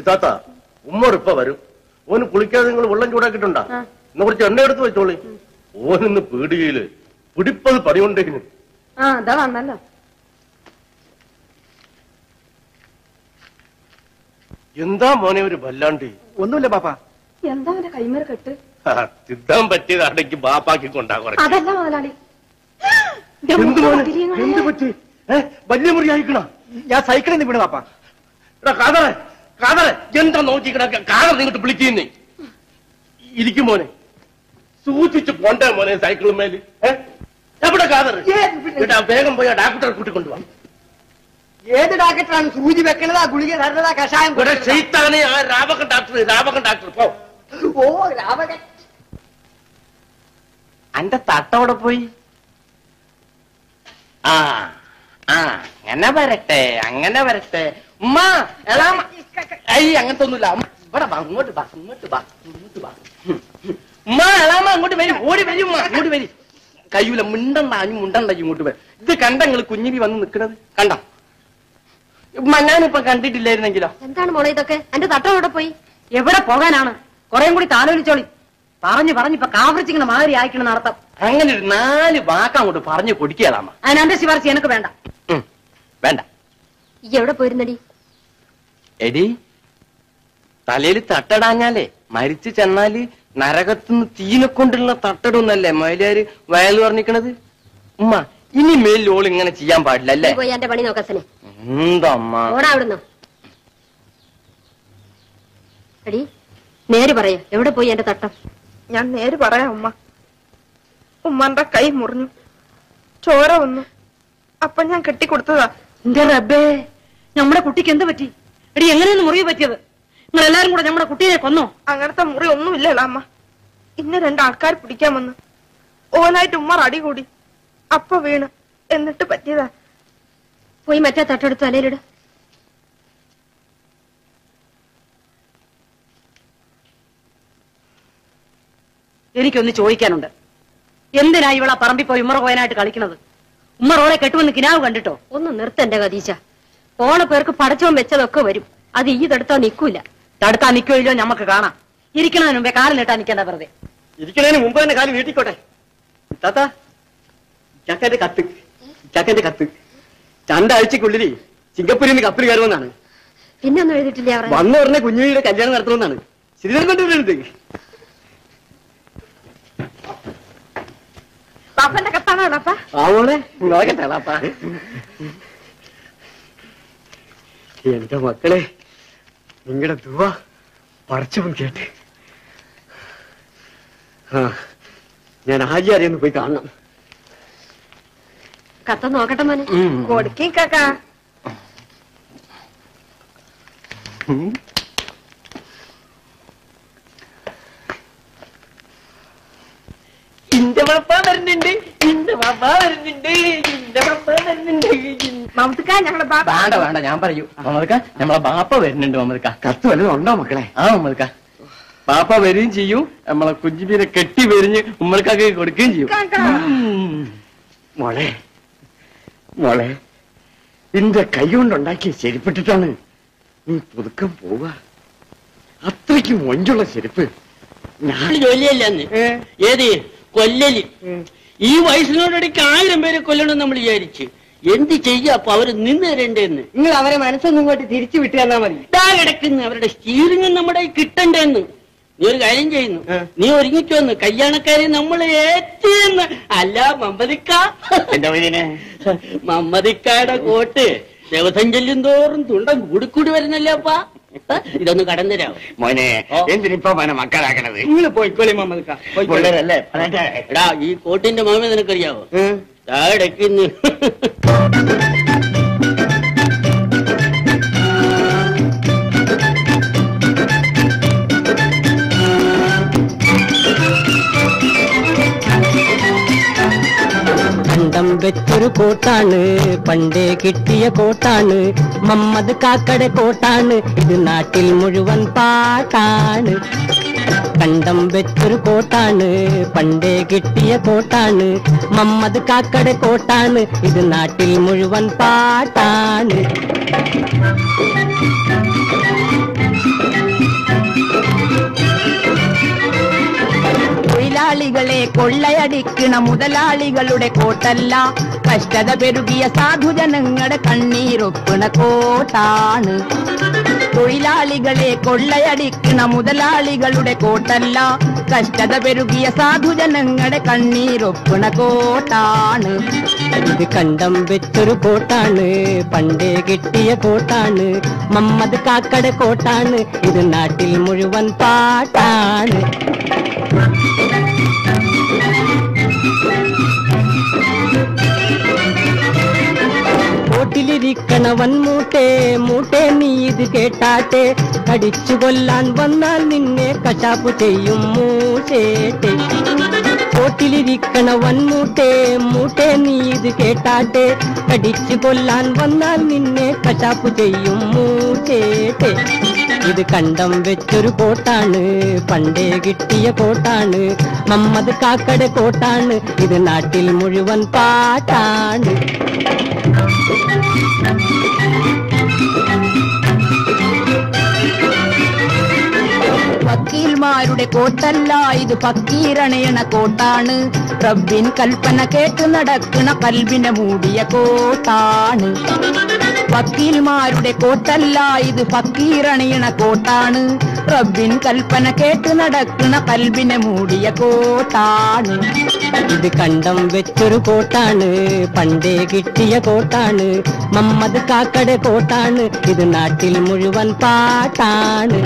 ഇത്താത്ത ഉമ്മോട് ഇപ്പൊ വരും ഓന് കുളിക്കാതെ നിങ്ങൾ വെള്ളം ചൂടാക്കിയിട്ടുണ്ടാ ഇന്ന് കുറച്ച് എണ്ണ എടുത്ത് വെച്ചോളി ഓനിന്ന് പീടികയില് പിടിപ്പത് പണിയുണ്ടെങ്കിലും ആ അതാ വന്നല്ലോ എന്താ മോനെ ഒരു വല്ലാണ്ട് ഒന്നുമില്ല പാപ്പ എന്താ അവന്റെ കൈമേൽ കെട്ട് ആ, തിന്നാൻ പറ്റിയതാണെങ്കിൽ ബാപ്പാക്കി കൊണ്ടാ കുറച്ച് അതല്ല മുതലാളി എന്ത് മോനെ എന്ത് പറ്റി ഏ വലിയ മുറി അയക്കണ ഞാൻ സൈക്കിളിൽ നിന്ന് വീണ് പാപ്പ എടാ കാതറെ കാതറെ എന്താ നോക്കിക്കണ കാതർ നിങ്ങോട്ട് വിളിക്കുന്നേ ഇരിക്കും മോനെ സൂചിച്ച് പോണ്ടേ മോനെ സൈക്കിളും മേല് ഏ? എവിടെ കാതർ എടാ വേഗം പോയി ആ ഡാക്ടറെ കൂട്ടിക്കൊണ്ടുവാ ഏത് ഡാക്കറ്റാണ് സൂചി വെക്കണതാ ഗുളിക തരണതാ കഷായം ഇവിടെ ചെയ്ത്താനെ ആ രാവകൻ ഡാക്ടർ രാവകൻ ഡാക്ടർ പോ ഓ രാമകൻ അന്റെ തട്ടവിടെ പോയി ആ ആ അങ്ങനെ വരട്ടെ അങ്ങനെ വരട്ടെ ഉമ്മ എളാമ ഐ അങ്ങനത്തെ ഒന്നുമില്ല ഉമ്മ, ഇവിടെ വാ ഇങ്ങോട്ട് വാ ഇങ്ങോട്ട് വാ ഇങ്ങോട്ട് വാ ഉം, ഉം. ഉമ്മ എളാമ അങ്ങോട്ട് വരും ഓടി വരും ഉമ്മ അങ്ങോട്ട് വരും കയ്യൂല മുണ്ടണ്ട അനി മുണ്ടണ്ട ഇങ്ങോട്ട് വരും ഇത് കണ്ട നിങ്ങള് കുഞ്ഞിബി വന്ന് നിക്കണത് കണ്ട ഉമ്മ ഞാനിപ്പൊ കണ്ടിട്ടില്ലായിരുന്നെങ്കിലോ എന്താണ് മോളെ ഇതൊക്കെ എന്റെ തട്ടം എവിടെ പോയി എവിടെ പോകാനാണ് കുറേം കൂടി താലോലിച്ചോളി പറഞ്ഞു പറഞ്ഞു ഇപ്പൊ കാവറിച്ചിങ്ങനെ മാതിരി ആയിക്കണം നടത്തം അങ്ങനെ ഒരു നാല് വാക്ക് അങ്ങോട്ട് പറഞ്ഞു കൊടുക്കുകയാളാമ്മ അതിനെന്റെ ശിവാർച്ചി എനിക്ക് വേണ്ട വേണ്ട ഈ എവിടെ പോയിരുന്നടി എടി തലയിൽ തട്ടടാഞ്ഞാലേ മരിച്ചു ചെന്നാല് നരകത്തുനിന്ന് തീനെ കൊണ്ടുള്ള തട്ടടുന്നല്ലേ മയിലാര് വയൽ പറഞ്ഞിക്കണത് ഉമ്മ ഇനി മേലിൽ ഓൾ ഇങ്ങനെ ചെയ്യാൻ പാടില്ല അല്ലേ പോയി എന്റെ പണി നോക്കസനെ എന്താ അമ്മ ഓടാ അവിടുന്ന് എടി നേര് പറയ എവിടെ പോയി എന്റെ തട്ടം ഞാൻ നേര് പറയാം ഉമ്മ ഉമ്മന്റെ കൈ മുറിഞ്ഞു ചോര വന്നു അപ്പൊ ഞാൻ കെട്ടിക്കൊടുത്തതാ എന്റെ റബ്ബേ നമ്മുടെ കുട്ടിക്ക് എന്ത് പറ്റി എടി എങ്ങനെയൊന്ന് മുറിവ് പറ്റിയത് നിങ്ങൾ എല്ലാരും കൂടെ നമ്മുടെ കുട്ടിയെ കൊന്നോ അങ്ങനത്തെ മുറി ഒന്നുമില്ലല്ലോ അമ്മ ഇന്ന് രണ്ടാൾക്കാർ പിടിക്കാൻ വന്ന് ഓനായിട്ട് ഉമ്മർ അടി കൂടി അപ്പൊ വീണ് എന്നിട്ട് പറ്റിയതാ പോയി മറ്റേ തട്ടെടുത്ത് തലയിലിട് എനിക്കൊന്ന് ചോദിക്കാനുണ്ട് എന്തിനാ ഇവളാ പറമ്പിൽ പോയി ഉമ്മറ പോയനായിട്ട് കളിക്കണത് ഉമ്മറോളെ കെട്ടുവന്ന് കിനാവ് കണ്ടിട്ടോ ഒന്ന് നിർത്തന്റെ കതീച്ച പോണ പേർക്ക് പടച്ചോൻ വെച്ചതൊക്കെ വരും അത് ഈ തടുത്താ നിക്കൂല തടുത്താ നിക്കോ ഞമ്മക്ക് കാണാം ഇരിക്കണതിന് മുമ്പേ കാലം നീട്ടാൻ നിൽക്കണ്ട വെറുതെ ഇരിക്കണതിന് മുമ്പ് തന്നെ കാല് നീട്ടിക്കോട്ടെ താത്ത ചക്കന്റെ കത്ത് ചക്കന്റെ കത്ത് രണ്ടാഴ്ചക്കുള്ളിൽ സിംഗപ്പൂരിൽ നിന്ന് കപ്പിൽ കയറുമെന്നാണ് പിന്നെ ഒന്നും എഴുതിയിട്ടില്ല അവർ വന്ന ഉടനെ കുഞ്ഞുവിയുടെ കല്യാണം നടത്തണമെന്നാണ് ശ്രീധരൻ കൊണ്ടുവരുന്നത് പാപ്പന്റെ കത്താണോ അപ്പ ആവോളെ നോക്കട്ടെളാപ്പാ എന്റെ മക്കളെ നിങ്ങളുടെ ദുവ പറിച്ചവൻ കേട്ട് ആ ഞാൻ ആര്യാരെയൊന്ന് പോയി കാണണം കത്ത നോക്കട്ടെ മോനെ കൊടുക്കേ കാക്കാ ഇന്റെ പാപ്പ വരുന്നുണ്ട് ഇന്റെ പാപ്പ വരുന്നുണ്ട് ഇന്റെ പാപ്പ വരുന്നുണ്ട് മമതുക്ക ഞങ്ങളെ ബാപ്പ വേണ്ട വേണ്ട ഞാൻ പറയൂ മമ്മദ്ക്ക നമ്മളെ ബാപ്പ വരുന്നുണ്ട് മമ്മദ്ക്ക കത്ത് വല്ലതും ഉണ്ടോ മക്കളെ ആ മമ്മദ്ക്ക ബാപ്പ വരികയും ചെയ്യും നമ്മളെ കുഞ്ഞിനെ കെട്ടി വരിഞ്ഞ് ഉമ്മൾക്കൊക്കെ കൊടുക്കുകയും ചെയ്യും ഉം. മോളെ മോളെ നിന്റെ കൈ കൊണ്ടുണ്ടാക്കിയ ചെരുപ്പിട്ടിട്ടാണ് നീ പുതുക്കം പോവുക അത്രയ്ക്ക് മൊഞ്ചുള്ള ചെരുപ്പ് ഞാൻ ജോലിയല്ലെന്ന് ഏത് കൊല്ലല് ഈ വയസ്സിനോടടിക്ക് ആയിരം പേരെ കൊല്ലണം നമ്മൾ വിചാരിച്ച് എന്ത് ചെയ്യാ അപ്പൊ അവര് നിന്ന് തരണ്ടേന്ന് നിങ്ങൾ അവരെ മനസ്സൊന്നും ഇങ്ങോട്ട് തിരിച്ചു വിട്ടു തന്നാ മതി ഇതാ കിടക്കുന്നു അവരുടെ സ്റ്റീറിംഗ് നമ്മുടെ കയ്യിൽ കിട്ടണ്ടേന്ന് നീ ഒരു കാര്യം ചെയ്യുന്നു നീ ഒരുങ്ങിച്ചു വന്ന് കല്യാണക്കാരെ നമ്മൾ ഏറ്റിയെന്ന് അല്ല മമ്മദിക്ക എന്റെ മകനെ മമ്മദിക്കായുടെ കോട്ട് ദിവസം ചെല്ലും തോറും തുണ്ടം കൂടിക്കൂടി വരുന്നല്ലേ അപ്പാ ഏ? ഇതൊന്ന് കടന്നുതരാമോ മോനെ എന്തിനിപ്പോ മോനെ മക്കളാക്കണത് നിങ്ങൾ പോയിക്കോളി മമ്മദിക്ക പിള്ളേരല്ലേ പറയട്ടെ എടാ ഈ കോട്ടിന്റെ മാമ നിനക്കറിയാവോ താഴെക്കുന്നു കണ്ടം വെച്ചൊരു കോട്ടാണ് പണ്ടേ കിട്ടിയ കോട്ടാണ് മമ്മദ് കാക്കടെ കോട്ടാണ് ഇത് നാട്ടിൽ മുഴുവൻ പാട്ടാണ് കണ്ടം വെച്ചൊരു കോട്ടാണ് പണ്ടേ കിട്ടിയ കോട്ടാണ് മമ്മദ് കാക്കടെ കോട്ടാണ് ഇത് നാട്ടിൽ മുഴുവൻ പാട്ടാണ് തൊഴിലാളികളെ കൊള്ളയടിക്കണ മുതലാളികളുടെ കോട്ടല്ല കഷ്ടത പെരുകിയ സാധുജനങ്ങളുടെ കണ്ണീരൊപ്പണ കോട്ടാണ് തൊഴിലാളികളെ കൊള്ളയടിക്കണ മുതലാളികളുടെ കോട്ടല്ല കഷ്ടത പെരുകിയ സാധുജനങ്ങളുടെ കണ്ണീരൊപ്പണ കോട്ടാണ് ഇത് കണ്ടം വെച്ചൊരു കോട്ടാണ് പണ്ടേ കിട്ടിയ കോട്ടാണ് മമ്മദ് കാക്കട കോട്ടാണ് ഇത് നാട്ടിൽ മുഴുവൻ പാട്ടാണ് കോട്ടിലിരിക്കണവൻ മൂട്ടേ മൂട്ടേ നീ ഇത് കേട്ടാട്ടെ കടിച്ചു കൊല്ലാൻ വന്നാൽ നിന്നെ കശാപ്പു ചെയ്യും മൂശേട്ടെ കോട്ടിലിരിക്കണവൻ മൂട്ടേ മൂട്ടേ നീ ഇത് കേട്ടാട്ടെ കടിച്ചു കൊല്ലാൻ വന്നാൽ നിന്നെ കശാപ്പു ചെയ്യും മൂശേട്ടെ ഇത് കണ്ടം വെച്ചൊരു കോട്ടാണ് പണ്ടേ കിട്ടിയ കോട്ടാണ് മമ്മദ് കാക്കട കോട്ടാണ് ഇത് നാട്ടിൽ മുഴുവൻ പാട്ടാണ് വക്കീൽമാരുടെ കോട്ടല്ല ഇത് ഫക്കീരണയണ കോട്ടാണ് റബ്ബിൻ കൽപ്പന കേട്ട് നടക്കണ കൽവിനെ മൂടിയ കോട്ടാണ് വക്കീൽമാരുടെ കോട്ടല്ല ഇത് ഫക്കീരണയണ കോട്ടാണ് റബ്ബിൻ കൽപ്പന കേട്ട് നടക്കണ കൽവിനെ മൂടിയ കോട്ടാണ് ഇത് കണ്ടം വെച്ചൊരു കോട്ടാണ് പണ്ടേ കിട്ടിയ കോട്ടാണ് മമ്മദ് കാക്കട കോട്ടാണ് ഇത് നാട്ടിൽ മുഴുവൻ പാട്ടാണ്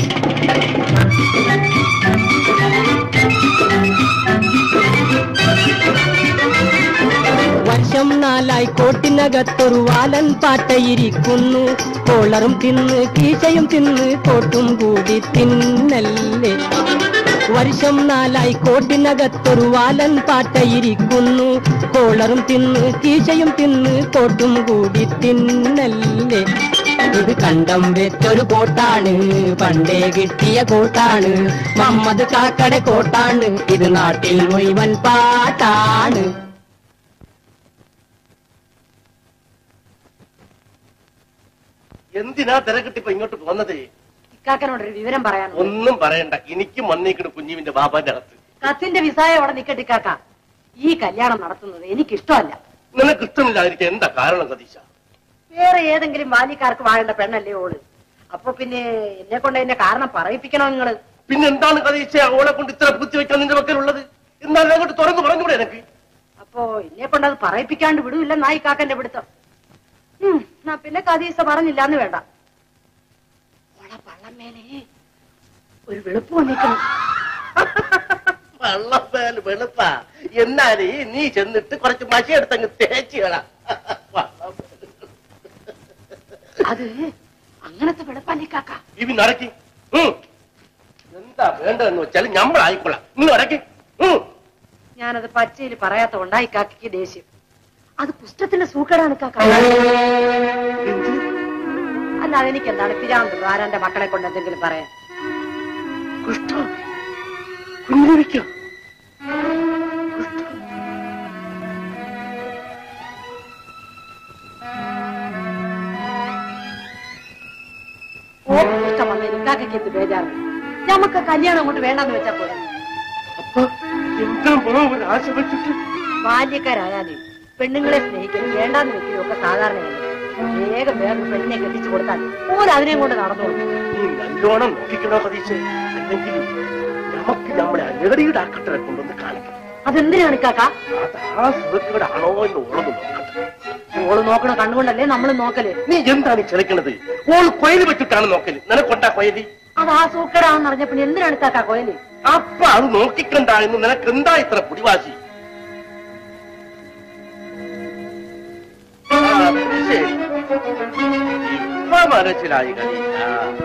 വർഷം നാലായി കോട്ടിനകത്തൊരു വാലൻ പാട്ടയിരിക്കുന്നു കോളറും തിന്ന് കീശയും തിന്ന് കോട്ടും കൂടി തിന്നല്ലേ വർഷം നാലായി കോട്ടിനകത്തൊരു വാലൻ പാട്ടയിരിക്കുന്നു കോളറും തിന്ന് കീശയും തിന്ന് കോട്ടും കൂടി തിന്നല്ലേ ഇത് കണ്ടം വെച്ചൊരു കോട്ടാണ് പണ്ടേ കിട്ടിയ കോട്ടാണ് മമ്മദ് കാക്കട കോട്ടാണ് ഇത് നാട്ടിൽ മുഴുവൻ പാട്ടാണ് എന്തിനാ തിരക്കിട്ടിപ്പോ ഇങ്ങോട്ട് പോന്നത് ഇക്കാക്കനോടൊരു വിവരം പറയാൻ ഒന്നും പറയണ്ട എനിക്കും വന്നേക്കണ് കുഞ്ഞുവിന്റെ ബാബാന്റെ അകത്ത് കത്തിന്റെ വിസായ അവിടെ നിക്കട്ടെ ഇക്കാക്ക ഈ കല്യാണം നടത്തുന്നത് എനിക്കിഷ്ടമല്ല നിനക്ക് ഇഷ്ടമില്ലാതിരിക്കാൻ എന്താ കാരണം സതീശ വേറെ ഏതെങ്കിലും ബാല്യക്കാർക്ക് വാഴേണ്ട പെണ്ണല്ലേ ഓള് അപ്പൊ പിന്നെ എന്നെ കൊണ്ട് എന്നെ കാരണം പറയിപ്പിക്കണോ നിങ്ങള് പിന്നെ എന്താണ് സതീശ ഓളെ കൊണ്ട് ഇത്ര പൂത്തി വെക്കാൻ നിന്റെ പക്കലുള്ളത് എന്നാലും അങ്ങോട്ട് തുറന്നു പറഞ്ഞൂടെ എനിക്ക് അപ്പോ എന്നെ കൊണ്ട് അത് പറയിപ്പിക്കാണ്ട് വിടൂല്ല നായി കാക്കന്റെ പിടുത്തം ഉം, എന്നാ പിന്നെ കദീസ പറഞ്ഞില്ലാന്ന് വേണ്ട ഓളെ പള്ളമേലെ ഒരു വെളുപ്പ് വന്നിരിക്കണം വള്ളപ്പേൽ വെളുപ്പ എന്നാല് നീ ചെന്നിട്ട് കുറച്ച് മഷി എടുത്തങ്ങ് തേച്ച് കളാ അത് അങ്ങനത്തെ വെളുപ്പല്ലേ കാക്ക ഇവി നടക്കി ഉം. എന്താ വേണ്ടതെന്ന് വെച്ചാൽ ഞമ്മളായിക്കൊള്ളാം നിങ്ങൾ നടക്കി ഞാനത് പച്ചയിൽ പറയാത്ത കൊണ്ടായി കാക്കയ്ക്ക് ദേഷ്യം അത് കുഷ്ടത്തിന്റെ സൂക്കേടാണ് കാക്ക അല്ല അതെനിക്ക് എന്താണ് പിരാന്ത് ആരാന്റെ മക്കളെ കൊണ്ട് എന്തെങ്കിലും പറയാൻ കുഞ്ഞിരിക്കോ ഓ കുഷ്ടം വന്ന ഇക്കാക്കയ്ക്ക് എന്ത് ബേജാറ് നമുക്ക് കല്യാണം കൊണ്ട് വേണ്ടെന്ന് വെച്ചാ പോലെ എന്താ മോളെ ഒരു ആശ വെച്ചിട്ട് ബാല്യക്കാരായാലേ പെണ്ണുങ്ങളെ സ്നേഹിക്കലും വേണ്ടാന്ന് വെക്കലും ഒക്കെ സാധാരണയല്ലേ വേഗം വേഗം പെണ്ണിനെ കെട്ടിച്ചു കൊടുത്താൽ ഓരോ അതിനെയും കൊണ്ട് നടന്നോളൂ നീ നല്ലോണം നോക്കിക്കണോ സതീശ് അല്ലെങ്കിൽ നമുക്ക് നമ്മുടെ അനേടിയുടെ ആക്കട്ടെ കൊണ്ടൊന്ന് കാണിക്കണം അതെന്തിനാണ് കാക്ക അത് ആ സുഹൃത്തുക്കളാണോ എന്ന് ഓളൊന്ന് നോക്കട്ടെ ഓള് നോക്കണ കണ്ണുകൊണ്ടല്ലേ നമ്മൾ നോക്കല് നീ എന്താണ് ഈ ചിലക്കണത് ഓള് കൊയല് വെച്ചിട്ടാണ് നോക്കല് നിനക്കൊണ്ടാ കൊയലി അത് ആ സൂക്കടാണെന്ന് അറിഞ്ഞ പിന്നെ എന്തിനാണ് കാക്ക കോയല് അപ്പൊ അത് നോക്കിക്കണ്ട എന്ന് നിനക്ക് എന്താ ഇത്ര പിടിവാശി ആ, ശരി. ഇപ്പൊ മനസ്സിലായി കലീല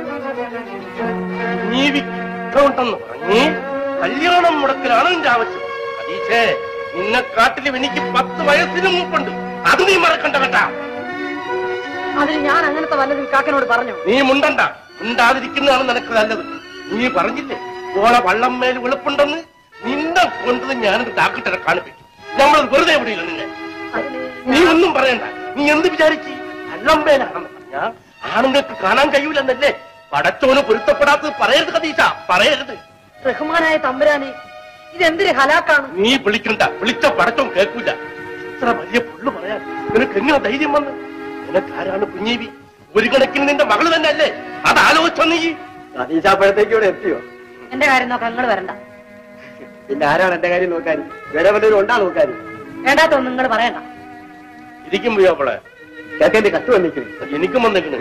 നീ വിക്കൗണ്ടെന്ന് പറഞ്ഞ് കല്യാണം മുടക്കലാണ് എന്റെ ആവശ്യം അതീശേ നിന്നെ കാട്ടിലും എനിക്ക് പത്ത് വയസ്സിന് മുമ്പുണ്ട് അത് നീ മറക്കണ്ട കേട്ടാ അതിന് ഞാൻ അങ്ങനത്തെ വല്ലതും കാക്കനോട് പറഞ്ഞു നീ മുണ്ടണ്ട മുണ്ടാതിരിക്കുന്നതാണ് നിനക്ക് നല്ലത് നീ പറഞ്ഞില്ലേ ഓളെ വള്ളം മേൽ വെളുപ്പുണ്ടെന്ന് നിന്നെ കൊണ്ടത് ഞാനൊരു ഡാക്ടറെ കാണിപ്പിക്കും നമ്മൾ വെറുതെ വിടില്ല നിന്നെ നീ ഒന്നും പറയണ്ട നീ എന്ത് വിചാരിച്ച് വള്ളം മേലാണെന്ന് പറഞ്ഞ ആണുങ്ങൾക്ക് കാണാൻ കഴിയൂലെന്നല്ലേ പടച്ചോന് പൊരുത്തപ്പെടാത്തത് പറയരുത് കതീശ പറയരുത് റഹ്മാനായ തമ്പുരാനെ ഇതെന്തൊരു ഹലാക്കാണ് നീ വിളിക്കണ്ട വിളിച്ച പടച്ചോൻ കേൾക്കൂല ഇത്ര വലിയ പുള്ളു പറയാൻ നിനക്ക് എങ്ങനെ ധൈര്യം വന്ന് നിനക്ക് ആരാണ് കുഞ്ഞീവി ഒരു കണക്കിന് നിന്റെ മകള് തന്നെ അല്ലേ അത് ആലോചിച്ചോ നീ സതീശാപ്പഴത്തേക്ക് ഇവിടെ എത്തിയോ എന്റെ കാര്യം നോക്കാൻ നിങ്ങൾ വരണ്ട പിന്നെ ആരാണ് എന്റെ കാര്യം നോക്കാൻ വേറെ വല്ലവരും ഉണ്ടാ നോക്കാൻ വേണ്ടാത്തൊന്നും നിങ്ങൾ പറയണ്ട ഇരിക്കും പോയി അവളെ ചേട്ടന്റെ കത്ത് വന്നിരിക്കുന്നു എനിക്കും വന്നേക്കണ്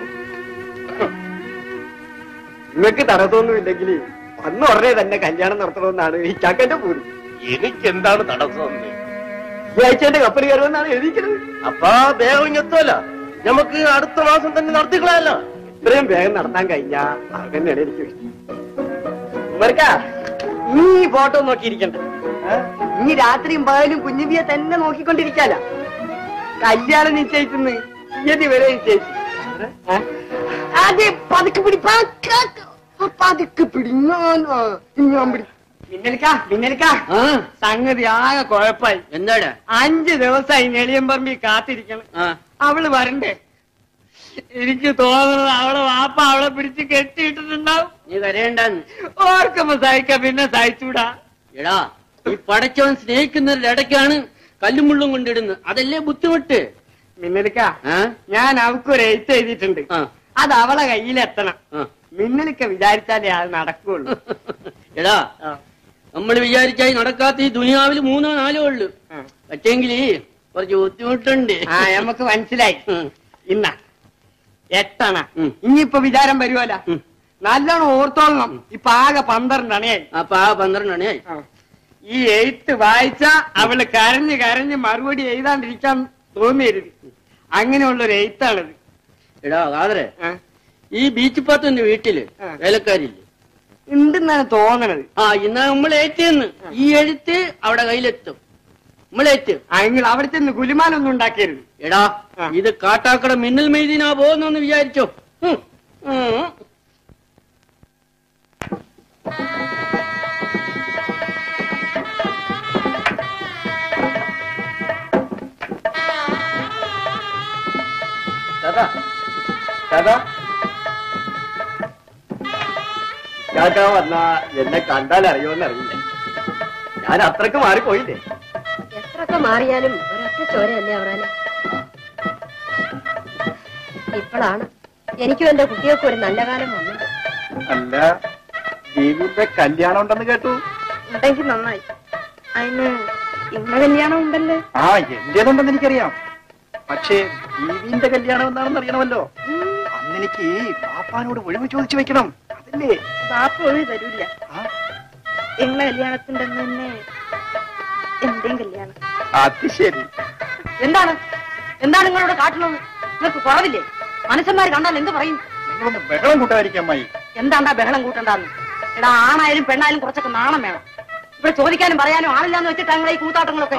നിങ്ങൾക്ക് തടസ്സമൊന്നും ഇല്ലെങ്കിൽ അന്ന് ഉടനെ തന്നെ കല്യാണം നടത്തണമെന്നാണ് ഈ ചാക്കന്റെ പൂരി എനിക്ക് എന്താണ് തടസ്സം ഈ ആഴ്ചന്റെ കപ്പൽ കയറുമെന്നാണ് എഴുതിക്കുന്നത് അപ്പൊ വേഗം ഇങ്ങെത്തുമല്ല നമുക്ക് അടുത്ത മാസം തന്നെ നടത്തിക്കളയല്ലോ ഇത്രയും വേഗം നടത്താൻ കഴിഞ്ഞാ തന്നെയാണ് എനിക്ക് ഇഷ്ടം ഉമ്മർക്ക, നീ ഈ ഫോട്ടോ നോക്കിയിരിക്കണ്ട നീ രാത്രിയും പകലും കുഞ്ഞുബിയെ തന്നെ നോക്കിക്കൊണ്ടിരിക്കാല കല്യാണം നിശ്ചയിച്ചെന്ന് തീയതി വരെ നിശ്ചയിച്ചു ഏ? അതെ പതുക്കെ പിടി പതുക്കെ, പതുക്കെ പിടി ഞാൻ ആ, ഞാൻ പിടി മിന്നലിക്ക മിന്നലിക്ക സംഗതി ആകെ കുഴപ്പായി എന്താണ് അഞ്ച് ദിവസമായി നെളിയമ്പറമ്പി കാത്തിരിക്കണം അവള് വരണ്ടേ എനിക്ക് തോന്നുന്നത് അവളെ വാപ്പ അവളെ പിടിച്ച് കെട്ടിയിട്ടിട്ടുണ്ടാവും നീ കരയണ്ടെന്ന് ഓർക്കുമ്പോ സഹിക്ക പിന്നെ സഹിച്ചൂടാ എടാ ഈ പടച്ചവൻ സ്നേഹിക്കുന്നതിന്റെ ഇടയ്ക്കാണ് കല്ലും മുള്ളും കൊണ്ടിടുന്നത് അതല്ലേ ബുദ്ധിമുട്ട് മിന്നലിക്ക ഞാൻ അവക്കൊരു എഴുത്ത് എഴുതിയിട്ടുണ്ട് അത് അവളെ കയ്യിലെത്തണം മിന്നലിക്ക വിചാരിച്ചാലേ അത് നടക്കുള്ളൂ എടാ നമ്മൾ വിചാരിച്ചായി നടക്കാത്ത ഈ ദുനിയാവിൽ മൂന്നോ നാലോ ഉള്ളു പറ്റെങ്കിൽ കുറച്ച് ബുദ്ധിമുട്ടുണ്ട് ആ നമുക്ക് മനസ്സിലായി ഇന്ന എട്ടണ ഇനിയിപ്പൊ വിചാരം വരുമല്ല നല്ലോണം ഓർത്തോളണം ഇപ്പൊ ആകെ പന്ത്രണ്ട് അണയായി അപ്പൊ ആ പന്ത്രണ്ട് അണയായി ഈ എഴുത്ത് വായിച്ച അവള് കരഞ്ഞ് കരഞ്ഞ് മറുപടി എഴുതാണ്ടിരിക്കാൻ തോന്നിയരുത് അങ്ങനെയുള്ള ഒരു എഴുത്താണിത് എടാ കാതറെ ഈ ബീച്ച് പാത്തന്റെ വീട്ടില് വേലക്കാരില്ലേ ഉണ്ടെന്നാണ് തോന്നണത് ആ ഇന്നാ നമ്മൾ ഏറ്റെന്ന് ഈ എഴുത്ത് അവിടെ കയ്യിലെത്തും നമ്മളേറ്റ് നിങ്ങൾ അവിടെ ചെന്ന് കുലുമാനൊന്നും ഉണ്ടാക്കരുത് എടാ ഇത് കാട്ടാക്കട മിന്നൽ മെയ്തിനാ പോകുന്നു വിചാരിച്ചോ ഉം. ഉം. ദാദാ ദാദാ കാക്ക വന്ന എന്നെ കണ്ടാൽ അറിയുമെന്ന് അറിയില്ല ഞാൻ അത്രക്ക് മാറിപ്പോയില്ലേ എത്രയൊക്കെ മാറിയാലും ഒരൊറ്റ ചോരയല്ലേ അവറാനെ ഇപ്പോഴാണ് എനിക്കും എന്റെ കുട്ടികൾക്കും ഒരു നല്ല കാലം വന്നത് അല്ല ദീപിന്റെ കല്യാണം ഉണ്ടെന്ന് കേട്ടു ഉണ്ടെങ്കിൽ നന്നായി അതിന് ഇന്ന കല്യാണം ഉണ്ടല്ലേ ആ എന്റേതുണ്ടെന്ന് എനിക്കറിയാം പക്ഷേ ദീപിന്റെ കല്യാണം എന്താണെന്ന് അറിയണമല്ലോ അന്ന് എനിക്ക് പാപ്പാനോട് ഒഴിവ് ചോദിച്ചു വെക്കണം അതല്ലേ ബാപ്പ ഒഴിവ് തരൂല നിങ്ങളെ കല്യാണത്തിന്റെ അന്ന് തന്നെ എന്റെയും കല്യാണം അത് ശരി എന്താണ് എന്താണ് നിങ്ങളിവിടെ കാട്ടുന്നത് നിങ്ങൾക്ക് കുറവില്ലേ മനുഷ്യന്മാർ കണ്ടാൽ എന്ത് പറയും നിങ്ങളൊന്ന് ബഹളം കൂട്ടാതിരിക്കാൻ അമ്മായി എന്താണ്ടാ ബഹളം കൂട്ടണ്ടാന്ന് എടാ ആണായാലും പെണ്ണായാലും കുറച്ചൊക്കെ നാണം വേണം ഇവിടെ ചോദിക്കാനും പറയാനും ആളില്ലാന്ന് വെച്ചിട്ട് ഞങ്ങളെ ഈ കൂത്താട്ടങ്ങളൊക്കെ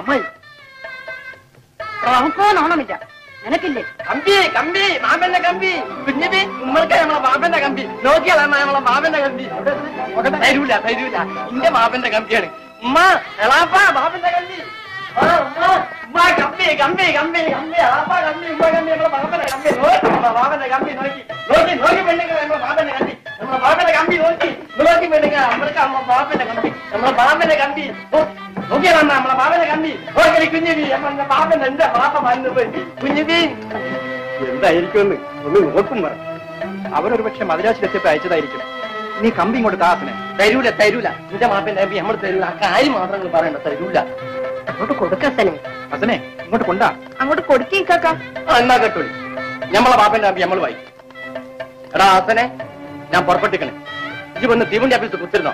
നമുക്കോ നാണമില്ല നിനക്കില്ലേ കമ്പി കമ്പി മാമന്റെ കമ്പി കുഞ്ഞിബി നമ്മൾക്ക് നമ്മളെ മാമന്റെ കമ്പി നോക്കിയാൽ നമ്മളെ മാമന്റെ കമ്പി തരൂല തരൂല ഇന്റെ മാമന്റെ കമ്പിയാണ് ഉമ്മ എളാപ്പ മാമന്റെ കമ്പി ആ, ഉമ്മ, ഉമ്മ, കമ്പി കമ്പി കമ്പി കമ്പി എളാപ്പ കമ്പി ഉമ്മ കമ്പി നമ്മളെ മാമന്റെ കമ്പി നോക്കി നമ്മളെ മാമന്റെ കമ്പി നോക്കി നോക്കി നോക്കി പെണ്ണുങ്ങൾ നമ്മളെ മാമന്റെ കമ്പി നമ്മളെ മാമന്റെ കമ്പി നോക്കി നോക്കി പെണ്ണുങ്ങൾ നമ്മൾക്ക് നമ്മളെ മാമന്റെ കമ്പി നമ്മളെ മാമന്റെ കമ്പി നോക്കിയാ വന്ന നമ്മളെ മാമന്റെ കമ്പി നോക്കി കുഞ്ഞിബി നമ്മളെ മാമന്റെ എന്റെ പാപ്പ മറന്നു പോയി കുഞ്ഞിബി എന്തായിരിക്കുമെന്ന് ഒന്ന് നോക്കും പറ അവരൊരു പക്ഷെ മദ്രാസിലെത്തിയപ്പോ അയച്ചതായിരിക്കും നീ കമ്പി ഇങ്ങോട്ട് താസനെ തരൂല തരൂല നിന്റെ മാപ്പന്റെ കമ്പി നമ്മൾ തരൂല ആ കാര്യം മാത്രം നിങ്ങൾ പറയണ്ട തരൂല അങ്ങോട്ട് കൊടുക്കസനെ ഹസനെ ഇങ്ങോട്ട് കൊണ്ടാ അങ്ങോട്ട് കൊടുക്കേ കാക്ക ആ എന്നാ കേട്ടോളി ഞമ്മളെ ബാപ്പന്റെ കമ്പി നമ്മൾ വായി എടാ ഹസനെ ഞാൻ പുറപ്പെട്ടിക്കണേ ഇജ്ജ് വന്ന് തീവണ്ടി ഓഫീസ് കുത്തിരുന്നോ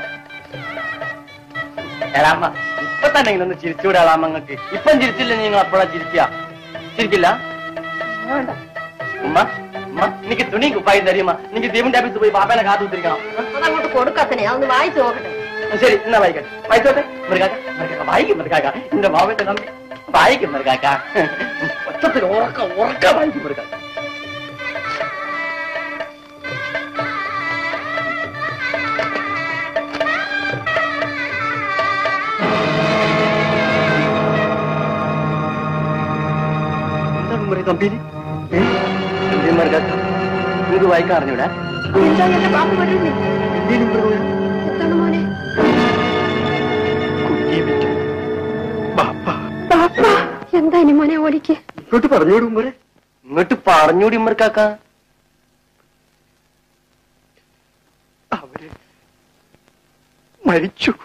എടാമ്മ ഇപ്പൊ തന്നെ ഇങ്ങനെ ഒന്ന് ചിരിച്ചുകൂടെ എളാമ്മങ്ങൾക്ക് ഇപ്പം ചിരിച്ചില്ല നിങ്ങൾ അപ്പോഴാ ചിരിക്കുക ചിരിക്കില്ല ഉമ്മ ഉമ്മ എനിക്ക് തുണി കുപ്പായി തരുമ്മ എനിക്ക് തീവണ്ടി ഓഫീസ് പോയി ബാപ്പനെ കാത്തുത്തിരിക്കണം അതങ്ങോട്ട് കൊടുക്കസനെ അതൊന്ന് വായിച്ചു നോക്കട്ടെ ശരി എന്നാ വായിക്കട്ടെ വായിച്ചോട്ടെ മൃഗാക്ക മൃഗാക്ക വായിക്കും മൃഗാക്ക എന്റെ മാവന്റെ നന്ദി വായിക്കും മൃഗാക്ക ഒച്ചത്തിൽ ഉറക്ക ഉറക്ക വായിക്കും മൃഗാക്ക എന്താണ് മറി കമ്പിയിൽ മൃഗാക്ക നിങ്ങൾക്ക് വായിക്കാൻ അറിഞ്ഞൂടാ എന്താ എന്റെ ബാപ്പ വരുന്നേ എത്താണ് മോനെ എന്താ ഇനി മോനെ ഓലിക്ക് ഇങ്ങോട്ട് പറഞ്ഞോടും പോലെ ഇങ്ങോട്ട് പറഞ്ഞൂടി ഉമ്മർക്കാക്ക അവര് മരിച്ചു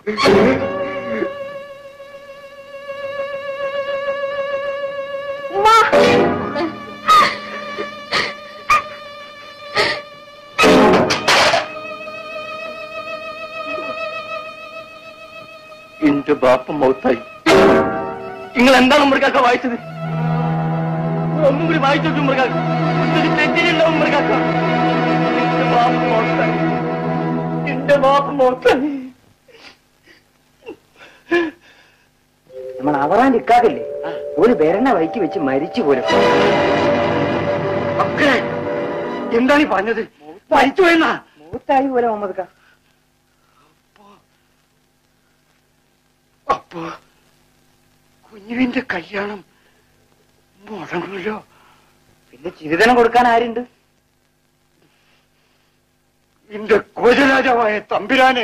എന്റെ ബാപ്പ മൗത്തായി നിങ്ങൾ എന്താണ് ഉമ്മർക്കാക്ക വായിച്ചത് ഒന്നും കൂടി വായിച്ചു നോക്കി ഉമ്മർക്കാക്ക ഇതൊരു തെറ്റിലുള്ള ഉമ്മർക്കാക്ക എന്റെ ബാപ്പ മൗത്തായി എന്റെ ബാപ്പ മൗത്തായി നമ്മൾ അവറാൻ ഇക്കാകില്ലേ ഒരു പേരെണ്ണ വൈക്ക് വെച്ച് മരിച്ചു പോലും മക്കളെ എന്താണ് ഈ പറഞ്ഞത് മരിച്ചു എന്നാ മൂത്തായി പോലെ മുഹമ്മദ് ഖാൻ അപ്പോ കുഞ്ഞുവിന്റെ കല്യാണം മുടങ്ങുമല്ലോ പിന്നെ ചിരിതനം കൊടുക്കാൻ ആരുണ്ട് എന്റെ കോജരാജാവായ തമ്പിരാനെ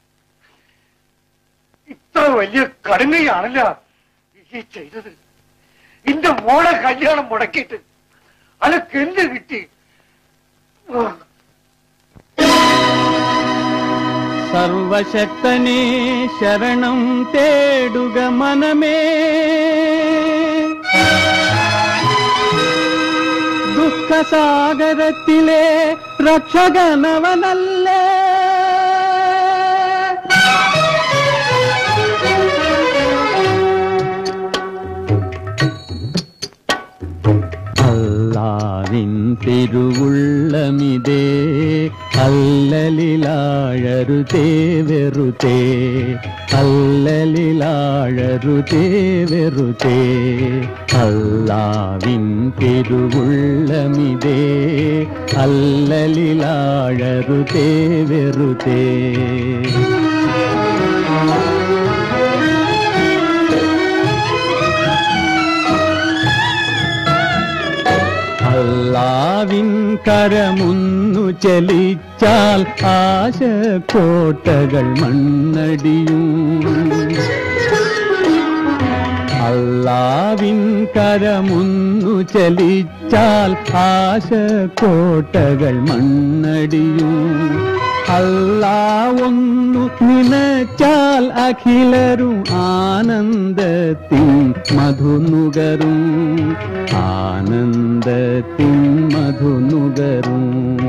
ഇത്ര വലിയ കടുങ്ങയാണല്ല ഈ ചെയ്തത് എന്റെ മോളെ കല്യാണം മുടക്കിയിട്ട് അതൊക്കെ എന്ത് കിട്ടി ആ. സർവശക്തനെ ശരണം തേടുക മനമേ ദുഃഖസാഗരത്തിലെ രക്ഷകനവനല്ലേ അല്ലാവിൻ തിരുവുള്ളമിതേ അല്ലലിലാഴരുതേ വെറുതേ അല്ലലിലാഴരുതേ വെറുതേ അല്ലാവിൻ തിരുവുള്ളമിതേ അല്ലലിലാഴരുതേ വെറുതേ അല്ലാവിൻ കരമൊന്നു ചലിച്ചാൽ ആശ കോട്ടകൾ മണ്ണടിയും അല്ലാവിൻ കരമൊന്നു ചലിച്ചാൽ ആശ കോട്ടകൾ മണ്ണടിയും അല്ലാ ഒന്നു നിനച്ചാൽ അഖിലരും ആനന്ദത്തിൻ മധുനുകരും ആനന്ദത്തിൻ മധുനുകരും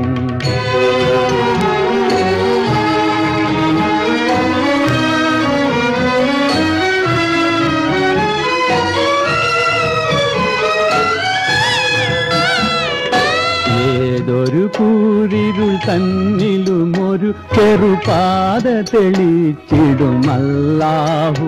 ഏതൊരു കൂരിരുൾ തന്നിലും ഒരു ചെറുപാത തെളിച്ചിടും അല്ലാഹു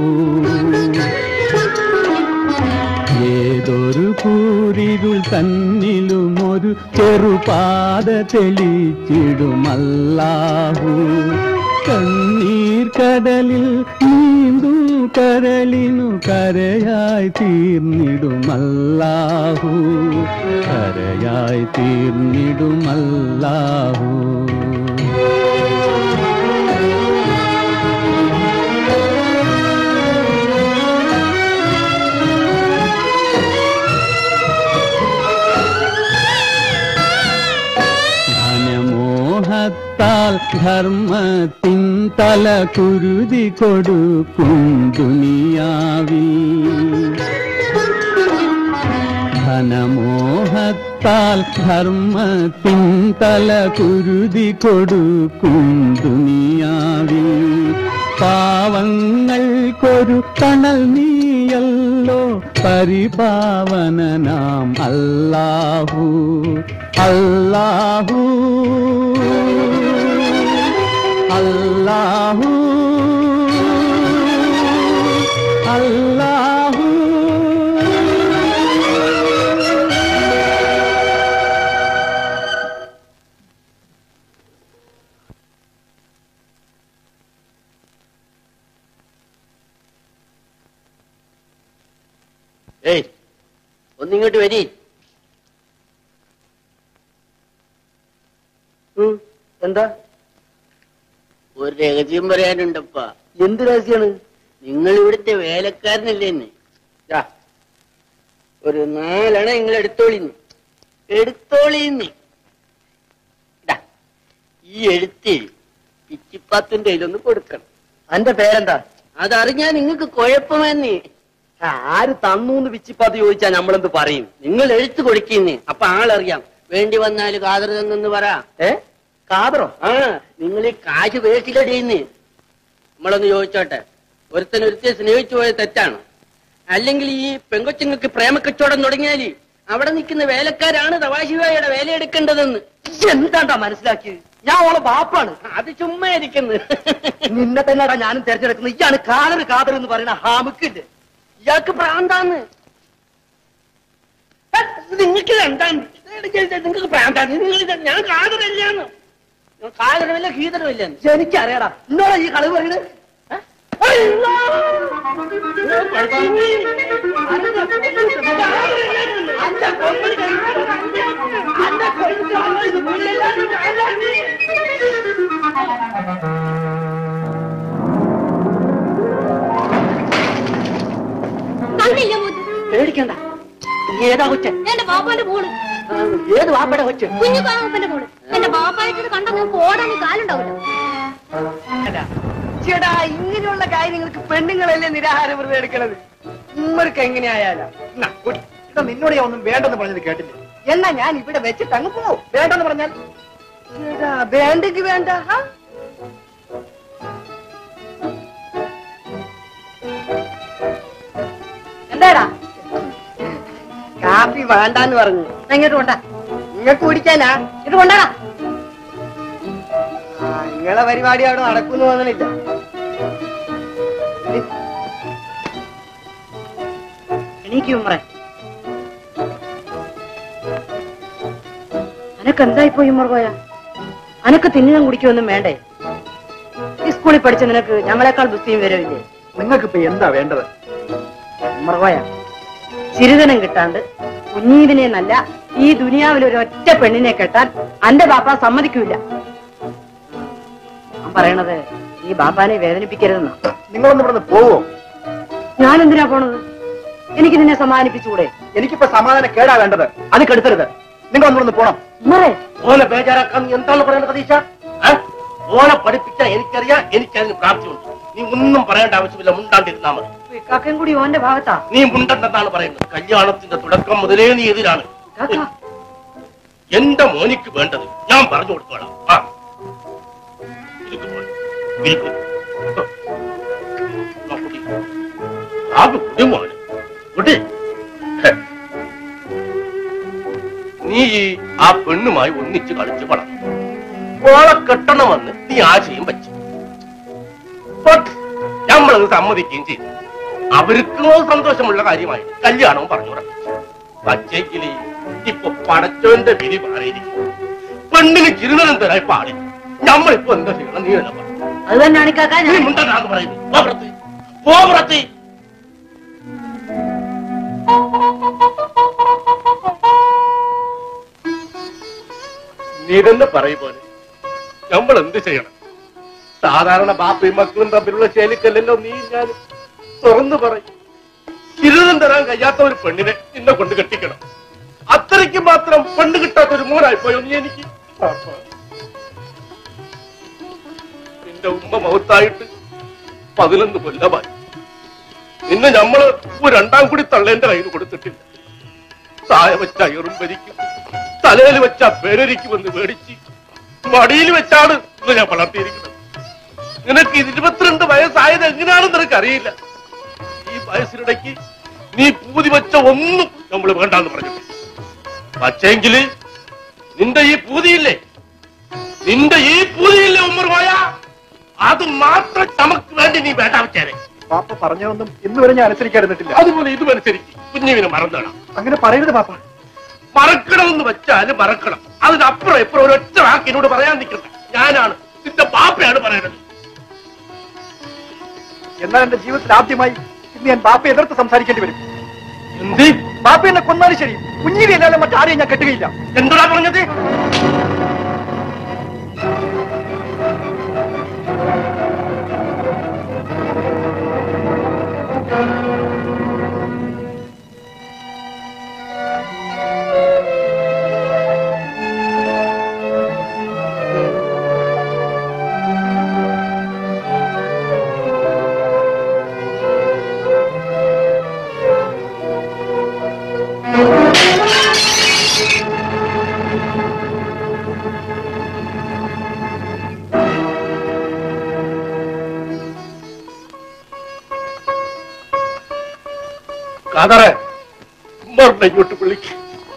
ഏതൊരു കൂരിരുൾ തന്നിലും ഒരു ചെറുപാത തെളിച്ചിടും അല്ലാഹു കണ്ണീർ കടലിൽ നീന്തും കരളിനു കരയായി തീർന്നിടും അല്ലാഹു കരയായി തീർന്നിടും അല്ലാഹു ധനമോഹത്താൽ ധർമ്മത്തിൻ തല കുരുതി കൊടുക്കും ദുനിയാവിൽ ധനമോഹത്താൽ ധർമ്മത്തിൻ തല കുരുതി കൊടുക്കും ദുനിയാവിൽ പാവങ്ങൾക്കൊരു തണൽ നീയല്ലോ പരിപാവനനാം അല്ലാഹു അല്ലാഹു അല്ലാഹു അല്ലാഹു ഏയ് ഒന്നിങ്ങോട്ട് വരി എന്താ ഒരു രഹസ്യം പറയാനുണ്ടപ്പ എന്ത് രഹസ്യാണ് നിങ്ങൾ ഇവിടുത്തെ വേലക്കാരനല്ലേ എന്നെ ഒരു നാലെണ്ണ നിങ്ങൾ എടുത്തോളിന്ന് എടുത്തോളിന്ന് ഇതാ, ഈ എഴുത്തി പിച്ചിപ്പാത്തിന്റെ കയ്യിലൊന്ന് കൊടുക്കണം അന്റെ പേരെന്താ അതറിഞ്ഞാ നിങ്ങക്ക് കുഴപ്പമെന്ന് ആര് തന്നൂന്ന് പിച്ചിപ്പാത്ത് ചോദിച്ചാ നമ്മളെന്ത് പറയും നിങ്ങൾ എഴുത്ത് കൊടുക്കുന്നേ അപ്പൊ ആളറിയാം വേണ്ടി വന്നാല് കാതർ തന്നെന്ന് പറ ഏ കാതറോ ആ നിങ്ങൾ ഈ കാശ് വേസ്റ്റിലടിയുന്നേ നമ്മളൊന്ന് ചോദിച്ചോട്ടെ ഒരുത്തൻ ഒരുത്തിയെ സ്നേഹിച്ചു പോയത് തെറ്റാണ് അല്ലെങ്കിൽ ഈ പെങ്കൊച്ചുങ്ങൾക്ക് പ്രേമക്കച്ചവടം തുടങ്ങിയാല് അവിടെ നിൽക്കുന്ന വേലക്കാരാണ് തവാശിവായുടെ വേലയെടുക്കേണ്ടതെന്ന് എന്താണ്ടാ മനസ്സിലാക്കിയത് ഞാൻ ഓളെ ബാപ്പാണ് അത് ചുമ്മാ ഇരിക്കുന്നു നിന്നെ തന്നെടാ ഞാനും തെരഞ്ഞെടുക്കുന്നത് ഇയാണ് കാതറ് കാതർ എന്ന് പറയുന്ന ഹാമുക്കില്ലേ ഇയാൾക്ക് പ്രാന്താന്ന് നിങ്ങൾക്ക് എന്താണ് നിങ്ങൾക്ക് പ്രാന്താന്ന് നിങ്ങൾ ഇത് ഞാൻ കാതറല്ലാന്ന് ഞാൻ കാതരമില്ല ഗീതരമില്ലെന്ന് എനിക്കറിയാടാ എന്നോടാ ഈ കളവ് പറയുന്നത് കണ്ടില്ല മുത്ത് പേടിക്കണ്ട ഏതാ കൊച്ചൻ എന്റെ ബാപ്പാന്റെ മോള് ഏത് വാപ്പയുടെ കൊച്ചൻ കുഞ്ഞു കാമുപ്പന്റെ മോള് എന്റെ ബാപ്പായിട്ട് കണ്ട നിങ്ങൾക്ക് ഓടാൻ ഈ കാലുണ്ടാവില്ല ചേടാ ഇങ്ങനെയുള്ള കാര്യങ്ങൾക്ക് പെണ്ണുങ്ങളല്ലേ നിരാഹാര വ്രതം എടുക്കണത് ഉമ്മർക്ക് എങ്ങനെയായാലും എന്നാ, കുടി. ഇതാ നിന്നോട് ഞാൻ ഒന്നും വേണ്ടെന്ന് പറഞ്ഞത് കേട്ടില്ല എന്നാ ഞാൻ ഇവിടെ വെച്ചിട്ട് അങ്ങ് പോവും വേണ്ടെന്ന് പറഞ്ഞാൽ ചേടാ, വേണ്ടെങ്കി വേണ്ട ഹാ? എന്താടാ കാപ്പി വേണ്ടാന്ന് പറഞ്ഞു ഇങ്ങോട്ട് കൊണ്ടാ നിങ്ങൾക്ക് കുടിക്കാനാ ഇത് കൊണ്ടാടാ ആ, നിങ്ങളെ പരിപാടി അവിടെ നടക്കുന്നു തോന്നണില്ല എണീക്കും ഉമ്മറെ അനക്ക് എന്തായി പോയി ഉമ്മർ പോയ അനക്ക് തിന്നുകം കുടിക്കുമൊന്നും വേണ്ടേ ഈ സ്കൂളിൽ പഠിച്ച നിനക്ക് ഞങ്ങളെക്കാൾ ബുദ്ധിയും വരവില്ലേ നിങ്ങൾക്ക് ഇപ്പൊ എന്താ വേണ്ടത് ഉമ്മർ പോയ ചിരിതനം കിട്ടാണ്ട് കുഞ്ഞീതിനെ നല്ല ഈ ദുനിയാവിൽ ഒരു ഒറ്റ പെണ്ണിനെ കെട്ടാൻ അന്റെ ബാപ്പ സമ്മതിക്കൂല ഞാൻ പറയണത് ഈ ബാപ്പാനെ വേദനിപ്പിക്കരുതെന്നാ നിങ്ങളൊന്ന് ഇവിടുന്ന് പോവോ ഞാൻ എന്തിനാ പോണത് എനിക്ക് നിന്നെ സമാധാനിപ്പിച്ചുകൂടെ എനിക്കിപ്പോ സമാധാനം കേടാ വേണ്ടത് അത് കെടുത്തരുത് നിങ്ങൾ ഒന്നിവിടുന്ന് പോണം ഉമ്മറേ ഓനെ ബേജാറാക്കാൻ നീ എന്താണ് പറയുന്നത് പ്രതീക്ഷ ഏ? ഓനെ പഠിപ്പിച്ച എനിക്കറിയാം എനിക്കതിന് പ്രാപ്തിയുണ്ട് നീ ഒന്നും പറയേണ്ട ആവശ്യമില്ല മുണ്ടാണ്ടിരുന്നാ മതി കാക്കയും കൂടി ഓന്റെ ഭാഗത്താ നീ മുണ്ടെന്നാണ് പറയുന്നത് കല്യാണത്തിന്റെ തുടക്കം മുതലേ നീ എതിരാണ് കാക്ക എന്റെ മോനിക്ക് വേണ്ടത് ഞാൻ പറഞ്ഞു കൊടുത്തോളാം ആ ഇരിക്ക് മോനെ. ഇരിക്ക്. ആ, കുടി. ആ, കുടി മോനെ. കുടി. ഹെ. നീ ഈ ആ പെണ്ണുമായി ഒന്നിച്ച് കളിച്ച് വളർന്നു ഓളെ കെട്ടണമെന്ന് നീ ആശയം വെച്ചു But നമ്മളത് സമ്മതിക്കുകയും ചെയ്തു അവർക്കോ സന്തോഷമുള്ള കാര്യമായി കല്യാണവും പറഞ്ഞു ഉറപ്പിച്ചു പച്ചേക്കിലി ഇപ്പൊ പടച്ചോന്റെ വിധി മാറിയിരിക്കും പെണ്ണിന് ചിരുതനം തരാൻ പാടില്ല നമ്മളിപ്പോ എന്താ ചെയ്യണം നീ തന്നെ പറ. അത് തന്നെയാണ് ഈ കാക്ക നീ ഞാൻ മുണ്ടെന്നാന്ന് പറയുന്നത് പോ പുറത്ത്. പോ പുറത്ത്. നീ തന്നെ പറയും പോലെ നമ്മൾ എന്ത് ചെയ്യണം സാധാരണ ബാപ്പയും മക്കളും തമ്മിലുള്ള ചേലിക്കല്ലല്ലോ നീ ഞാൻ തുറന്നു പറയും ചിരുതം തരാൻ കഴിയാത്ത ഒരു പെണ്ണിനെ നിന്നെ കൊണ്ട് കെട്ടിക്കണം അത്രയ്ക്ക് മാത്രം പെണ്ണ് കിട്ടാത്ത ഒരു മോനായി പോയോ നീ എനിക്ക് പാപ്പാ. നിന്റെ ഉമ്മ മൗത്തായിട്ട് പതിനൊന്ന് കൊല്ലമായി നിന്നെ ഞമ്മള് ഒരു രണ്ടാം കൂടി തള്ളേന്റെ കയ്യിൽ കൊടുത്തിട്ടില്ല താഴെ വെച്ച അയറും ഭരിക്കും തലയിൽ വെച്ച പേരരിക്കുമെന്ന് മേടിച്ച് മടിയിൽ വെച്ചാണ് ഇന്ന് ഞാൻ വളർത്തിയിരിക്കുന്നത് നിനക്ക് ഇരുപത്തിരണ്ട് വയസ്സായത് എങ്ങനെയാണെന്ന് നിനക്ക് അറിയില്ല ഈ വയസ്സിനിടയ്ക്ക് നീ പൂതി വെച്ച ഒന്നും നമ്മൾ വേണ്ടാന്ന് പറഞ്ഞിട്ട് പക്ഷേങ്കില് നിന്റെ ഈ പൂതിയില്ലേ നിന്റെ ഈ പൂതിയില്ലേ ഉമ്മർ പോയ അത് മാത്രം നമുക്ക് വേണ്ടി നീ വേണ്ട വെച്ചേരെ പാപ്പ പറഞ്ഞതൊന്നും ഇന്ന് വരെ ഞാൻ അനുസരിക്കാതിരുന്നിട്ടില്ല അതുപോലെ ഇതും അനുസരിച്ച് കുഞ്ഞുവിനെ മറന്നേണം അങ്ങനെ പറയരുത് പാപ്പ മറക്കണമെന്ന് വെച്ചാല് മറക്കണം അതിനപ്പുറം എപ്പുറം ഒരൊറ്റ വാക്ക് എന്നോട് പറയാൻ നിൽക്കണ്ട ഞാനാണ് നിന്റെ ബാപ്പയാണ് പറയുന്നത് എന്നാൽ എന്റെ ജീവിതത്തിൽ ആദ്യമായി ഇന്ന് ഞാൻ ബാപ്പയെ എതിർത്ത് സംസാരിക്കേണ്ടി വരും എന്ത് ബാപ്പ എന്നെ കൊന്നാലും ശരി കുഞ്ഞിനെ അല്ലാതെ മറ്റാരെയും ഞാൻ കെട്ടുകയില്ല എന്താ പറഞ്ഞത് കാതറേ ഉമ്മറിനെ ഇങ്ങോട്ട് വിളിക്ക്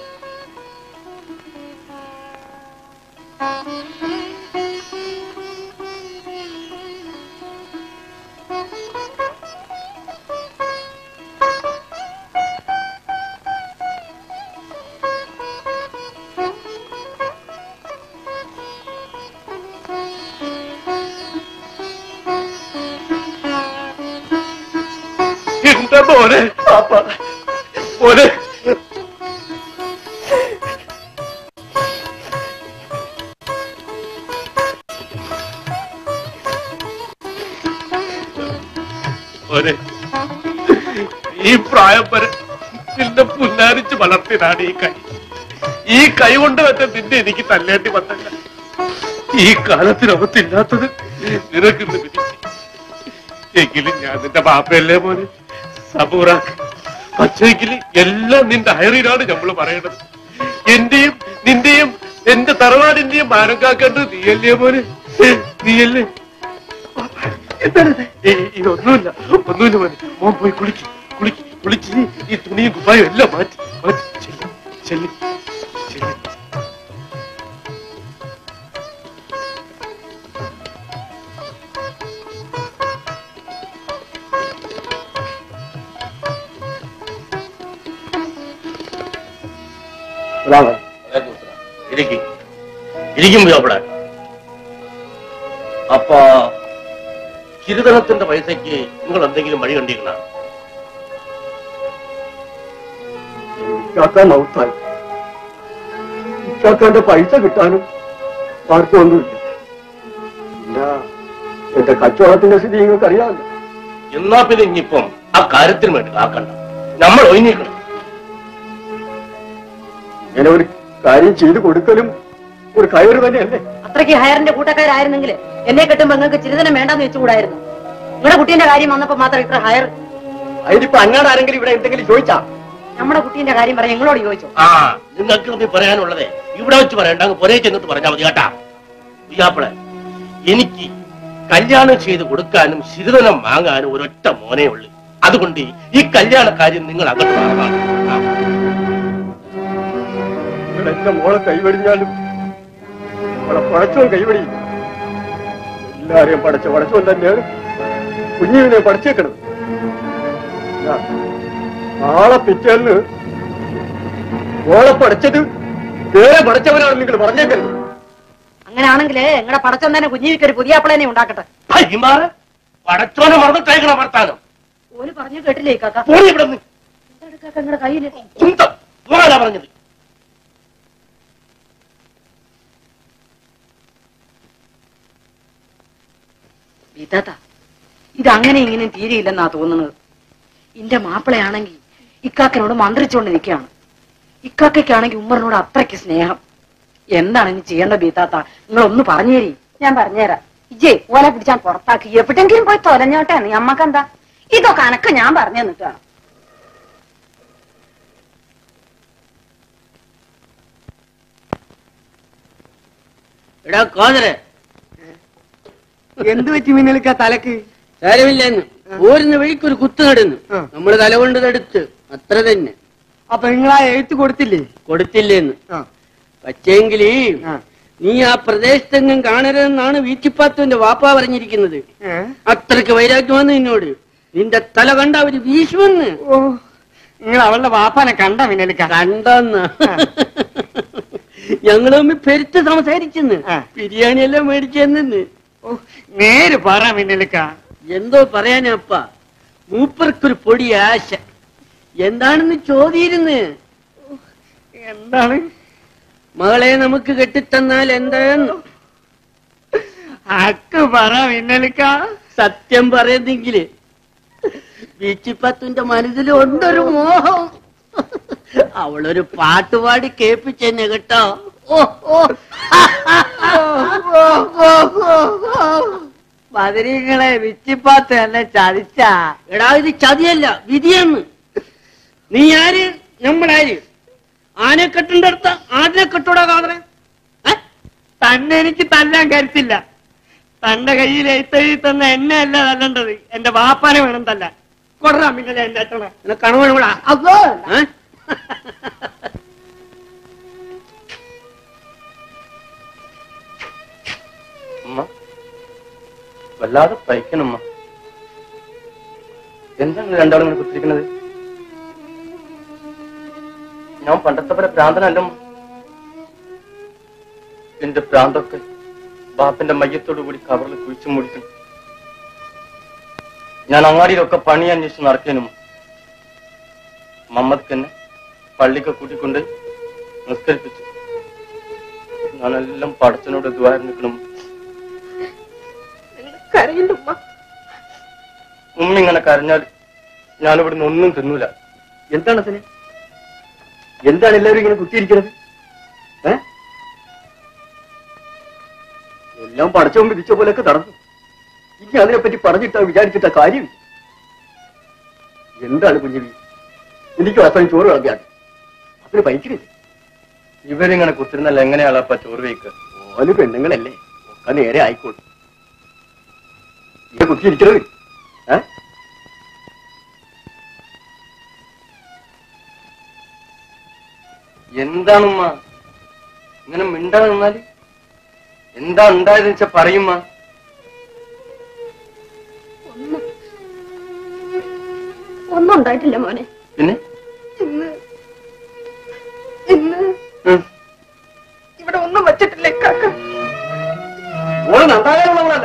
എന്റെ മോനെ പാപ്പ മോനെ മോനെ ഈ പ്രായം വരെ നിന്നെ പുല്ലാരിച്ച് വളർത്തിയതാണ് ഈ കൈ ഈ കൈ കൊണ്ട് തന്നെ നിന്നെ എനിക്ക് തല്ലേണ്ടി വന്നല്ല ഈ കാലത്തിനകത്തില്ലാത്തത് നിനക്കിന്ന് വിധിച്ചു എങ്കിലും ഞാൻ നിന്റെ ബാപ്പയല്ലേ മോനെ സബൂറാക്ക് പക്ഷേങ്കിൽ എല്ലാം നിന്റെ ഹയറിനാണ് നമ്മൾ പറയണത് എന്റെയും നിന്റെയും എന്റെ തറവാടിന്റെയും മാനം കാക്കേണ്ടത് നീയല്ലേ മോനെ നീയല്ലേ എന്താണ് ഇതൊന്നുമില്ല ഒന്നുമില്ല മോനെ മോൻ പോയി കുളിക്ക് കുളിക്ക് കുളിച്ച് ഈ തുണിയും കുപ്പായും എല്ലാം മാറ്റി മാറ്റി ചെല്ലി ചെല്ലി ചെല്ലി ഇരിക്കും ഇരിക്കും അവിടെ അപ്പ ചിരുതനത്തിന്റെ പൈസക്ക് നിങ്ങൾ എന്തെങ്കിലും വഴി കണ്ടിരിക്കണ ഇക്കാക്ക മൗത്തായി ഇക്കാക്കാന്റെ പൈസ കിട്ടാനും ആർക്കും ഒന്നുമില്ല പിന്നെ എന്റെ കച്ചവടത്തിന്റെ സ്ഥിതി നിങ്ങൾക്ക് അറിയാമല്ലോ എന്നാ പിന്നെ ഇനിയിപ്പം ആ കാര്യത്തിന് വേണ്ടി കാക്കണ്ട നമ്മൾ ഒഴിഞ്ഞിക്കണം ഇങ്ങനെ ഒരു കാര്യം ചെയ്തു കൊടുക്കലും ഒരു കയറ് തന്നെയല്ലേ അത്രയ്ക്ക് ഹയറിന്റെ കൂട്ടക്കാരായിരുന്നെങ്കിൽ എന്നെ കെട്ടുമ്പോ നിങ്ങൾക്ക് ചിരിതനം വേണ്ടെന്ന് വെച്ചുകൂടായിരുന്നു നിങ്ങളുടെ കുട്ടീന്റെ കാര്യം വന്നപ്പോ മാത്രം ഇത്ര ഹയർ അതിനിപ്പോ അങ്ങാട് ആരെങ്കിലും ഇവിടെ എന്തെങ്കിലും ചോദിച്ചാ നമ്മുടെ കുട്ടീന്റെ കാര്യം പറയാൻ നിങ്ങളോട് ചോദിച്ചു ആ നിങ്ങൾക്ക് ഇത് പറയാനുള്ളതേ ഇവിടെ വെച്ച് പറയണ്ട അങ്ങ് പുരേ ചെന്നിട്ട് പറഞ്ഞാൽ മതി കേട്ടാ ഉയ്യാപ്പിളെ എനിക്ക് കല്യാണം ചെയ്ത് കൊടുക്കാനും ശിരുതനം വാങ്ങാനും ഒരൊറ്റ മോനേ ഉള്ളൂ അതുകൊണ്ട് ഈ കല്യാണ കാര്യം നിങ്ങൾ അങ്ങോട്ട് മാറണം ഇവിടെ എന്റെ മോളെ കൈവടിഞ്ഞാലും അവളെ പടച്ചോൻ കൈവടിയും എല്ലാരെയും പടച്ച പടച്ചോൻ തന്നെയാണ് കുഞ്ഞുവിനെ പടച്ചേക്കണം ഞാൻ നാളെ പിറ്റേന്ന് മോളെ പടച്ചത് വേറെ പടച്ചവനാണ് നിങ്ങൾ പറഞ്ഞേക്കരുത് അങ്ങനെയാണെങ്കിലേ നിങ്ങളുടെ പടച്ചം തന്നെ കുഞ്ഞിക്ക് ഒരു പുതിയ അപ്പളനെ ഉണ്ടാക്കട്ടെ ഭയമാറ് പടച്ചോനെ മറന്നിട്ടേക്കണ വർത്താനം ഓന് പറഞ്ഞു കേട്ടില്ലേ കാക്ക പോയി ഇവിടെ നിന്ന് നിങ്ങളുടെ കയ്യില് കുന്തം പോകാനാ പറഞ്ഞത് ഇതാ ഇത് അങ്ങനെ ഇങ്ങനെ തീരെയില്ലെന്നാ തോന്നുന്നത് ഇന്റെ മാപ്പിളയാണെങ്കിൽ ഇക്കാക്കനോട് മന്ത്രിച്ചുകൊണ്ട് നിൽക്കുകയാണ് ഇക്കാക്കയ്ക്കാണെങ്കിൽ ഉമ്മറിനോട് അത്രയ്ക്ക് സ്നേഹം എന്താണ് ഇനി ചെയ്യേണ്ട ബീത്താത്ത നിങ്ങൾ ഒന്ന് പറഞ്ഞു തരി ഞാൻ പറഞ്ഞുതരാം ഇജേ ഓലെ പിടിച്ചാൻ പുറത്താക്കി എവിടെങ്കിലും പോയി തൊലഞ്ഞോട്ടെ നീ അമ്മക്കെന്താ ഇതൊക്കെ അനക്ക് ഞാൻ പറഞ്ഞു തന്നിട്ടാണ് എടാ കോതരെ എന്ത് പറ്റി മിന്നലിക്ക തലക്ക് സാരമില്ലെന്ന് ഓരുന്ന വഴിക്ക് ഒരു കുത്തു നടന്നു നമ്മള് തല കൊണ്ട് തടുത്ത് അത്ര തന്നെ അപ്പൊ നിങ്ങൾ ആ എഴുത്ത് കൊടുത്തില്ലേ കൊടുത്തില്ലേന്ന് പക്ഷേങ്കില് നീ ആ പ്രദേശത്തെങ്ങും കാണരുതെന്നാണ് വീച്ചിപ്പാത്തുവിന്റെ വാപ്പ പറഞ്ഞിരിക്കുന്നത് അത്രക്ക് വൈരാഗ്യമാണ് നിന്നോട് നിന്റെ തല കണ്ട അവര് വീശുമെന്ന് ഓ നിങ്ങൾ അവളുടെ വാപ്പാനെ കണ്ട മിന്നലിക്ക കണ്ടെന്ന് ഞങ്ങൾ തമ്മിൽ പെരുത്ത് സംസാരിച്ചെന്ന് ബിരിയാണി എല്ലാം മേടിച്ചെന്ന് നേര് പറ മിന്നലിക്ക എന്തോ പറയാനപ്പ മൂപ്പർക്കൊരു പൊടി ആശ എന്താണെന്ന് ചോദിയിരുന്നു എന്താണ് മകളെ നമുക്ക് കെട്ടിത്തന്നാൽ എന്താന്ന് അക്ക് പറ മിന്നലിക്ക സത്യം പറയുന്നെങ്കില് ബീച്ചിപ്പത്തിന്റെ മനസ്സിൽ ഉണ്ടൊരു മോഹം അവളൊരു പാട്ടുപാടി കേൾപ്പിച്ചെന്നെ കേട്ടോ ഓ ഓ ബദരീങ്ങളെ വിച്ചിപ്പാത്ത് എന്നെ ചതിച്ചാ എടാ ഇത് ചതിയല്ല വിധിയെന്ന് നീ ആര് നമ്മളാര് ആനെ കെട്ടേണ്ട അടുത്ത ആടിനെ കെട്ടൂടാ കാതറെ തന്നെ എനിക്ക് തല്ലാൻ കരുത്തില്ല തന്റെ കയ്യിൽ എഴുത്തെഴുതി തന്ന എന്നെ അല്ല തല്ലേണ്ടത് എന്റെ വാപ്പാനെ വേണം തല്ലാൻ കൊടറാ മിന്നലെ എന്റെ അച്ഛനെ നിനക്ക് കണവൻ കൂടാ അതോ ഉമ്മ വല്ലാതെ പൈക്കണമ്മ എന്താണ് രണ്ടാളും ഇങ്ങനെ കുത്തിരിക്കുന്നത് ഞാൻ പണ്ടത്തെ പോലെ ഭ്രാന്തനല്ല ഉമ്മ. എന്റെ ഭ്രാന്തൊക്കെ ബാപ്പന്റെ മയ്യത്തോടു കൂടി കവറിൽ കുഴിച്ചു മൂടിക്കുന്നു ഞാൻ അങ്ങാടിയിലൊക്കെ പണി അന്വേഷിച്ച് നടക്കാനും മമ്മദ് എന്നെ പള്ളിക്ക് കൂട്ടിക്കൊണ്ട് നിസ്കരിപ്പിച്ചു ഞാനെല്ലാം പടച്ചനോട് ദ്വാരം നിൽക്കണം കരയില്ല ഉമ്മ ഉമ്മ ഇങ്ങനെ കരഞ്ഞാൽ ഞാൻ ഇവിടുന്ന് ഒന്നും തിന്നൂല എന്താണ് അതിന് എന്താണ് എല്ലാവരും ഇങ്ങനെ കുത്തിയിരിക്കുന്നത് ഏ എല്ലാം പടച്ചവും വിധിച്ച പോലെയൊക്കെ നടന്നു ഇനി അതിനെപ്പറ്റി പറഞ്ഞിട്ടാ വിചാരിച്ചിട്ട കാര്യമില്ല എന്താണ് കുഞ്ഞുവി എനിക്ക് അവസാനം ചോറ് കളഞ്ഞാണ് അതിന് ഭയങ്കര ഇവരിങ്ങനെ കുത്തിരുന്നല്ല എങ്ങനെയാളപ്പ ചോറ് വയ്ക്കുക ഓല് പെണ്ണുങ്ങളല്ലേ ഒക്കെ നേരെ ആയിക്കോളും ഇത് കുത്തിയിരിക്കുന്നത് ഏ എന്താണുമ്മ ഇങ്ങനെ മിണ്ടാതെ നിന്നാല് എന്താ ഉണ്ടായതെന്ന് വെച്ചാ പറയുമ്മ ഒന്നും ഉണ്ടായിട്ടില്ല മോനെ പിന്നെ ഇന്ന് ഇന്ന് ഉം. ഇവിടെ ഒന്നും വച്ചിട്ടില്ലേ കാക്ക ഓള് നന്നാകാനുള്ളവളല്ല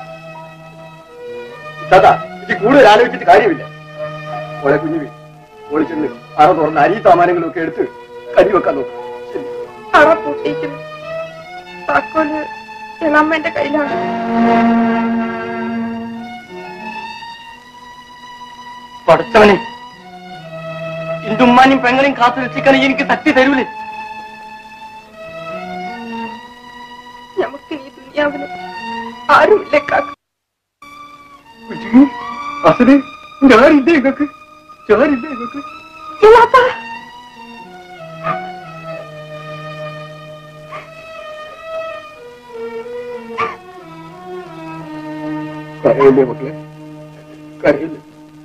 ദാദാ ഇത് കൂടുതൽ ആലോചിച്ചിട്ട് കാര്യമില്ല ഓളെ കുഞ്ഞുവി ഓളി ചെന്ന് അറ തുറന്ന് അരി സാമാനങ്ങളും ഒക്കെ എടുത്ത് കരി വെക്കാൻ നോക്കും അറ പൂട്ടിയിരിക്കുന്നു താക്കോല് ഇളമ്മന്റെ കയ്യിലാണ് പഠിച്ചവനെ എന്റെ ഉമ്മാനെയും പെങ്ങളെയും കാത്തു രക്ഷിക്കാൻ എനിക്ക് തട്ടി തരൂലേ നമുക്ക് ഈ ദുനിയാവിന് ആരുമില്ലേ കാക്ക അസല് ഞാനില്ലേ നിങ്ങൾക്ക് ഞാനില്ലേ നിങ്ങൾക്ക് കരയില്ലേ മക്കളെ കരയില്ലേ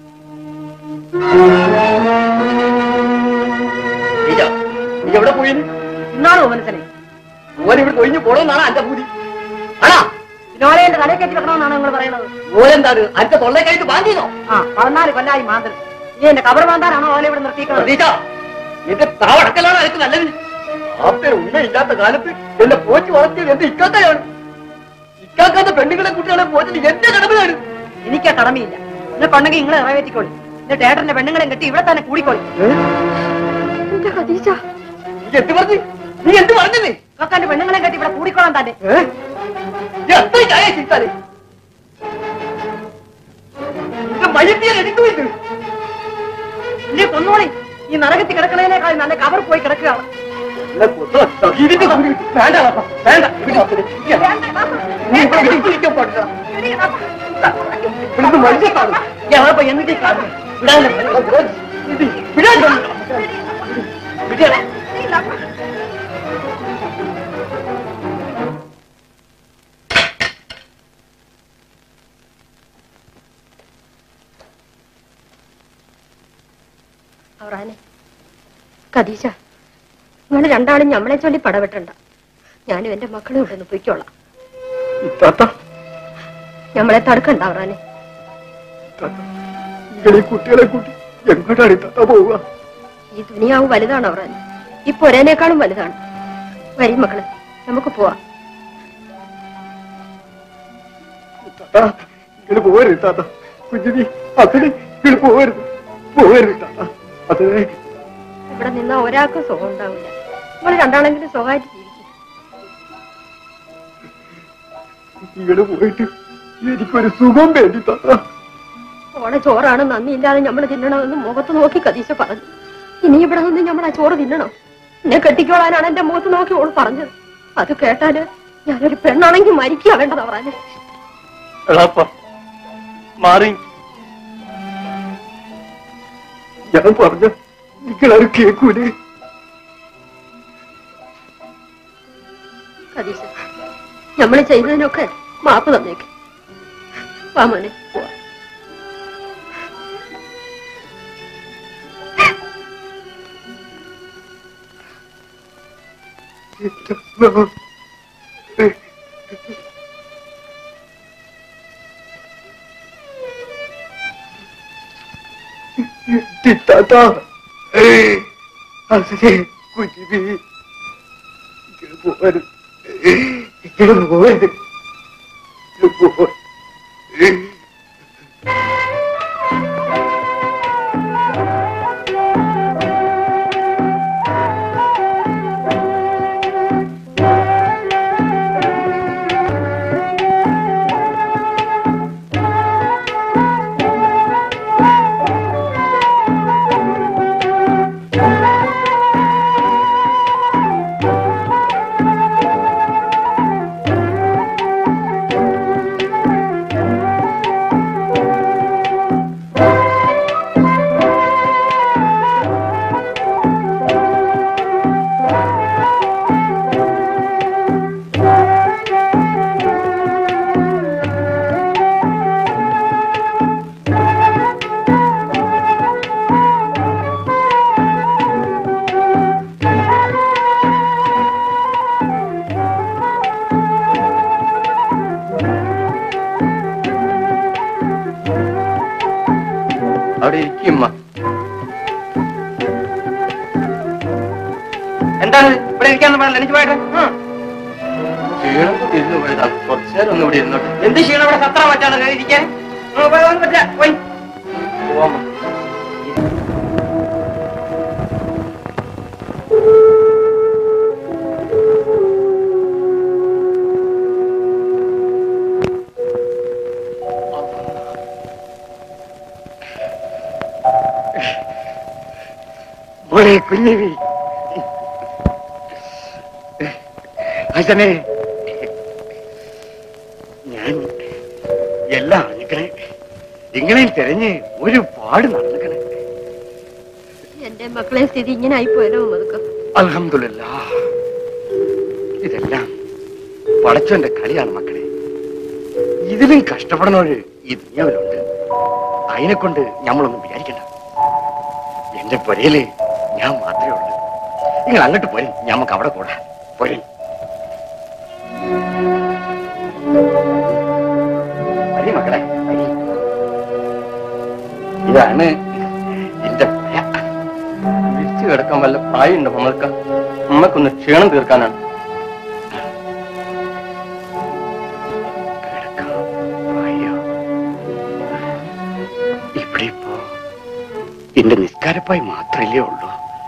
നീ എവിടെ പോയി ഇന്നാണോ മനസ്സിനെ ഓൻ ഇവിടെ ഒഴിഞ്ഞു പോണമെന്നാണ് എന്റെ പൂതി ആണാ ലോലയുടെ തലയിൽ കെട്ടി വെക്കണമെന്നാണ് നിങ്ങൾ പറയുന്നത് ഓലെന്താണ് അന്റെ തൊള്ളേക്കായിട്ട് ബാന്തിയോ ആ പതിനാല് കൊല്ലായി മാന്തൽ നീ എന്റെ കബർ മാന്താനാണോ ഓല ഇവിടെ നിർത്തിക്കുന്നത് പ്രതീക്ഷ നിന്റെ താവടക്കലാണ് എനിക്ക് നല്ലത് ആപ്പെ ഉമ്മയില്ലാത്ത കാലത്ത് എന്നെ പോറ്റി വളർത്തിയത് എന്റെ ഇക്കാക്കയാണ് ഇക്കാക്കാത്ത പെണ്ണുങ്ങളെ കുട്ടികളെ പോറ്റത് എന്റെ കടമയാണ് എനിക്ക് ആ കടമയില്ല നിങ്ങൾക്കുണ്ടെങ്കിൽ നിങ്ങൾ നിറവേറ്റിക്കോളി എന്നിട്ട് ഏട്ടന്റെ പെണ്ണുങ്ങളെ കെട്ടി ഇവിടെ തന്നെ കൂടിക്കോളി എന്റെ ഖദീജ നീ എന്ത് പറഞ്ഞു നീ എന്ത് പറഞ്ഞത് കക്കാന്റെ പെണ്ണുങ്ങളെ കെട്ടി ഇവിടെ കൂടിക്കോളാൻ തന്നെ എത്ര ചായ ചിന്താല് നിന്റെ മയത്തിയാൽ എടുത്തു ഇത് ഇല്ലേ കൊന്നോളി ഈ നരകത്തിൽ കിടക്കുന്നതിനേക്കാൾ നല്ല കബർ പോയി കിടക്കുകയാണ് എന്നെ കൊന്നോ? ഇതിന്റെ കൂടി വേണ്ട പാപ്പ, വേണ്ട ഇവിടെ ഇരിക്ക്. നീ ഇവിടെ വിളിക്കാൻ പാടില്ല ഇവിടുന്ന് മനുഷ്യത്താണ് എവിടെ എന്നിട്ട് കാണും വിടാൻ വിടാൻ വിടാൻ അവറാനെ ഖദീജ നിങ്ങൾ രണ്ടാളും ഞമ്മളെ ചൊല്ലി പടവെട്ടണ്ട ഞാനും എന്റെ മക്കളും ഇവിടെ നിന്ന് പൊയ്ക്കോളാം താത്ത ഞമ്മളെ തടുക്കണ്ട അവറാനെ നിങ്ങൾ ഈ കുട്ടികളെ കൂട്ടി എങ്ങോട്ടാണ് ഈ താത്ത പോവുക ഈ ദുനിയാവ് വലുതാണ് അവറാനെ ഈ പൊരേനേക്കാളും വലുതാണ് വരി മക്കള് നമുക്ക് പോവാം താത്ത നിങ്ങൾ പോകരുത് താത്ത കുഞ്ഞിനി അതിന് നിങ്ങൾ പോകരുത് പോകരുത് താത്ത അത് ഇവിടെ നിന്നാ ഒരാൾക്കും സുഖം ഉണ്ടാവില്ല നമ്മൾ രണ്ടാളെങ്കിലും സുഖമായിട്ട് ജീവിക്കും നിങ്ങൾ പോയിട്ട് എനിക്കൊരു സുഖം വേണ്ടി താത്ത ഓളെ ചോറാണ് നന്ദിയില്ലാതെ നമ്മൾ തിന്നണമെന്ന് മുഖത്ത് നോക്കി കതീശ പറഞ്ഞു ഇനി ഇവിടെ നിന്ന് നമ്മൾ ആ ചോറ് തിന്നണം എന്നെ കെട്ടിക്കോളാനാണ് എന്റെ മുഖത്ത് നോക്കി ഓൾ പറഞ്ഞത് അത് കേട്ടാല് ഞാനൊരു പെണ്ണാണെങ്കിൽ മരിക്കുക വേണ്ടത് അവറാനെ എളാപ്പ മാറി ഞാൻ പറഞ്ഞ നിങ്ങളാരും കേൾക്കൂലേ കതീശ നമ്മൾ ചെയ്തതിനൊക്കെ മാപ്പ് തന്നേക്ക് വാ മോനെ പോവാ താത്ത അതിനെ കുഞ്ഞിനെ ഇങ്ങനെ പോകരുത് ഇങ്ങനെ പോകരുത് ഇങ്ങനെ പോകരുത് അവിടെ ഇരിക്കുമ്മ എന്താണ് ഇവിടെ ഇരിക്കാന്ന് പറഞ്ഞില്ല എനിക്ക് പോയിട്ട് ക്ഷീണം കൊണ്ട് ഇരുന്ന് പോയതാ കുറച്ചു നേരം ഒന്ന് ഇവിടെ ഇരുന്നോട്ടെ എന്ത് ക്ഷീണം ഇവിടെ സത്രം പറ്റാണ് ഇരിക്കാൻ ആ, പോയി, പോയി, പറ്റില്ല, പോയി. പോവാമ്മ. മോളെ കുഞ്ഞിവി അച്ഛനെ ഞാൻ എല്ലാം അറിഞ്ഞിക്കണേ ഇങ്ങളെയും തിരഞ്ഞ് ഒരുപാട് നടന്നിക്കണേ എന്റെ മക്കളെ സ്ഥിതി ഇങ്ങനെ ആയിപ്പോയല്ലോ മതുക്ക അൽഹംദുലില്ല ഇതെല്ലാം പടച്ചോന്റെ കളിയാണ് മക്കളെ ഇതിലും കഷ്ടപ്പെടുന്നവര് ഈ ദുനിയാവിലുണ്ട് അതിനെ കൊണ്ട് നമ്മളൊന്നും വിചാരിക്കണ്ട എന്റെ പുരയില് ഞാൻ മാത്രമേ ഉള്ളൂ നിങ്ങൾ അങ്ങോട്ട് പോരി ഞമ്മക്ക് അവിടെ കൂടാ പോരി വരി മക്കളെ വരി ഇതാണ് എന്റെ ഭയ വിരിച്ചു കിടക്കാൻ വല്ല പായുണ്ടോ നമ്മൾക്ക് നമ്മക്കൊന്ന് ക്ഷീണം തീർക്കാനാണ് അയ്യോ ഇവിടെ ഇപ്പോ എന്റെ നിസ്കാരപ്പായി മാത്രല്ലേ ഉള്ളൂ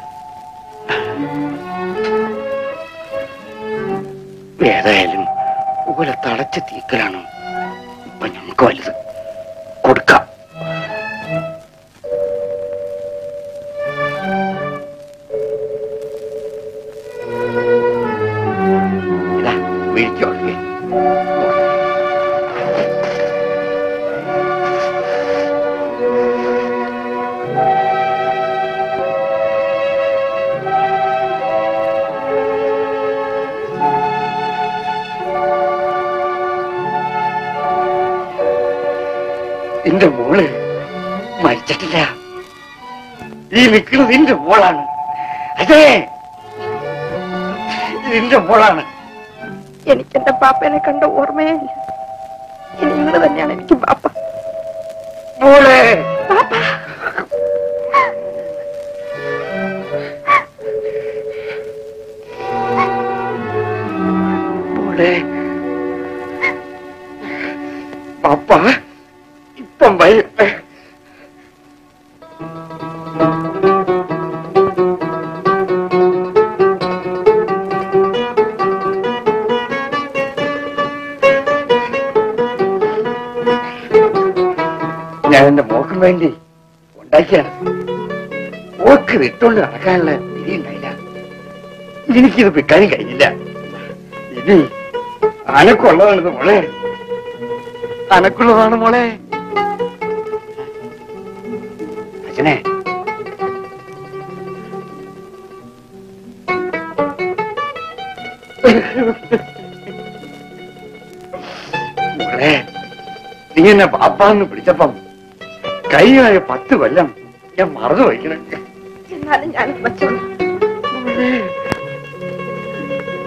ഏതായാലും ഓലെ തളച്ച തീക്കലാണ് ഇപ്പൊ നമുക്ക് വലുത് കൊടുക്കാം ഇതാ വീഴ്ച എന്റെ മോള് മരിച്ചിട്ടില്ല ഈ നിൽക്കുന്നത് എന്റെ മോളാണ് അതെ എന്റെ മോളാണ് എനിക്ക് എന്റെ പാപ്പനെ കണ്ട ഓർമ്മയേ ഇല്ല ഇനി ഇങ്ങള് തന്നെയാണ് എനിക്ക് പാപ്പ മോളെ മോളെ പാപ്പ ഇപ്പം വരും ഞാൻ എന്റെ മോക്കും വേണ്ടി ഉണ്ടാക്കിയാണ് ഓക്ക് വിട്ടുകൊണ്ട് നടക്കാനുള്ള വിധി ഉണ്ടായില്ല എനിക്കിത് വിൽക്കാനും കഴിഞ്ഞില്ല ഇനി അനക്കുള്ളതാണിത് മോളെ അനക്കുള്ളതാണ് മോളെ അച്ഛനെ മോളെ നീ എന്നെ പാപ്പാന്ന് വിളിച്ചപ്പം കൈയായ പത്ത് കൊല്ലം ഞാൻ മറന്നു വയ്ക്കണം എന്നാലും ഞാൻ വച്ചോളൂ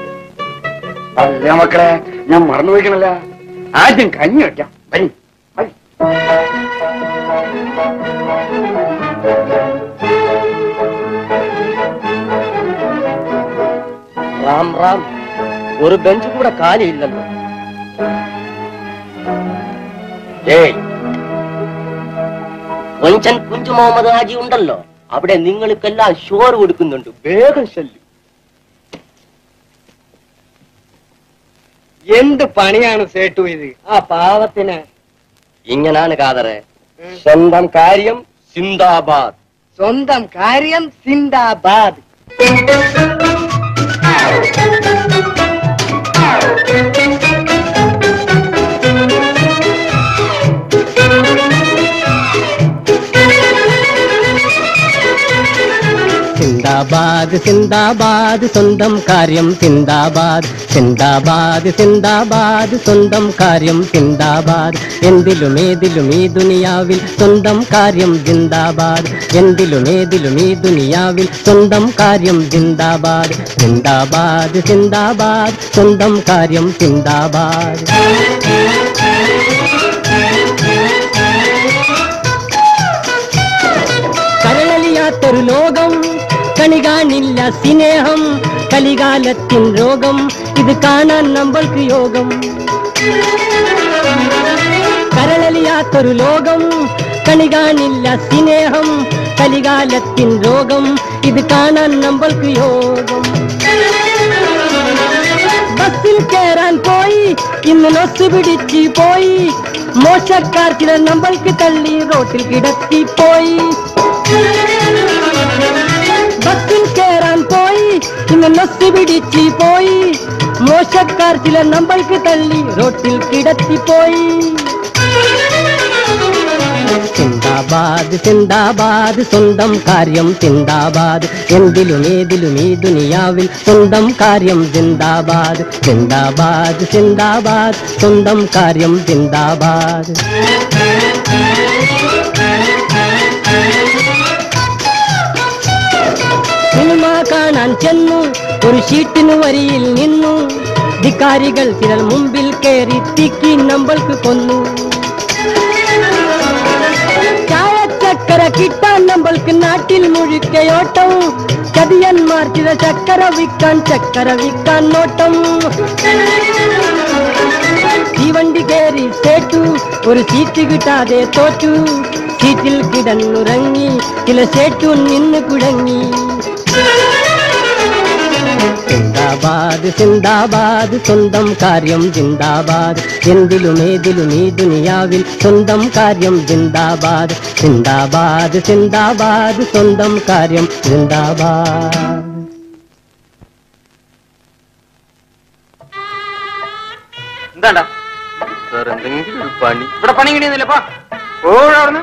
അല്ല മക്കളെ ഞാൻ മറന്നു പോയിക്കണല്ല ആദ്യം കഞ്ഞി വെക്കാം വരി വരി റാം റാം ഒരു ബെഞ്ച് കൂടെ കാലിയില്ലല്ലോ ഏയ് കൊഞ്ചൻ കുഞ്ചു മുഹമ്മദ് ഹാജി ഉണ്ടല്ലോ അവിടെ നിങ്ങൾക്കെല്ലാം ഷോർ കൊടുക്കുന്നുണ്ട് വേഗം ശല്യം എന്ത് പണിയാണ് സേട്ടു ഇത് ആ പാവത്തിന് ഇങ്ങനാണ് കാതറെ സ്വന്തം കാര്യം സിന്ദാബാദ് സ്വന്തം കാര്യം സിന്ദാബാദ് സിന്ദാബാദ് സിന്ദാബാദ് സ്വന്തം കാര്യം സിന്ദാബാദ് സിന്ദാബാദ് സിന്ദാബാദ് സ്വന്തം കാര്യം സിന്ദാബാദ് എന്തിലും ഏതിലും ഈ ദുനിയാവിൽ സ്വന്തം കാര്യം സിന്ദാബാദ് എന്തിലും ഏതിലും ഈ ദുനിയാവിൽ സ്വന്തം കാര്യം സിന്ദാബാദ് സിന്ദാബാദ് സിന്ദാബാദ് സ്വന്തം കാര്യം സിന്ദാബാദ് കരളലിയാത്തൊരു ലോകം കണി കാണില്ല സ്നേഹം കലികാലത്തിൻ രോഗം ഇത് കാണാൻ നമ്മൾക്ക് യോഗം കരളലിയാത്തൊരു ലോകം കണി കാണില്ല സ്നേഹം കലികാലത്തിൻ രോഗം ഇത് കാണാൻ നമ്മൾക്ക് യോഗം ബസ്സിൽ കയറാൻ പോയി ഇന്ന് നൊസ് പിടിച്ച് പോയി മോശക്കാർ ചിലർ നമ്മൾക്ക് തള്ളി റോട്ടിൽ കിടത്തി പോയി ബസ്സിൽ കയറാൻ പോയി ഇന്ന് നൊസ് പിടിച്ച് പോയി മോശക്കാർ ചിലർ നമ്മൾക്ക് തള്ളി റോട്ടിൽ കിടത്തി പോയി സിന്ദാബാദ് സിന്ദാബാദ് സ്വന്തം കാര്യം സിന്ദാബാദ് എന്തിലും ഏതിലും ഈ ദുനിയാവിൽ സ്വന്തം കാര്യം സിന്ദാബാദ് സിന്ദാബാദ് സിന്ദാബാദ് സ്വന്തം കാര്യം സിന്ദാബാദ് സിനിമ കാണാൻ ചെന്നു ഒരു ഷീറ്റിന് വരിയിൽ നിന്നു ധിക്കാരികൾ ചിലർ മുമ്പിൽ കയറി തിക്കി നമ്മൾക്ക് കൊന്നു ചായച്ചക്കര കിട്ടാൻ നമ്മൾക്ക് നാട്ടിൽ മുഴുക്കയോട്ടം ചതിയന്മാർ ചില ചക്കര വിൽക്കാൻ ചക്കര വിൽക്കാൻ നോട്ടം തീവണ്ടി കയറി സേട്ടു ഒരു സീറ്റ് കിട്ടാതെ തോറ്റു സീറ്റിൽ കിടന്നുറങ്ങി ചില സേട്ടു നിന്ന് കുഴങ്ങി സിന്ദാബാദ് സിന്ദാബാദ് സ്വന്തം കാര്യം സിന്ദാബാദ് എന്തിലും ഏതിലും ഈ ദുനിയാവിൽ സ്വന്തം കാര്യം സിന്ദാബാദ് സിന്ദാബാദ് സിന്ദാബാദ് സ്വന്തം കാര്യം സിന്ദാബാദ് എന്താണ്ടാ സാർ എന്തെങ്കിലും ഒരു പണി ഇവിടെ പണി കിട്ടിയെന്നില്ലപ്പാ ഓ അവിടുന്ന്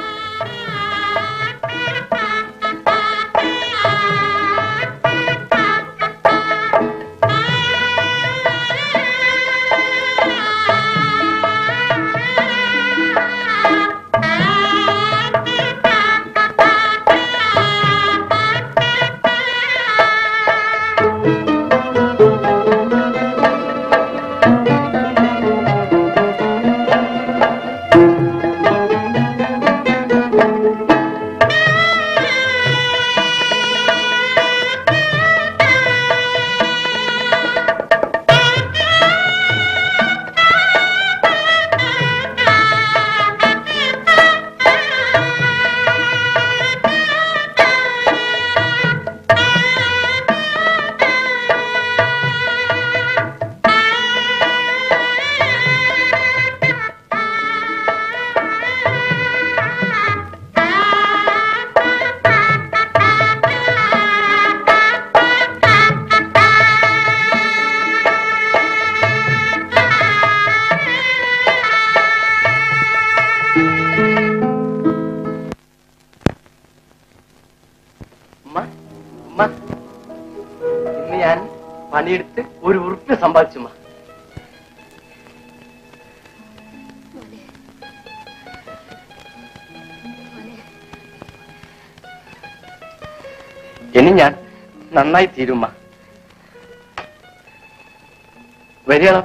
ഉമ്മ ഉമ്മ ഇന്ന് ഞാൻ പണിയെടുത്ത് ഒരു ഉറുപ്പ് സമ്പാദിച്ചുമ്മ ഇനി ഞാൻ നന്നായി തീരുമ്മ വരികയാണോ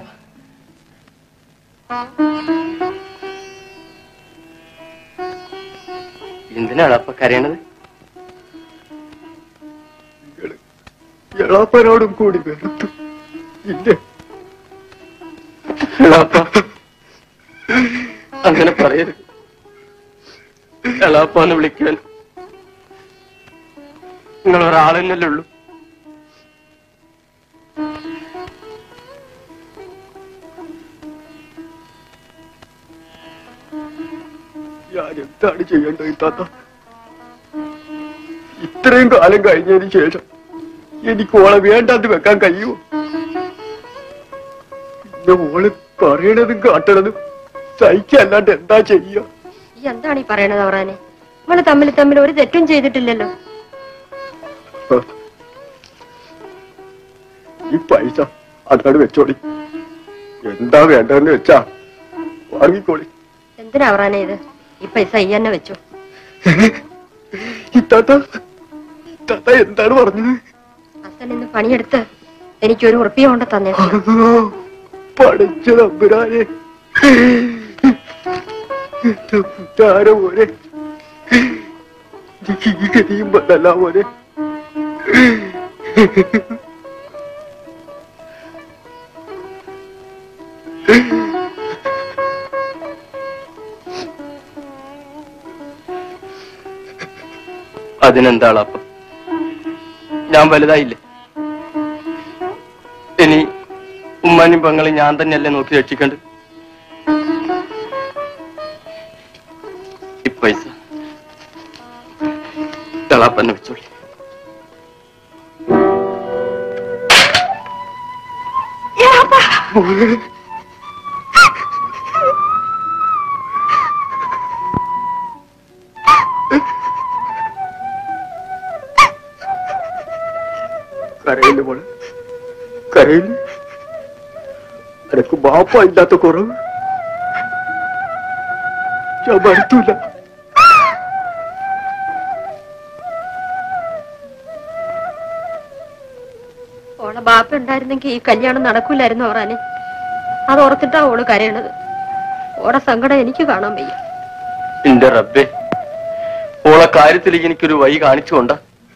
എന്തിനാണ് അപ്പൊ കരയണത് എളാപ്പനോടും കൂടി വെറുത്തു ഇല്ല എളാപ്പ അങ്ങനെ പറയരുത് എളാപ്പാന്ന് വിളിക്കാൻ നിങ്ങൾ ഒരാളെന്നല്ലേ ഉള്ളൂ ഞാൻ എന്താണ് ചെയ്യേണ്ടത് താത്ത ഇത്രയും കാലം കഴിഞ്ഞതിന് ശേഷം എനിക്ക് ഓളെ വേണ്ടാന്ന് വെക്കാൻ കഴിയുമോ പിന്നെ ഓള് പറയണതും കാട്ടണതും സഹിക്കല്ലാണ്ട് എന്താ ചെയ്യുക ഈ എന്താണ് ഈ പറയണത് അവറാനെ നമ്മള് തമ്മിൽ തമ്മിൽ ഒരു തെറ്റും ചെയ്തിട്ടില്ലല്ലോ ഈ പൈസ അങ്ങോട്ട് വെച്ചോളി എന്താ വേണ്ടതെന്ന് വെച്ചാ വാങ്ങിക്കോളി എന്തിനാ അവറാനെ ഇത് ഈ പൈസ ഈ തന്നെ വെച്ചു ഇത്താത്ത ഇത്താത്ത എന്താണ് പറഞ്ഞത് അച്ഛൻ ഇന്ന് പണിയെടുത്ത് എനിക്കൊരു ഉറപ്പിയ കൊണ്ട് തന്നെ പഠിച്ച തമ്പുരാനെ എന്റെ പുറ്റാര പോലെ എനിക്ക് ഈ ഗതിയും വന്നല്ല പോലെ അതിനെന്താളാ അപ്പം ഞാൻ വലുതായില്ലേ ഇനി ഉമ്മാനും പെങ്ങളെ ഞാൻ തന്നെയല്ലേ നോക്കി രക്ഷിക്കേണ്ടത് ഈ പൈസ എളാപ്പന്നെ വെച്ചോളി കരയില് മോളെ കരയില് എനക്ക് ബാപ്പ ഇല്ലാത്ത കുറവ് ഞാൻ മടുത്തൂല ഓളെ ബാപ്പ ഉണ്ടായിരുന്നെങ്കിൽ ഈ കല്യാണം നടക്കൂലായിരുന്നു അവറാനെ അത് ഓർത്തിട്ടാ ഓള് കരയണത് ഓടെ സങ്കടം എനിക്ക് കാണാൻ വയ്യ എന്റെ റബ്ബേ ഓളെ കാര്യത്തിൽ എനിക്കൊരു വഴി കാണിച്ചുകൊണ്ട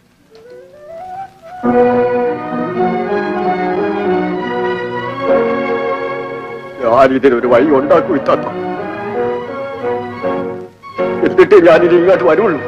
ഞാൻ ഇതിനൊരു വഴി ഉണ്ടാക്കൂ ഇത്താത്ത എന്നിട്ട് ഞാനിനി ഇങ്ങോട്ട് വരുള്ളൂ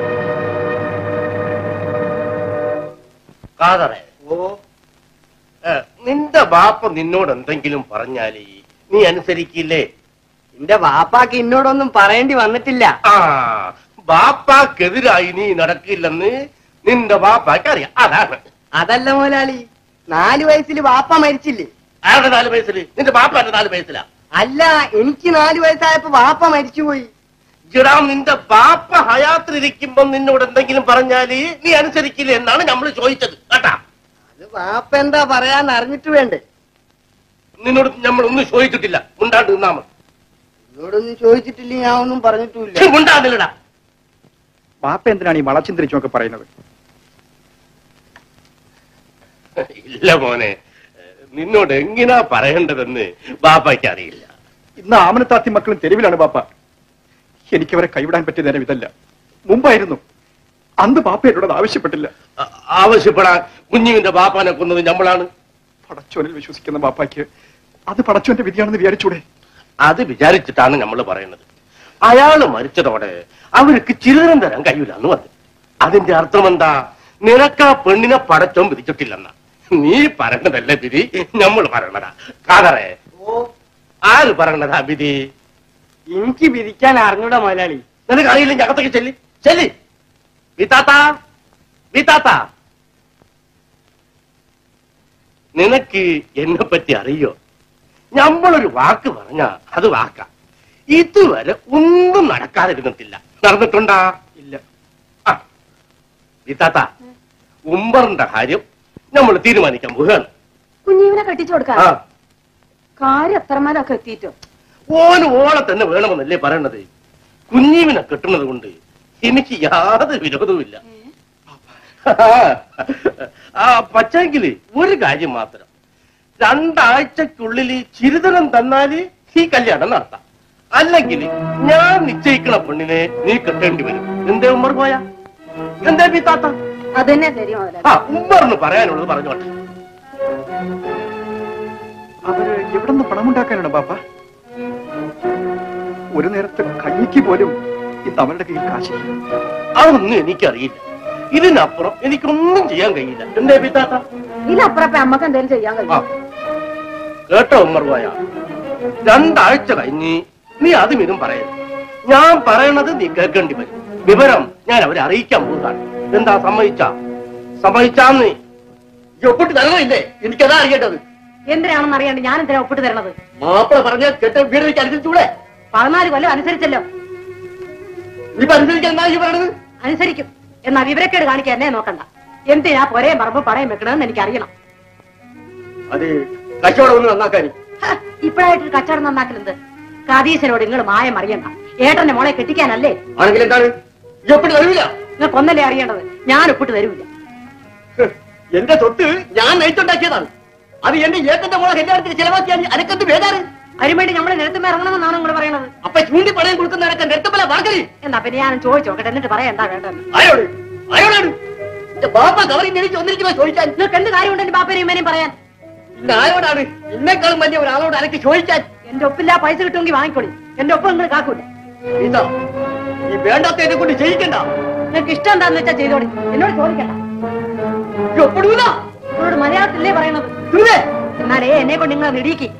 കാതറേ ഓ നിന്റെ ബാപ്പ നിന്നോട് എന്തെങ്കിലും പറഞ്ഞാലേ നീ അനുസരിക്കില്ലേ എന്റെ വാപ്പാക്ക് എന്നോടൊന്നും പറയേണ്ടി വന്നിട്ടില്ല ആ ബാപ്പാക്കെതിരായി നീ നടക്കില്ലെന്ന് നിന്റെ ബാപ്പാക്ക് അറിയാം അതാണ് അതല്ല മുതലാളി നാലു വയസ്സിൽ വാപ്പ മരിച്ചില്ലേ ആരുടെ നാല് വയസ്സിൽ നിന്റെ ബാപ്പാന്റെ നാല് വയസ്സിലാ അല്ല എനിക്ക് നാലു വയസ്സായപ്പോ വാപ്പ മരിച്ചുപോയി ജിടാ നിന്റെ ബാപ്പ ഹയാത്തിലിരിക്കുമ്പോ നിന്നോട് എന്തെങ്കിലും പറഞ്ഞാല് നീ അനുസരിക്കില്ലേ എന്നാണ് നമ്മൾ ചോദിച്ചത് കേട്ടാ അത് വാപ്പ എന്താ പറയാന്ന് അറിഞ്ഞിട്ട് വേണ്ടേ നിന്നോട് നമ്മൾ ഒന്നും ചോദിച്ചിട്ടില്ല മുണ്ടാണ്ട് നിന്നാ മതി എന്നോടൊന്നും ചോദിച്ചിട്ടില്ല ഞാൻ ഒന്നും പറഞ്ഞിട്ടുമില്ല ഛെ, മുണ്ടാണ്ടില്ലടാ ബാപ്പ എന്തിനാണ് ഈ വളച്ചിന്തിരിച്ചുമൊക്കെ പറയുന്നത് ഇല്ല മോനെ നിന്നോട് എങ്ങനാ പറയേണ്ടതെന്ന് ബാപ്പയ്ക്ക് അറിയില്ല ഇന്ന് ആമനത്താത്തി മക്കളും തെരുവിലാണ് ബാപ്പ എനിക്ക് അവരെ കൈവിടാൻ പറ്റിയ നേരം ഇതല്ല മുമ്പായിരുന്നു അന്ന് ബാപ്പ എന്നോട് ആവശ്യപ്പെട്ടില്ല ആ- ആവശ്യപ്പെടാൻ കുഞ്ഞുവിന്റെ ബാപ്പാനെ കൊന്നത് നമ്മളാണ് പടച്ചോനിൽ വിശ്വസിക്കുന്ന ബാപ്പാക്ക് അത് പടച്ചോന്റെ വിധിയാണെന്ന് വിചാരിച്ചൂടെ അത് വിചാരിച്ചിട്ടാണ് നമ്മൾ പറയുന്നത് അയാള് മരിച്ചതോടെ അവർക്ക് ചിരതരം തരാൻ കഴിയില്ല എന്ന് പറഞ്ഞു അതിന്റെ അർത്ഥം എന്താ നിനക്കാ പെണ്ണിനെ പടച്ചോൻ വിധിച്ചിട്ടില്ലെന്ന നീ പറയണതല്ലേ വിധി നമ്മൾ പറയണതാ കാതറേ ആര് പറയണതാ വിധി എനിക്ക് വിധിക്കാൻ അറിഞ്ഞൂടാ മുതലാളി നിനക്ക് അറിയില്ലെങ്കിൽ അകത്തേക്ക് ചെല്ലി ചെല്ലി വിത്താത്ത വിത്താത്ത നിനക്ക് എന്നെ പറ്റി അറിയോ നമ്മളൊരു വാക്ക് പറഞ്ഞ അത് വാക്ക ഇതുവരെ ഒന്നും നടക്കാതിരുന്നിട്ടില്ല നടന്നിട്ടുണ്ടാ ഇല്ല ആ വിത്താത്ത ഉമ്പറിന്റെ കാര്യം നമ്മൾ തീരുമാനിക്കാൻ പോവുകയാണ് കുഞ്ഞീവിനെ കെട്ടിച്ചു കൊടുക്കാൻ ആ കാര്യം എത്രമാരൊക്കെ എത്തിയിട്ടോ ഓന് ഓളെ തന്നെ വേണമെന്നല്ലേ പറയണത് കുഞ്ഞീവിനെ കെട്ടുന്നത് കൊണ്ട് എനിക്ക് യാതൊരു വിരോധവുമില്ല ആ പക്ഷെങ്കില് ഒരു കാര്യം മാത്രം രണ്ടാഴ്ചക്കുള്ളിൽ ചിരിതനം തന്നാല് ഈ കല്യാണം നടത്താം അല്ലെങ്കിൽ ഞാൻ നിശ്ചയിക്കണ പെണ്ണിനെ നീ കെട്ടേണ്ടി വരും എന്തേ ഉമ്മർ പോയ എന്തേ പീത്താത്ത അതന്നെ ശരി മുതലാളി ആ ഉമ്മറിന് പറയാനുള്ളത് പറഞ്ഞോട്ടെ അവര് എവിടെ നിന്ന് പണമുണ്ടാക്കാനാണ് ബാപ്പ ഒരു നേരത്തെ കഞ്ഞിക്ക് പോലും ഇന്ന് അവരുടെ കയ്യിൽ കാശില്ല അതൊന്നും എനിക്കറിയില്ല ഇതിനപ്പുറം എനിക്കൊന്നും ചെയ്യാൻ കഴിയില്ല എന്തേ പീത്താത്ത ഇതിനപ്പുറം അമ്മക്ക് എന്തെങ്കിലും ചെയ്യാൻ കഴിയും കേട്ടോ ഉമ്മർ പോയ രണ്ടാഴ്ച കഴിഞ്ഞ് നീ അതും ഇതും പറയരുത് ഞാൻ പറയണത് നീ കേൾക്കേണ്ടി വരും വിവരം ഞാൻ അവരെ അറിയിക്കാൻ പോകുന്നതാണ് എന്താ സമ്മതിച്ച സമ്മതിച്ചാന്ന് ഒപ്പിട്ട് തരണമില്ലേ എനിക്കതാ അറിയേണ്ടത് എന്തിനാണെന്ന് അറിയാണ്ട് ഞാൻ എന്തിനാ ഒപ്പിട്ട് തരണത് മാപ്പിള പറഞ്ഞ കെട്ട വീട് എനിക്ക് അനുസരിച്ചൂടെ പതിനാല് കൊല്ലം അനുസരിച്ചല്ലോ നീ അനുസരിക്കാൻ എന്നാ ഈ പറയണത് അനുസരിക്കും എന്നാ വിവരക്കേട് കാണിക്കാൻ എന്നെ നോക്കണ്ട എന്തിനാ പൊരയും പറമ്പ് പടയം വെക്കണമെന്ന് എനിക്ക് അറിയണം അത് കച്ചവടം ഒന്ന് നന്നാക്കാൻ ഇപ്പോഴായിട്ട് കച്ചവടം നന്നാക്കലുണ്ട് കതീശനോട് നിങ്ങൾ മായം അറിയണ്ട ഏട്ടന്റെ മോളെ കെട്ടിക്കാനല്ലേ ആണെങ്കിൽ എന്താണ് എപ്പിട്ട് തരൂല നിങ്ങൾക്ക് ഒന്നല്ലേ അറിയേണ്ടത് ഞാൻ ഒപ്പിട്ട് തരൂല എന്റെ സ്വത്ത് ഞാൻ നയിച്ചുണ്ടാക്കിയതാണ് അത് എന്റെ ഏട്ടന്റെ മോളെ കല്യാണത്തിന് ചെലവാക്കിയാൽ അനക്കത്ത് വേദാറ് അതിനുവേണ്ടി നമ്മളെ നിരത്തുമ്പോ ഇറങ്ങണമെന്നാണ് നിങ്ങൾ പറയണത് അപ്പൊ ചൂണ്ടി പണയം കൊടുക്കുന്നവരൊക്കെ നിരത്തപ്പല വാർക്കരി എന്നാ പിന്നെ ഞാൻ ചോദിച്ചു നോക്കട്ടെ എന്നിട്ട് പറയാം എന്താ വേണ്ടത് ആരോട് ആരോടാണ് എന്റെ ബാപ്പ കവറി നെടിച്ച് ഒന്നിരിക്കുമ്പോ ചോദിക്കാൻ നിങ്ങൾക്ക് എന്ത് കാര്യമുണ്ട് എന്റെ ബാപ്പനെയും ഉമ്മേനെയും പറയാൻ പിന്നെ ആരോടാണ് ഇന്നേക്കാളും വലിയ ഒരാളോട് അനക്ക് ചോദിക്കാൻ എന്റെ ഒപ്പില്ല പൈസ കിട്ടുമെങ്കിൽ വാങ്ങിക്കോളി എന്റെ ഒപ്പം നിങ്ങൾ കാക്കൂല ഇതാ ഈ വേണ്ടാത്ത എന്നെ കൊണ്ട് ചെയ്യിക്കണ്ട നിങ്ങൾക്ക് ഇഷ്ടം എന്താന്ന് വെച്ചാ ചെയ്തോളി എന്നോട് ചോദിക്കണ്ട ഒപ്പിടൂല നിങ്ങളോട് മലയാളത്തിലേ പറയണത് എന്നാലേ എന്നെ കൊണ്ട് നിങ്ങൾ നെടിയിക്കി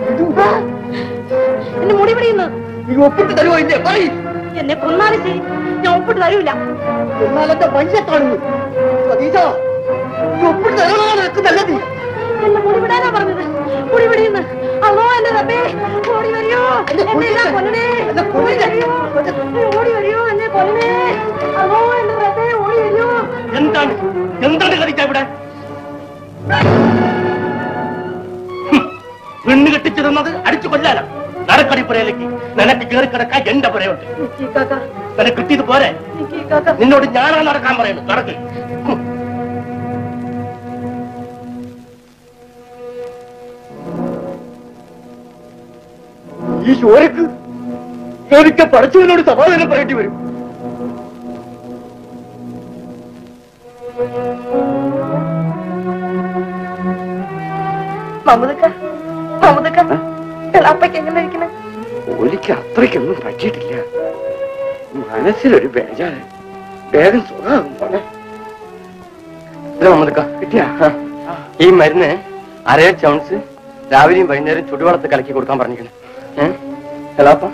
എന്റെ മുടി പിടിയുന്നു നീ ഒപ്പിട്ട് തരുമോ ഇല്ലേ പറയ് എന്നെ കൊന്നാലും ശരി ഞാൻ ഒപ്പിട്ട് തരൂല എന്നാൽ എന്റെ പൈസ കാണുന്നു സതീശ നീ ഒപ്പിട്ട് തരണമാണ് എനിക്ക് നല്ലത് എന്നെ മുടി വിടാനാ പറഞ്ഞത് മുടി പിടിയുന്നു അല്ലോ എന്റെ റബ്ബേ ഓടി വരിയോ എന്നെ എല്ലാം കൊല്ലണേ ഓടി വരിയോ ഓടി വരിയോ എന്നെ കൊല്ലണേ അല്ലോ എന്റെ റബ്ബേ ഓടി വരിയോ എന്താണ് എന്താണ് കളിക്ക ഇവിടെ ഹും, പെണ്ണ് കെട്ടിച്ചു തന്നത് അടിച്ചു കൊല്ലാനാ നടക്കടി പുരയിലേക്ക് നിനക്ക് കയറി കിടക്കാൻ എന്റെ പുരയുണ്ട് നിനക്ക് കിട്ടിയത് പോരെ നിന്നോട് ഞാനാ നടക്കാൻ പറയുന്നത് നടക്ക് ഹും. ഈ ചോരക്ക് എനിക്ക് പഠിച്ചവനോട് സമാധാനം പറയേണ്ടി വരും മമതക്ക മമതക്ക എളാപ്പയ്ക്ക് എങ്ങനെ ഇരിക്കണേ ഓലിക്ക് അത്രയ്ക്കൊന്നും പറ്റിയിട്ടില്ല മനസ്സിലൊരു ബേജാറ് വേഗം സുഖമാകും പോലെ കിട്ടിയാ ഈ മരുന്ന് അരേ ചൗൺസ് രാവിലെയും വൈകുന്നേരം ചുടുവെള്ളത്ത് കലക്കി കൊടുക്കാൻ പറഞ്ഞിരിക്കണം ഏഹ് എളാപ്പ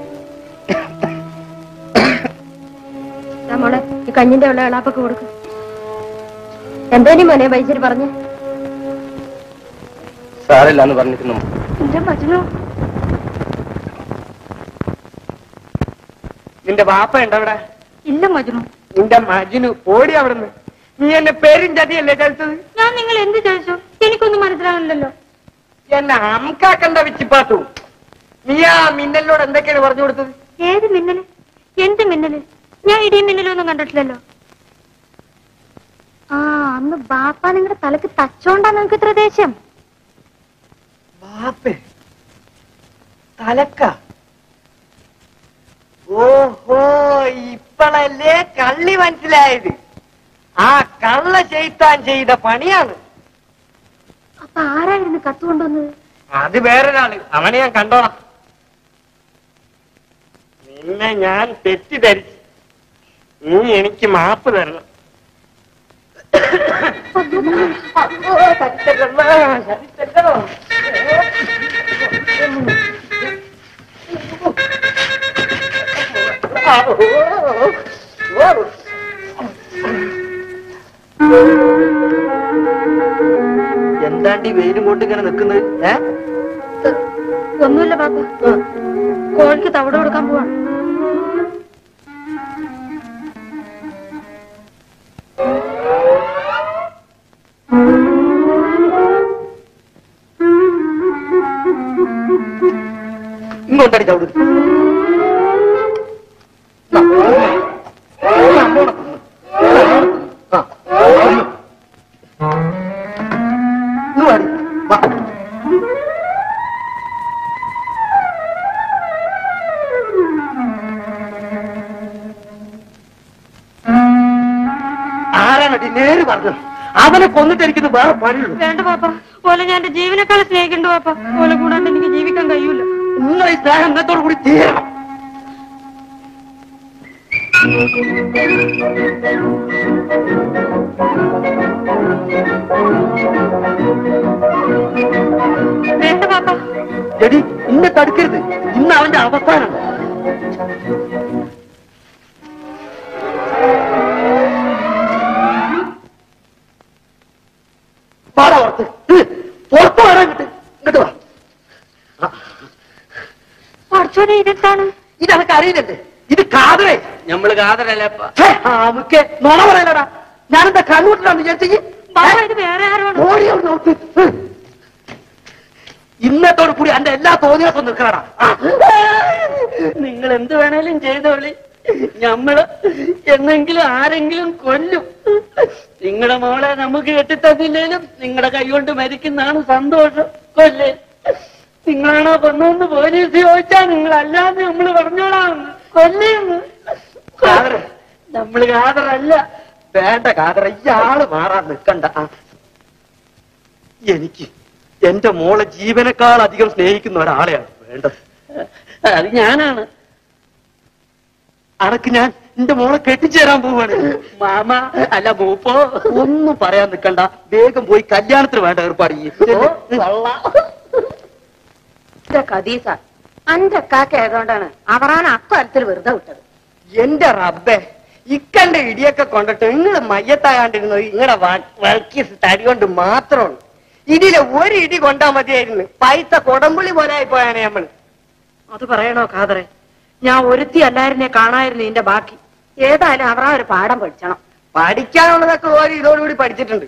ദാ മോളെ ഈ കഞ്ഞിന്റെ വെള്ളം എളാപ്പൊക്കെ കൊടുക്കും എന്തേനി മോനെ വൈദ്യര് പറഞ്ഞു സാരല്ല എന്ന് പറഞ്ഞിരിക്കുന്നു എന്റെ മജനു നിന്റെ വാപ്പ ഉണ്ടവിടെ ഇല്ല മജനു നിന്റെ മജിനു ഓടി അവിടുന്ന് നീ എന്നെ പേരും ചതിയല്ലേ ചതിച്ചത് ഞാൻ നിങ്ങൾ എന്ത് ചോദിച്ചു എനിക്കൊന്നും മനസ്സിലാവില്ലല്ലോ എന്നെ അംകാക്കണ്ട വിച്ചിപ്പാത്തു നീ ആ മിന്നലിനോട് എന്തൊക്കെയാണ് പറഞ്ഞു കൊടുത്തത് ഏത് മിന്നല് എന്ത് മിന്നല് ഞാൻ ഇടിയും മിന്നലൊന്നും കണ്ടിട്ടില്ലല്ലോ ആ അന്ന് ബാപ്പ നിങ്ങളുടെ തലക്ക് തച്ചോണ്ടാ നിങ്ങൾക്ക് ഇത്ര ദേഷ്യം ബാപ്പേ തലക്ക ഓഹോ ഇപ്പളല്ലേ കള്ളി മനസ്സിലായത് ആ കള്ള ചെയ്ത്താൻ ചെയ്ത പണിയാണ് അപ്പൊ ആരായിരുന്നു കത്ത് കൊണ്ടുവന്നത് അത് വേറൊരാള് അവനെ ഞാൻ കണ്ടോളാം നിന്നെ ഞാൻ തെറ്റിദ്ധരിച്ചു നീ എനിക്ക് മാപ്പ് തരണം അയ്യോ, ചതിച്ചല്ലോ, ചതിച്ചല്ലോ. എന്താണ്ടി വെയിലും കൊണ്ട് ഇങ്ങനെ നിൽക്കുന്നത് ഏ ഒന്നുമില്ല ബാപ്പ കോഴിക്ക് തവിട് കൊടുക്കാൻ പോവാണ് ഇങ്ങോട്ടടി ചവിട് ആരാണടി നേര് പറഞ്ഞു അവനെ കൊന്നിട്ട് എനിക്കിത് വേറെ പണിയുള്ളൂ വേണ്ട പാപ്പ ഓലെ ഞാൻ എന്റെ ജീവനേക്കാൾ സ്നേഹിക്കണ്ട പാപ്പ ഓലെ കൂടാണ്ട് എനിക്ക് ജീവിക്കാൻ കഴിയൂല നിങ്ങൾ ഈ സ്നേഹം ഇന്നത്തോടു കൂടി തീരണം വേണ്ട പാപ്പ എടി ഇന്നെ തടുക്കരുത് ഇന്ന് അവന്റെ അവസാനം പാടാ പുറത്ത് ഹ്, പുറത്ത് വരാൻ ഇങ്ങോട്ട് ഇങ്ങോട്ട് വാ പഠിച്ചോനെ ഇതെന്താണ് ഇതൊക്കെ അറിയില്ലല്ലേ ഇത് കാതറേ നമ്മള് കാതറല്ലപ്പ നമുക്ക് നുണ പറയലടാ ഞാനെന്താ കണ്ണൂട്ടിലാന്ന് വിചാരിച്ചെങ്കിൽ പാപ്പ ഇത് വേറെ ആരോട് ഓടി അവിടെ നോക്ക് ഹ്. ഇന്നത്തോട് കൂടി എന്റെ എല്ലാ തോന്നിയാസം നിൽക്കണടാ നിങ്ങൾ എന്ത് വേണേലും ചെയ്തോളി ഞമ്മള് എന്നെങ്കിലും ആരെങ്കിലും കൊല്ലും നിങ്ങളുടെ മോളെ നമുക്ക് കെട്ടിത്തന്നില്ലേലും നിങ്ങളുടെ കൈകൊണ്ട് മരിക്കുന്നതാണ് സന്തോഷം കൊല്ലേ നിങ്ങളാണോ കൊന്നതെന്ന് പോലീസ് ചോദിച്ചാ നിങ്ങൾ അല്ലാതെ നമ്മൾ പറഞ്ഞോളാം കൊല്ലേന്ന് നമ്മള് കാതറല്ല വേണ്ട കാതറ ഇയാള് മാറാൻ നിൽക്കണ്ട ആ. എനിക്ക് എന്റെ മോളെ ജീവനേക്കാൾ അധികം സ്നേഹിക്കുന്ന ഒരാളെയാണ് വേണ്ടത് അത് ഞാനാണ് അടക്ക് ഞാൻ എന്റെ മോളെ കെട്ടിച്ചേരാൻ പോവാണ് മാമ അല്ല മൂപ്പോ ഒന്നും പറയാൻ നിൽക്കണ്ട വേഗം പോയി കല്യാണത്തിന് വേണ്ട ഏർപ്പാട് ചെയ്യ്. എന്റെ കദീസ അന്റെ കാക്ക ആയതുകൊണ്ടാണ് അവറാൻ അക്കാലത്തിൽ വെറുതെ വിട്ടത് എന്റെ റബ്ബേ ഇക്കന്റെ ഇടിയൊക്കെ കൊണ്ടിട്ട് നിങ്ങൾ മയ്യത്താകാണ്ടിരുന്നു നിങ്ങളുടെ വൾക്കീസ് തടി കൊണ്ട് മാത്രമാണ് ഇതിലെ ഒരു ഇടി കൊണ്ടാ മതിയായിരുന്നു പൈസ കൊടമ്പുള്ളി പോലെ ആയി പോയാനെ നമ്മൾ അത് പറയണോ കാതറെ ഞാൻ ഒരുത്തി അല്ലായിരുന്നെ കാണായിരുന്നു ഇതിന്റെ ബാക്കി ഏതായാലും അവറാ ഒരു പാഠം പഠിച്ചണം പഠിക്കാനുള്ളതൊക്കെ ഓരോ ഇതോടുകൂടി പഠിച്ചിട്ടുണ്ട്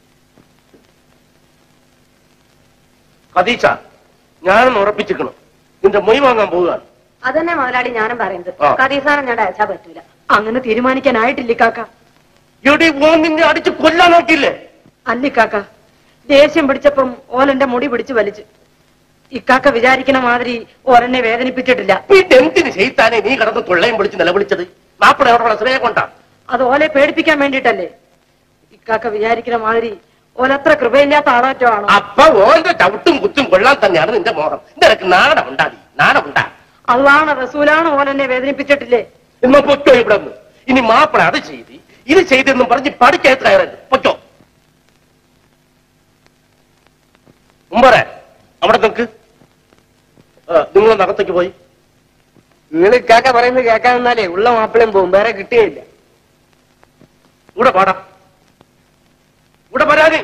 കതീച്ച ഞാനൊന്ന് ഉറപ്പിച്ചിരിക്കണം നിന്റെ മൊയ് വാങ്ങാൻ പോവുകയാണ് അതന്നെ മുതലാളി ഞാനും പറയുന്നത് ആ. കദീസാനെ ഞാൻ അയച്ചാ പറ്റൂല അങ്ങനെ തീരുമാനിക്കാനായിട്ടില്ല കാക്ക എടി ഓൻ നിന്നെ അടിച്ച് കൊല്ലാൻ നോക്കിയില്ലേ അല്ലിക്കാക്ക ദേഷ്യം പിടിച്ചപ്പം ഓലെന്റെ മുടി പിടിച്ചു വലിച്ചു ഇക്കാക്ക വിചാരിക്കണ മാതിരി ഓലെന്നെ വേദനിപ്പിച്ചിട്ടില്ല പിന്നെ എന്തിന് ചെയ്താനേ നീ കിടന്ന് തൊള്ളയും വിളിച്ച് നിലവിളിച്ചത് മാപ്പിളയോടുള്ള സ്നേഹം കൊണ്ടാ അത് ഓലെ പേടിപ്പിക്കാൻ വേണ്ടിട്ടല്ലേ ഇക്കാക്ക വിചാരിക്കണ മാതിരി ഓലത്ര കൃപയില്ലാത്ത ആളാറ്റോ ആണോ അപ്പൊ ഓന്റെ ചവിട്ടും കുത്തും കൊള്ളാൻ തന്നെയാണ് നിന്റെ മോഹം നിനക്ക് നാണം ഉണ്ടാതി നാണം ഉണ്ടാ അതാണ് റസൂലാണ് ഓലെന്നെ വേദനിപ്പിച്ചിട്ടില്ലേ ഇന്ന് പൊക്കോ ഇവിടെ നിന്ന് ഇനി മാപ്പിള അത് ചെയ്ത് ഇത് ചെയ്തെന്നും പറഞ്ഞ് പഠിക്കകത്ത് കയറരുത് പൊക്കോ മുമ്പറേ അവിടെ നിൽക്ക് നിങ്ങളൊന്ന് അകത്തേക്ക് പോയി നിങ്ങൾ ഇക്കാക്ക പറയുന്നത് കേൾക്കാൻ നിന്നാലേ ഉള്ള മാപ്പിളയും പോകും വേറെ കിട്ടുകയില്ല ഇവിടെ പാടാം ഇവിടെ വരാന്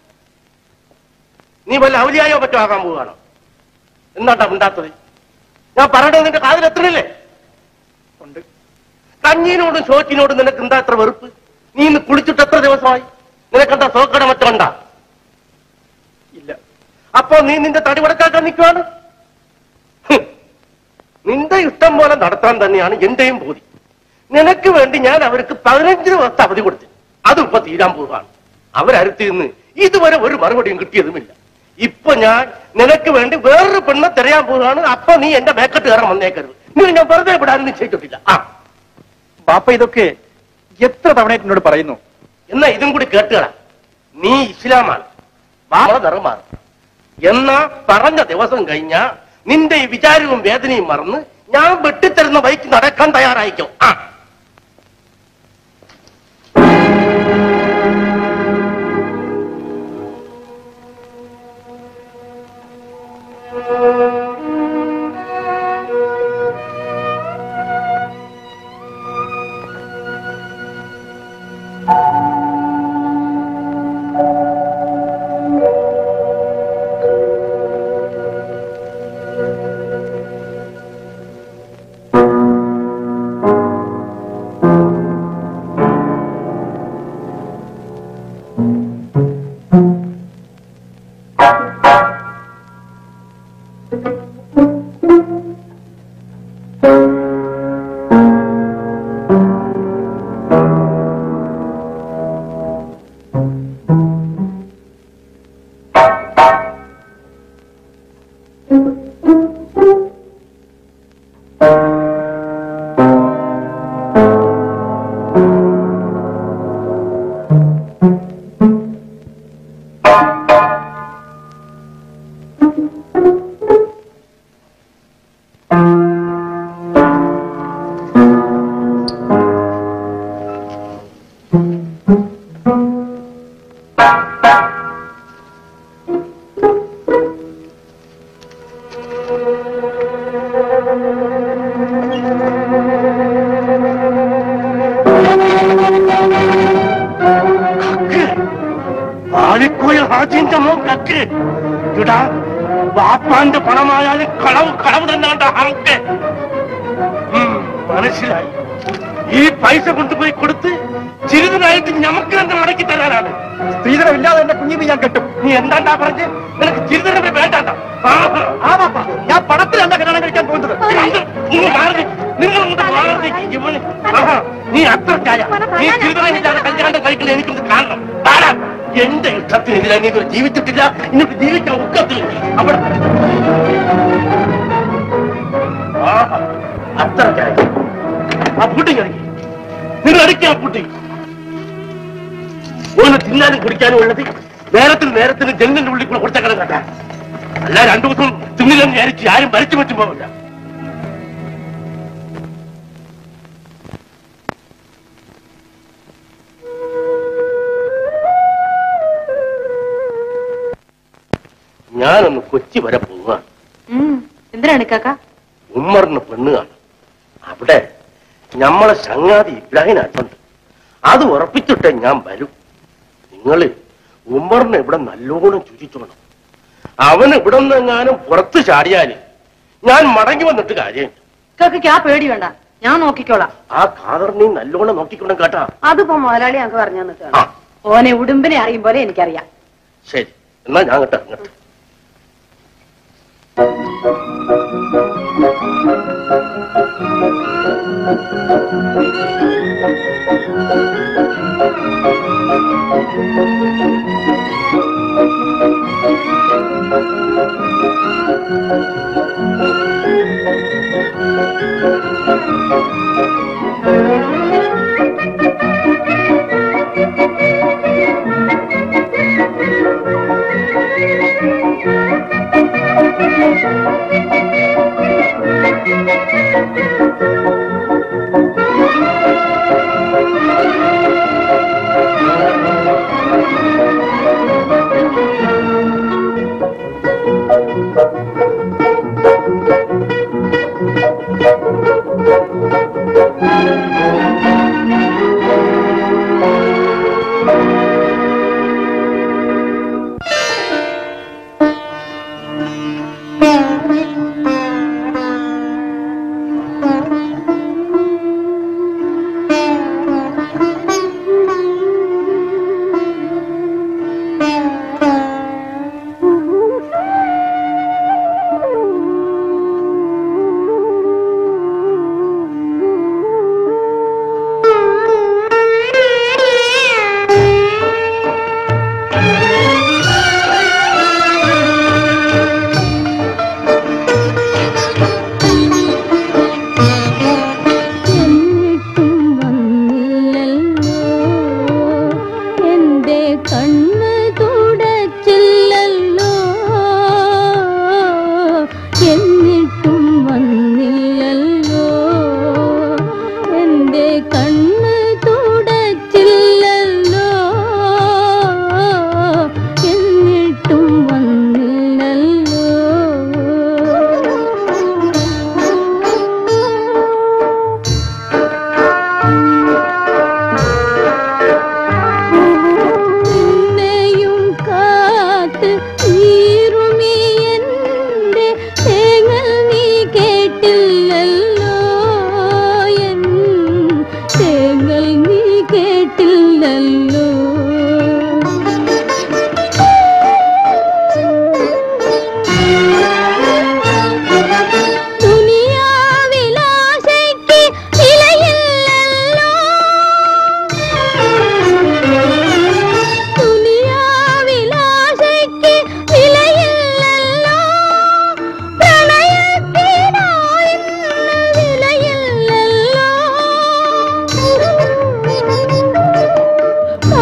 നീ വല്ല ഔലിയായോ മറ്റോ ആകാൻ പോവുകയാണോ എന്നാട്ടാ ഉണ്ടാത്തത് ഞാൻ പറയണത് നിന്റെ കാതിൽ എത്രയില്ലേ ഉണ്ട് കഞ്ഞീനോടും ചോറ്റിനോടും നിനക്ക് എന്താ എത്ര വെറുപ്പ് നീ ഇന്ന് കുളിച്ചിട്ട് എത്ര ദിവസമായി നിനക്കെന്താ സോക്കട മറ്റോ ഉണ്ടാ ഇല്ല അപ്പോ നീ നിന്റെ തടി വടക്കാക്കാൻ നിൽക്കുവാണ് ഹ്. നിന്റെ ഇഷ്ടം പോലെ നടത്താൻ തന്നെയാണ് എന്റെയും ബോധി നിനക്ക് വേണ്ടി ഞാൻ അവർക്ക് പതിനഞ്ച് ദിവസത്തെ അവധി കൊടുത്തു അതും ഇപ്പൊ തീരാൻ പോവുകയാണ് അവരടുത്ത് നിന്ന് ഇതുവരെ ഒരു മറുപടിയും കിട്ടിയതുമില്ല ഇപ്പൊ ഞാൻ നിനക്ക് വേണ്ടി വേറൊരു പെണ്ണെ തിരയാൻ പോവുകയാണ് അപ്പൊ നീ എന്റെ മേക്കട്ട് കയറാൻ വന്നേക്കരുത് നീ ഞാൻ വെറുതെ വിടാനും നിശ്ചയിച്ചിട്ടില്ല ആ ബാപ്പ ഇതൊക്കെ എത്ര തവണയായിട്ട് എന്നോട് പറയുന്നു എന്നാ ഇതും കൂടി കേട്ടുകളാ നീ ഇസ്ലാമാണ് ബാബ ധർമാണ് എന്നാ പറഞ്ഞ ദിവസം കഴിഞ്ഞ നിന്റെ ഈ വിചാരവും വേദനയും മറന്ന് ഞാൻ വെട്ടിത്തരുന്ന വഴിക്ക് നടക്കാൻ തയ്യാറായിക്കോ ആ ഹാജിന്റെ മോക്കക്ക് ഇടാ വാപ്പാന്റെ പണമായാലും കളവ് കളവ് തന്നാണ്ട ഹംക്ക് ഉം, മനസ്സിലായി ഈ പൈസ കൊണ്ടുപോയി കൊടുത്ത് ചിരിതനായിട്ട് ഞമ്മക്ക് തന്നെ മടക്കി തരാനാണ് സ്ത്രീധനം ഇല്ലാതെ എന്റെ കുഞ്ഞിന് ഞാൻ കെട്ടും നീ എന്താണ്ടാ പറഞ്ഞ് നിനക്ക് ചിരിതനമേ വേണ്ടാണ്ട ആ പാപ്പ ഞാൻ പണത്തിലല്ല കല്യാണം കഴിക്കാൻ പോകുന്നത് നിങ്ങൾ മാറി നിങ്ങൾ ഇങ്ങോട്ട് മാറി ഇവന് ആഹാ, നീ അത്രക്കായ നീ ചിരിതനമില്ലാതെ കല്യാണം കഴിക്കണ എനിക്കൊന്ന് കാണണം പാടാ എന്റെ ഇഷ്ടത്തിന് എതിരാ നീ ഇതുവരെ ജീവിച്ചിട്ടില്ല ഇന്നിട്ട് ജീവിക്കാൻ ഒക്കത്തില്ല അവിടെ ആഹാ, അത്രക്കായ ആ പുട്ടിങ് ഇറങ്ങി നിങ്ങൾ അടിക്കുക ആ പുട്ടിങ് ഓന് തിന്നാനും കുടിക്കാനും ഉള്ളത് നേരത്തിന് നേരത്തിന് ജനലിന്റെ ഉള്ളിൽ കൂടെ കൊടുത്ത കിടക്കട്ട അല്ല രണ്ടു ദിവസം തിന്നില്ലെന്ന് വിചാരിച്ച് ആരും ഭരിച്ചു പറ്റും പോവില്ല ഞാനൊന്ന് കൊച്ചി വരെ പോവുക എന്തിനാണ് കാക്ക ഉമ്മറിന് പെണ്ണ് കാണും അവിടെ ഞമ്മളെ ചങ്ങാതി ഇബ്രാഹിനാട്ടുണ്ട് അത് ഉറപ്പിച്ചിട്ടേ ഞാൻ വരും നിങ്ങള് ഉമ്മറിനെ ഇവിടെ നല്ലോണം ചുരിച്ചോണം അവൻ ഇവിടെ നിന്നെങ്ങാനും പുറത്ത് ചാടിയാല് ഞാൻ മടങ്ങി വന്നിട്ട് കാര്യം കാക്കയ്ക്ക് ആ പേടി വേണ്ട ഞാൻ നോക്കിക്കോളാം ആ കാതറിനെയും നല്ലോണം നോക്കിക്കണം കേട്ടാ അതിപ്പോ മുതലാളി ഞങ്ങൾക്ക് പറഞ്ഞു തന്നിട്ടാണ് ഓനെ ഉടുമ്പിനെ അറിയും പോലെ എനിക്കറിയാം ശരി എന്നാ ഞാൻ കേട്ടോ ഇങ്ങോട്ട് എന്റെ കണ്ണ് തുടച്ചില്ലല്ലോ എന്നിട്ടും വന്നില്ലല്ലോ എന്റെ കണ്ണ് തുടച്ചില്ലല്ലോ എന്നിട്ടും വന്നില്ലല്ലോ നിന്നെയും കാത്ത് നീറുമീ എന്റെ തേങ്ങൽ നീ കേട്ടില്ലല്ലോ എൻ തേങ്ങൽ നീ കേട്ടില്ലല്ലോ ദുനിയാവിലാശയ്ക്ക് വിലയില്ലല്ലോ ദുനിയാവിലാശയ്ക്ക് വിലയില്ലല്ലോ പ്രണയത്തിനോ ഇന്ന് വിലയില്ലല്ലോ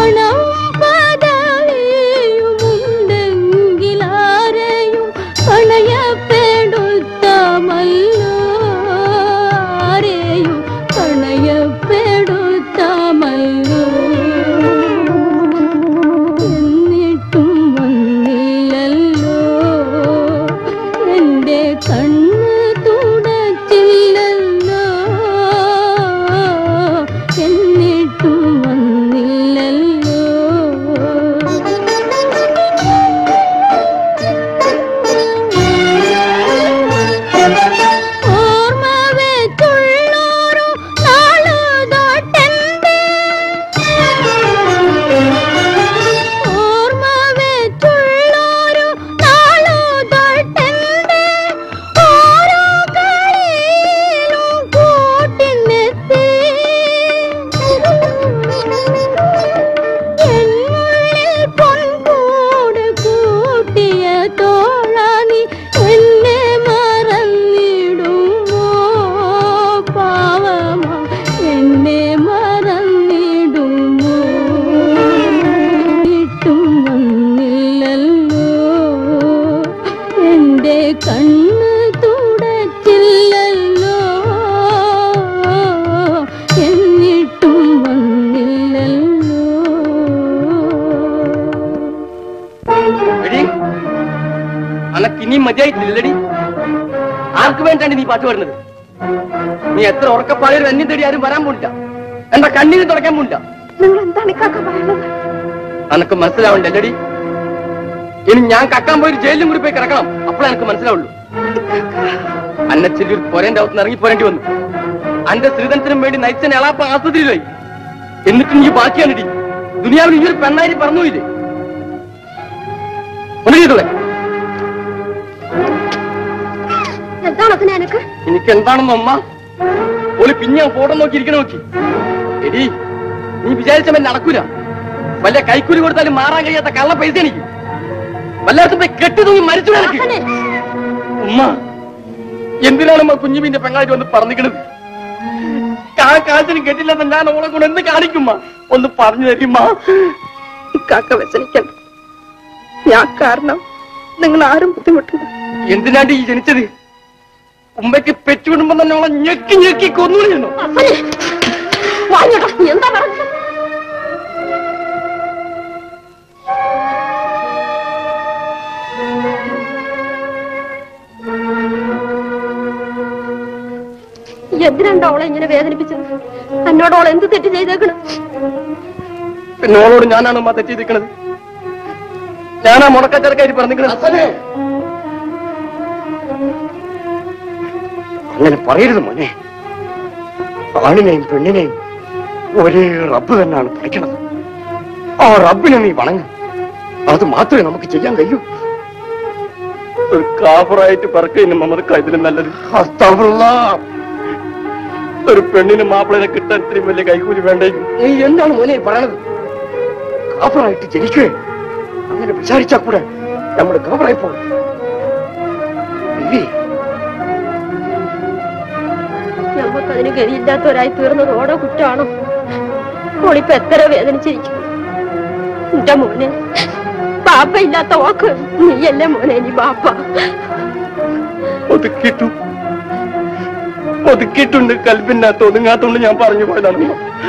അനക്ക് ഇനിയും മതിയായിട്ടില്ലടി ആർക്ക് വേണ്ടാണ്ട് നീ പാട്ട് പാടുന്നത് നീ എത്ര ഉറക്കപ്പാടിയൊരു അന്യം തേടി ആരും വരാൻ പോണില്ല എന്റെ കണ്ണീര് തുടക്കാൻ പോണില്ല നിങ്ങൾ എന്താണ് ഇക്കാക്ക പറയുന്നത് അനക്ക് മനസ്സിലാവണ്ടല്ലടി ഇനി ഞാൻ കക്കാൻ പോയി ഒരു ജയിലിലും കൂടി പോയി കിടക്കണം അപ്പോഴേ എനിക്ക് മനസ്സിലാവുള്ളൂ അന്നെ ചെല്ലൊരു പൊരന്റെ അകത്ത് ഇറങ്ങി പോരേണ്ടി വന്നു അന്റെ ശ്രീധനത്തിനും വേണ്ടി നയിച്ചൻ എളാപ്പ ആസ്പത്രിയിലായി എന്നിട്ട് നീ ബാക്കിയാണിടി ദുനിയാവിൽ ഈ ഒരു പെണ്ണായി പറഞ്ഞില്ലേ ഒന്ന് ചെയ്തോളെ എന്താണ് അതിന് എനക്ക് എനിക്ക് എന്താണെന്ന് അമ്മ ഓല് പിന്നെ ആ ഫോട്ടോ നോക്കി ഇരിക്കണ നോക്കി എടി നീ വിചാരിച്ച മേലെ നടക്കൂല വല്ല കൈക്കൂലി കൊടുത്താലും മാറാൻ കഴിയാത്ത കള്ള പൈസ എനിക്ക് വല്ലാത്ത പോയി കെട്ടി തൂങ്ങി മരിച്ചു എനിക്ക് ഉമ്മ എന്തിനാണ് അമ്മ കുഞ്ഞുമീന്റെ പെങ്ങളായിട്ട് വന്ന് പറഞ്ഞിക്കണത് കാ കാശിന് കെട്ടില്ലെന്ന് ഞാൻ ഓളെ കൊണ്ട് എന്ത് കാണിക്കുമ്മ ഒന്ന് പറഞ്ഞു തരുമ്മ ഇക്കാക്ക വ്യസനിക്കണ്ട ഞാൻ കാരണം നിങ്ങൾ ആരും ബുദ്ധിമുട്ടുണ്ട് എന്തിനാണ്ട് ഈ ജനിച്ചത് ഉമ്മയ്ക്ക് പെറ്റുവിടുമ്പോ തന്നെ അവളെ ഞെക്കി ഞെക്കി കൊന്നുകൊണ്ടിരുന്നു വാങ്ങിട്ടോ എന്താ പറഞ്ഞത് എന്തിനാണ്ട് അവളെ ഇങ്ങനെ വേദനിപ്പിച്ചത് എന്നോട് അവൾ എന്ത് തെറ്റ് ചെയ്തേക്കണം പിന്നെ ഓളോട് ഞാനാണ് ഉമ്മ തെറ്റി നിൽക്കണത് ഞാനാ മുടക്കച്ചടക്കായിട്ട് പറഞ്ഞിരിക്കണത് അങ്ങനെ പറയരുത് മോനെ ആണിനെയും പെണ്ണിനെയും ഒരേ റബ്ബ് തന്നെയാണ് പഠിക്കണത് ആ റബ്ബിനെ നീ വണങ്ങും അത് മാത്രമേ നമുക്ക് ചെയ്യാൻ കഴിയൂ ഒരു കാഫറായിട്ട് പറക്കുന്നതിന് മമതക്ക ഇതിലും നല്ലത് അസ്തഫുറുല്ലാ. ഒരു പെണ്ണിന് മാപ്പിളനെ കിട്ടാൻ ഇത്രയും വലിയ കൈക്കൂലി വേണ്ടേ നീ എന്താണ് മോനെ പറയണത് കാഫറായിട്ട് ജനിക്കേ അങ്ങനെ വിചാരിച്ചാ കൂടെ നമ്മുടെ കാഫറായി പോകും ഇല്ലേ നമുക്ക് അതിന് ഗതിയില്ലാത്തവരായി തീർന്നത് ഓടോ കുറ്റാണോ ഓളിപ്പോ എത്ര വേദനിച്ചിരിക്കും എന്റെ മോനെ ബാപ്പ ഇല്ലാത്ത ഓക്ക് നീയല്ലേ മോനെ നീ ബാപ്പ ഒതുക്കിട്ടു ഒതുക്കിയിട്ടുണ്ട് കൽപ്പിനകത്ത് ഒതുങ്ങാത്തോണ്ട് ഞാൻ പറഞ്ഞു പോയതാണ്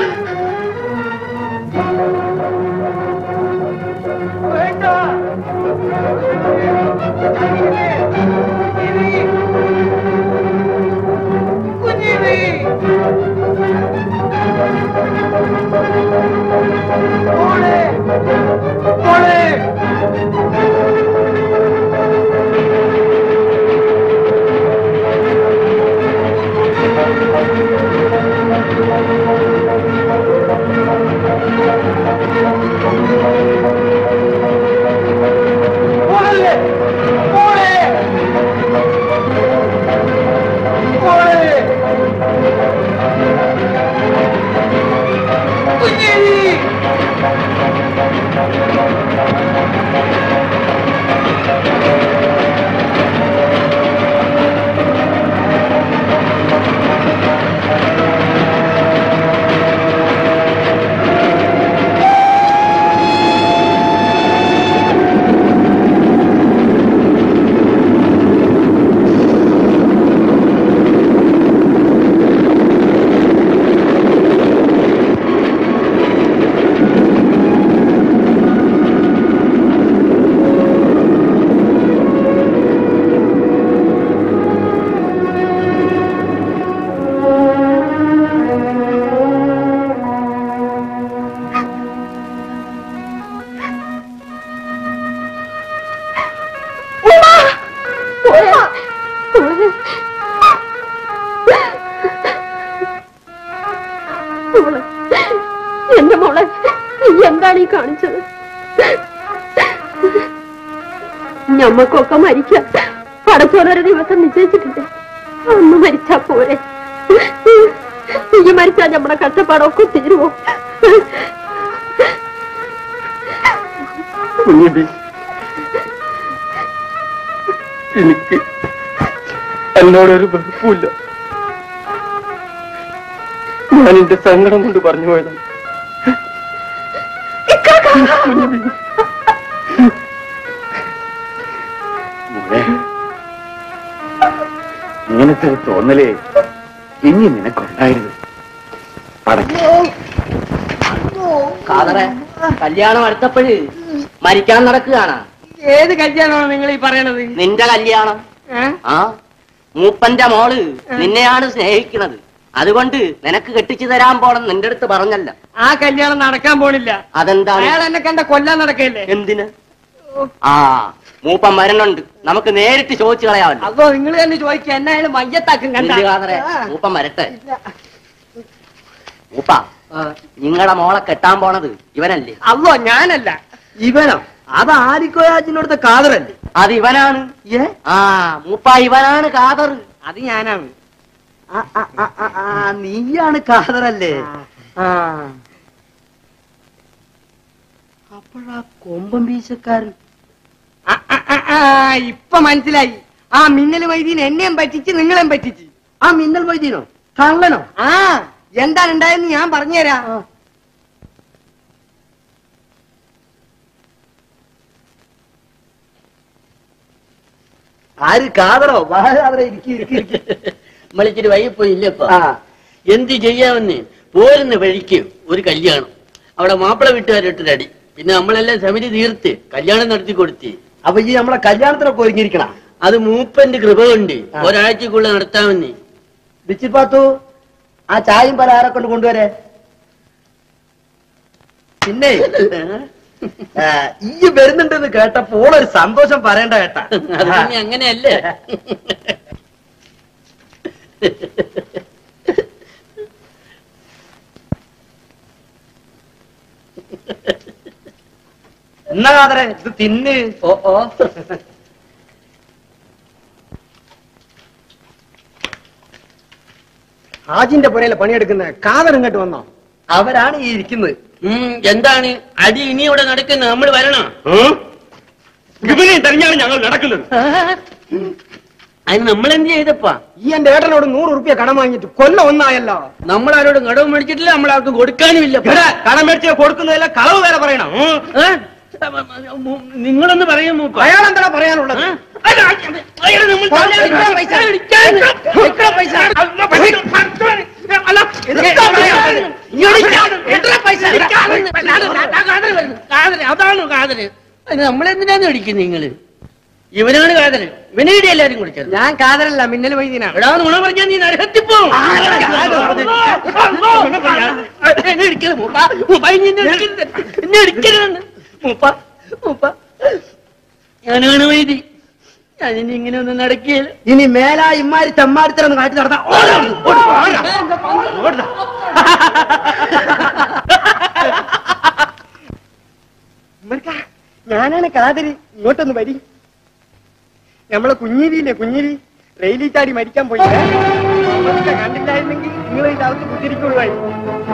മോളെ എന്റെ മോളെ നീ എന്താണ് ഈ കാണിച്ചത് ഞമ്മക്കൊക്കെ മരിക്കാം പടച്ചോനൊരു ദിവസം നിശ്ചയിച്ചിട്ടില്ലേ അന്ന് മരിച്ചാ പോരെ നീ മരിച്ചാ നമ്മുടെ കഷ്ടപ്പാടൊക്കെ തീരുവോ കുഞ്ഞിബി എനിക്ക് എന്നോടൊരു വെറുപ്പില്ല ഞാൻ എന്റെ സങ്കടം കൊണ്ട് പറഞ്ഞു പോയതാണ് കുഞ്ഞിബി മോനെ, ഇങ്ങനത്തെ ഒരു തോന്നലേ ഇനി നിനക്കുണ്ടായിരുന്നു പടച്ചു കാതറെ കല്യാണം അടുത്തപ്പോഴ് മരിക്കാൻ നടക്കുകയാണ് ഏത് കല്യാണമാണ് നിങ്ങൾ ഈ പറയണത് നിന്റെ കല്യാണം ഏ? ആ മൂപ്പന്റെ മോള് നിന്നെയാണ് സ്നേഹിക്കുന്നത് അതുകൊണ്ട് നിനക്ക് കെട്ടിച്ചു തരാൻ പോണം നിന്റെ അടുത്ത് പറഞ്ഞല്ല ആ കല്യാണം നടക്കാൻ പോണില്ല അതെന്താണ് അയാൾ എന്നെ കണ്ട കൊല്ലാൻ നടക്കല്ലേ എന്തിന് ആ മൂപ്പൻ വരുന്നുണ്ട് നമുക്ക് നേരിട്ട് ചോദിച്ചു കളയാമല്ലോ അതോ നിങ്ങൾ തന്നെ ചോദിക്കുക എന്നെ അയാൾ മയ്യത്താക്കും കണ്ട നില്ലുകാതറെ, മൂപ്പൻ വരട്ടെ മൂപ്പ നിങ്ങളെ മോളെ കെട്ടാൻ പോണത് ഇവനല്ലേ അതോ ഞാനല്ല ഇവനോ അത് ആരിക്കോയാജിനോടത്തെ കാതറല്ലേ അത് ഇവനാണ് ആ മൂപ്പ ഇവനാണ് കാതർ അത് ഞാനാണ് നീയാണ് കാതറല്ലേ അപ്പോഴാ കൊമ്പം വീശക്കാരൻ ഇപ്പൊ മനസ്സിലായി ആ മിന്നൽ വൈദ്യൻ എന്നെയും പറ്റിച്ച് നിങ്ങളെയും പറ്റിച്ച് ആ മിന്നൽ വൈദ്യനോ കള്ളനോ ആ എന്താണ് ഉണ്ടായെന്ന് ഞാൻ പറഞ്ഞുതരാം ആര് കാതറോ കാതറ ഇരിക്കി ഇരിക്കി ഇരിക്കി നമ്മളിച്ചിരി വൈകിപ്പോയി ഇല്ലപ്പ എന്ത് ചെയ്യാമെന്ന് പോരുന്ന വഴിക്ക് ഒരു കല്യാണം അവിടെ മാപ്പിള വീട്ടുകാരിട്ടൊരു അടി പിന്നെ നമ്മളെല്ലാം സമിതി തീർത്ത് കല്യാണം നടത്തി കൊടുത്തി അപ്പൊ ഈ നമ്മളെ കല്യാണത്തിനൊക്കെ ഒരുങ്ങിയിരിക്കണം അത് മൂപ്പന്റെ കൃപ കൊണ്ട് ഒരാഴ്ചക്കുള്ള നടത്താമെന്ന് ബിച്ചിപ്പാത്തു ആ ചായയും പലഹാരം കൊണ്ട് കൊണ്ടുവരെ പിന്നെ ആ, ഈ വരുന്നുണ്ടെന്ന് കേട്ടപ്പോ ഓളൊരു സന്തോഷം പറയണ്ട കേട്ടാ അത് പിന്നെ അങ്ങനെയല്ലേ എന്നാ കാതറെ ഇത് തിന്ന് ഓ ഓ ഹാജിന്റെ പുരയിലെ പണിയെടുക്കുന്ന കാതർ ഇങ്ങോട്ട് വന്നോ അവരാണ് ഈ ഇരിക്കുന്നത് ഉം, എന്താണ് അടി ഇനി ഇവിടെ നടക്കുന്നത് നമ്മൾ വരണോ ഇവനെ തെരഞ്ഞാണ് ഞങ്ങൾ നടക്കുന്നത് അതിന് നമ്മൾ എന്ത് ചെയ്തപ്പാ ഈ എന്റെ ഏട്ടനോട് നൂറ് റുപ്യ കടം വാങ്ങിയിട്ട് കൊല്ലം ഒന്നായല്ലോ നമ്മളാരോടും കടവ് മേടിച്ചിട്ടില്ല നമ്മളാർക്കും കൊടുക്കാനും ഇല്ല കടം മേടിച്ച് കൊടുക്കുന്നതില്ല കളവ് വേറെ പറയണം നിങ്ങളൊന്ന് പറയും മൂപ്പ അയാൾ എന്താ പറയാനുള്ളത് അതാണ് കാതല് നമ്മളെന്തിനാന്ന് അടിക്കുന്നത് നിങ്ങള് ഇവനാണ് കാതല് ഇവനെ ഇടി എല്ലാരും കുടിച്ചത് ഞാൻ കാതലല്ല മിന്നൽ വൈദ്യനാണ് എടാ നുണ പറഞ്ഞാ നീ നരകത്തിപ്പോ എന്നെ ഇടിക്കരുത് മൂപ്പ മൂപ്പ ഇനി എന്നെ ഇടിക്കരുത് എന്നെ ഇടിക്കരുതെന്ന് മൂപ്പ മൂപ്പ ഞാനാണ് വൈദി ഞാനിനി ഇങ്ങനെ ഒന്നും നടക്കിയല്ല ഇനി മേലാ ഇമ്മാരി തെമ്മാരിത്തരൊന്ന് കാട്ടി നടത്താം ഞാനാണ് കാതരി ഇങ്ങോട്ടൊന്ന് വരി നമ്മളെ കുഞ്ഞിരിയില്ലേ കുഞ്ഞിരി റെയിലിൽ ചാടി മരിക്കാൻ പോയി കണ്ടില്ലായിരുന്നെങ്കിൽ നിങ്ങൾ ഇതിന്റെ അകത്ത് കുത്തിരിക്കുള്ളൂ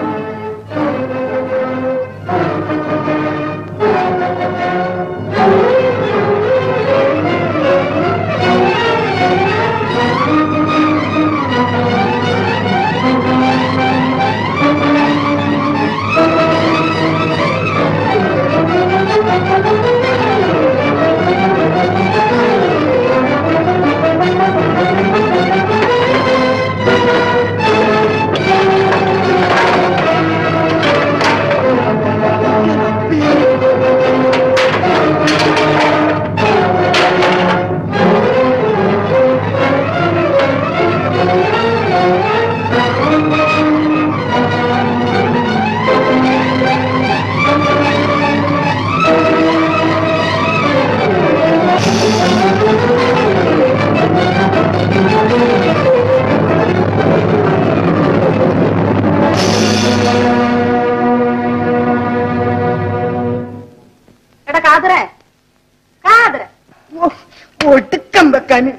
എടാ കാതറേ കാതറ ഒടുക്കം വെക്കാൻ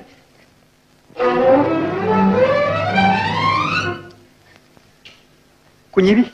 കുഞ്ഞിരി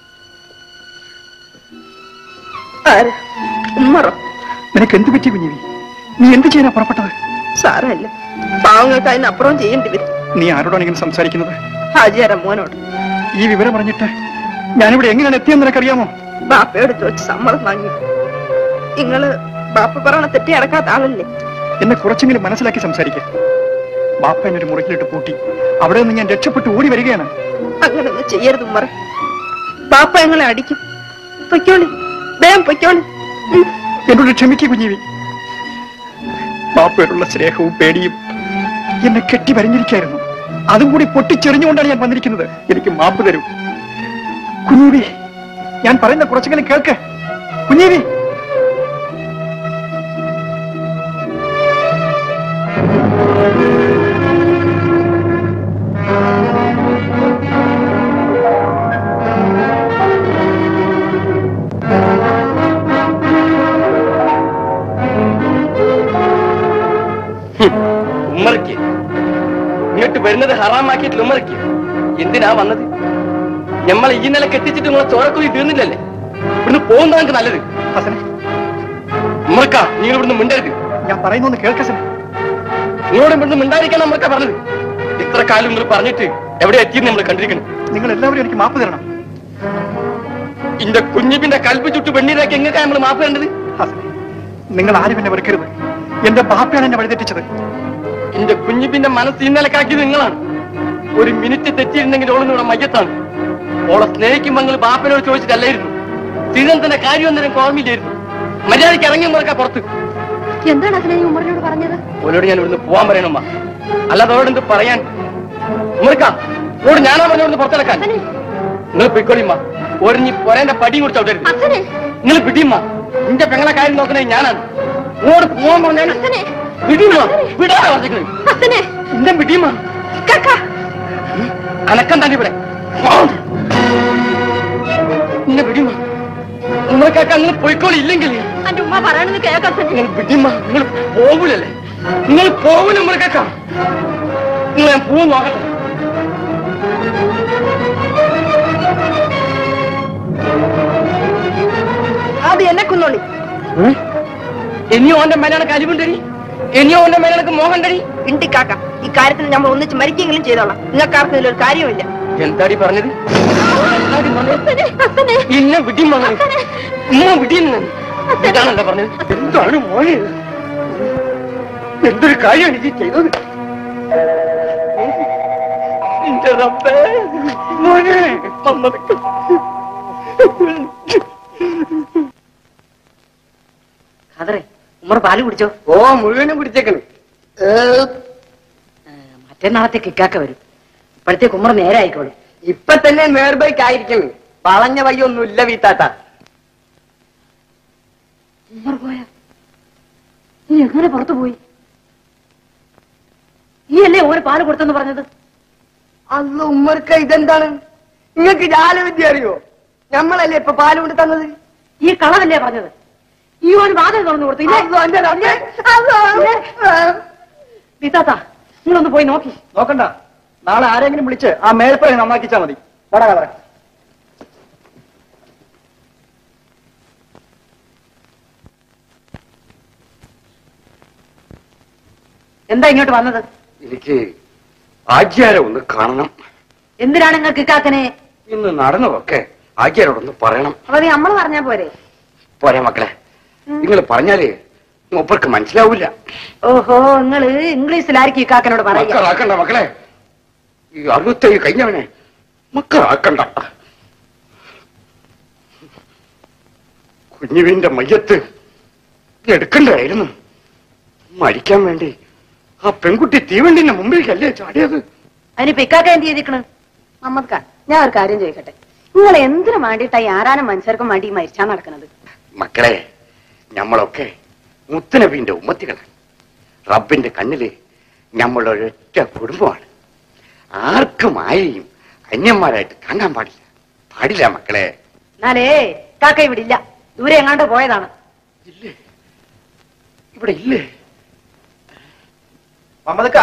ആര് ഉമ്മറോ നിനക്ക് എന്ത് പറ്റി കുഞ്ഞിരി നീ എന്ത് ചെയ്യാനാ പുറപ്പെട്ടത് സാരമില്ല പാവങ്ങൾക്ക് അതിനപ്പുറം ചെയ്യേണ്ടി വരും നീ ആരോടാണ് ഇങ്ങനെ സംസാരിക്കുന്നത് ഹാജിയാര മോനോട് ഈ വിവരം അറിഞ്ഞിട്ട് ഞാനിവിടെ എങ്ങനെയാണ് എത്തിയെന്ന് നിനക്കറിയാമോ ബാപ്പയോട് ചോദിച്ച് സമ്മതം വാങ്ങി നിങ്ങള് ബാപ്പ പറയണ തെറ്റി അടക്കാത്ത ആളല്ലേ എന്നെ കുറച്ചെങ്കിലും മനസ്സിലാക്കി സംസാരിക്കുക ബാപ്പ എന്നെ ഒരു മുറിയിലിട്ട് പൂട്ടി അവിടെ നിന്ന് ഞാൻ രക്ഷപ്പെട്ട് ഓടി വരികയാണ് അങ്ങനൊന്നും ചെയ്യരുത് ഉമ്മറ ബാപ്പ ഞങ്ങളെ അടിക്കും പൊയ്ക്കോളി വേഗം പൊയ്ക്കോളി എന്നോട് ക്ഷമിക്കൂ കുഞ്ഞിവി ബാപ്പയോടുള്ള സ്നേഹവും പേടിയും എന്നെ കെട്ടി വരഞ്ഞിരിക്കായിരുന്നു അതും കൂടി പൊട്ടിച്ചെറിഞ്ഞുകൊണ്ടാണ് ഞാൻ വന്നിരിക്കുന്നത് എനിക്ക് മാപ്പ് തരൂ കുഞ്ഞീവി ഞാൻ പറയുന്ന കുറച്ചെങ്കിലും കേൾക്ക് കുഞ്ഞീവി ഉമ്മറയ്ക്ക് ഇങ്ങോട്ട് വരുന്നത് ഹറാമാക്കിയിട്ട് ഉമ്മറയ്ക്ക് എന്തിനാ വന്നത് ഞമ്മളെ ഈ നില കെട്ടിച്ചിട്ട് നിങ്ങളെ ചോരക്കുഴി തീർന്നില്ലല്ലേ ഇവിടുന്ന് പോകുന്നതാ നിങ്ങൾക്ക് നല്ലത് ഉമ്മർക്ക നിങ്ങൾ ഇവിടുന്ന് മിണ്ടരുത് ഞാൻ പറയുന്നു കേൾക്ക നിങ്ങളോട് ഇവിടുന്ന് മിണ്ടാതിരിക്കാൻ നമ്മൾക്ക പറഞ്ഞത് ഇത്ര കാലം നിങ്ങൾ പറഞ്ഞിട്ട് എവിടെ എത്തിയെന്ന് നമ്മൾ കണ്ടിരിക്കണം നിങ്ങൾ എല്ലാവരും എനിക്ക് മാപ്പ് തരണം ഇന്റെ കുഞ്ഞിപ്പിന്റെ കൽപ്പ് ചുട്ട് വെണ്ണീരാക്കി എങ്ങനെയാ നമ്മൾ മാപ്പ് കണ്ടത് നിങ്ങൾ ആരും എന്നെ വെറുക്കരുത് എന്റെ ബാപ്പയാണ് എന്നെ വഴിതെറ്റിച്ചത് എന്റെ കുഞ്ഞിപ്പിന്റെ മനസ്സ് ഇന്നലക്കാക്കിയത് നിങ്ങളാണ് ഒരു മിനിറ്റ് തെറ്റിയിരുന്നെങ്കിൽ ഓളുന്ന ഇവിടെ മയ്യത്താണ് ഓളെ സ്നേഹിക്കുമ്പോൾ നിങ്ങൾ ബാപ്പനോട് ചോദിച്ചിട്ടല്ലായിരുന്നു ശ്രീധന്തന്റെ കാര്യം ഒന്നും ഓർമ്മയില്ലായിരുന്നു മര്യാദയ്ക്ക് ഇറങ്ങി മുറക്ക പുറത്ത് എന്താണ് അതിനെ നീ ഉമ്മറിനോട് പറഞ്ഞത് ഓലോട് ഞാൻ ഇവിടുന്ന് പോവാൻ പറയണമ്മ അല്ലാതെ അവരോട് എന്ത് പറയാൻ മുറുക്ക ഓട് ഞാനാ പറഞ്ഞോട് പുറത്തിറക്കാൻ നിങ്ങൾ പൊയ്ക്കോളിമ്മ ഒരിഞ്ഞി പൊരേന്റെ പടിയും കൂടി ചവിട്ടരുത് നിങ്ങൾ പിടിയമ്മ നിന്റെ പെങ്ങളെ കാര്യം നോക്കുന്നത് ഞാനാണ് ഓട് പോവാൻ പറഞ്ഞാൽ പിടിയമ്മ വിടാതെ പറഞ്ഞിരിക്കണേ എന്റെ പിടിയമ്മ അനക്കം തന്നെ ഇവിടെ നിന്നെ പിടിയമ്മ നിങ്ങൾക്കൊക്കെ അങ്ങനെ പോയിക്കോളി ഇല്ലെങ്കിൽ എന്റെ ഉമ്മ പറയണെന്ന് കേൾക്കാൻ നിങ്ങൾ പിടിയമ്മ നിങ്ങൾ പോകൂലല്ലേ നിങ്ങൾ പോകൂല നമ്മൾക്കൊക്കെ നിങ്ങൾ ഞാൻ പൂ നോക്കട്ടെ അത് എന്നെ കുന്നോളി ഇനിയോ ഓന്റെ മേലാണ് കലിവുണ്ടടി ഇനിയോ ഓന്റെ മേലക്ക് മോഹണ്ടടി ഇണ്ടിക്കാക്ക ഈ കാര്യത്തിൽ നമ്മൾ ഒന്നിച്ച് മരിക്കെങ്കിലും ചെയ്തോളാം നിങ്ങൾക്ക് ആർക്കും ഇതിലൊരു കാര്യമില്ല എന്താടി പറഞ്ഞത് ഇന്നെ വിടി മകനെ ഉമ്മ വിടിയെന്ന് ഇതാണല്ലോ പറഞ്ഞത് എന്താണ് മോനെ എന്തൊരു കാര്യമാണ് ഈ ചെയ്തത് എന്റെ റബ്ബേ മോനെ സമ്മതിക്കും ഖാദറെ ഉമ്മർ പാല് കുടിച്ചോ ഓ മുഴുവനും കുടിച്ചേക്കണ് മറ്റന്നാളത്തേക്ക് ഇക്കാക്ക വരും ഇപ്പോഴത്തേക്ക് ഉമ്മർ നേരെ ആയിക്കോളും ഇപ്പൊ തന്നെ നേർബൈക്ക് ആയിരിക്കുന്നു വളഞ്ഞ വയ്യൊന്നും ഇല്ല വീത്താത്ത ഉമ്മർ പോയ നീ എങ്ങനെ പുറത്തു പോയി ഈ അല്ലേ ഓന് പാല് കൊടുത്തെന്ന് പറഞ്ഞത് അല്ല ഉമ്മർക്ക് ഇതെന്താണ് നിങ്ങൾക്ക് ജാലവിദ്യ അറിയോ ഞമ്മളല്ലേ ഇപ്പൊ പാല് കൊണ്ട് തന്നത് ഈ കളവല്ലേ പറഞ്ഞത് ഈ ഓന് വാതിൽ തുറന്നു കൊടുത്തു ഇല്ലേ? വിത്താത്ത നിങ്ങളൊന്ന് പോയി നോക്കി നോക്കണ്ട നാളെ ആരെങ്കിലും വിളിച്ച് ആ മേൽപ്പറ നന്നാക്കിച്ചാ മതി വടക വടക എന്താ ഇങ്ങോട്ട് വന്നത് എനിക്ക് ആചാരം ഒന്ന് കാണണം എന്തിനാണ് നിങ്ങൾക്ക് ഇക്കാക്കനെ ഇന്ന് നടന്നതൊക്കെ ആചാരോടൊന്ന് പറയണം അപ്പൊ നീ നമ്മള് പറഞ്ഞാ പോരെ പോരാ മക്കളെ നിങ്ങൾ പറഞ്ഞാല് മൂപ്പർക്ക് മനസ്സിലാവൂല ഓഹോ നിങ്ങള് ഇംഗ്ലീഷിലായിരിക്കും ഇക്കാക്കനോട് പറയാ മക്കളാക്കണ്ട മക്കളെ ഈ അറുപത്തേഴ് കഴിഞ്ഞവനെ മക്കളാക്കണ്ട കുഞ്ഞുവിന്റെ മയ്യത്ത് എടുക്കണ്ടായിരുന്നു മരിക്കാൻ വേണ്ടി ആ പെൺകുട്ടി തീവണ്ടിന്റെ മുമ്പിലേക്കല്ലേ ചാടിയത് അതിനിപ്പോ ഇക്കാക്ക എന്ത് ചെയ്തിക്കണ് മമ്മദ്ക്ക ഞാൻ ഒരു കാര്യം ചോദിക്കട്ടെ നിങ്ങൾ എന്തിനു വേണ്ടിയിട്ടാ ഈ ആരാനും മനുഷ്യർക്കും വേണ്ടി ഈ മരിച്ചാ നടക്കുന്നത് മക്കളെ ഞമ്മളൊക്കെ മുത്തനബിന്റെ ഉമ്മത്തികളാണ് റബ്ബിന്റെ കണ്ണില് ഞമ്മളൊരൊറ്റ കുടുംബമാണ് ആർക്കും ആരെയും അന്യന്മാരായിട്ട് കാണാൻ പാടില്ല പാടില്ല മക്കളെ എന്നാലേ കാക്ക ഇവിടെ ഇല്ല ദൂരെ എങ്ങാണ്ട് പോയതാണ് ഇവിടെ ഇല്ലേ മമ്മദക്ക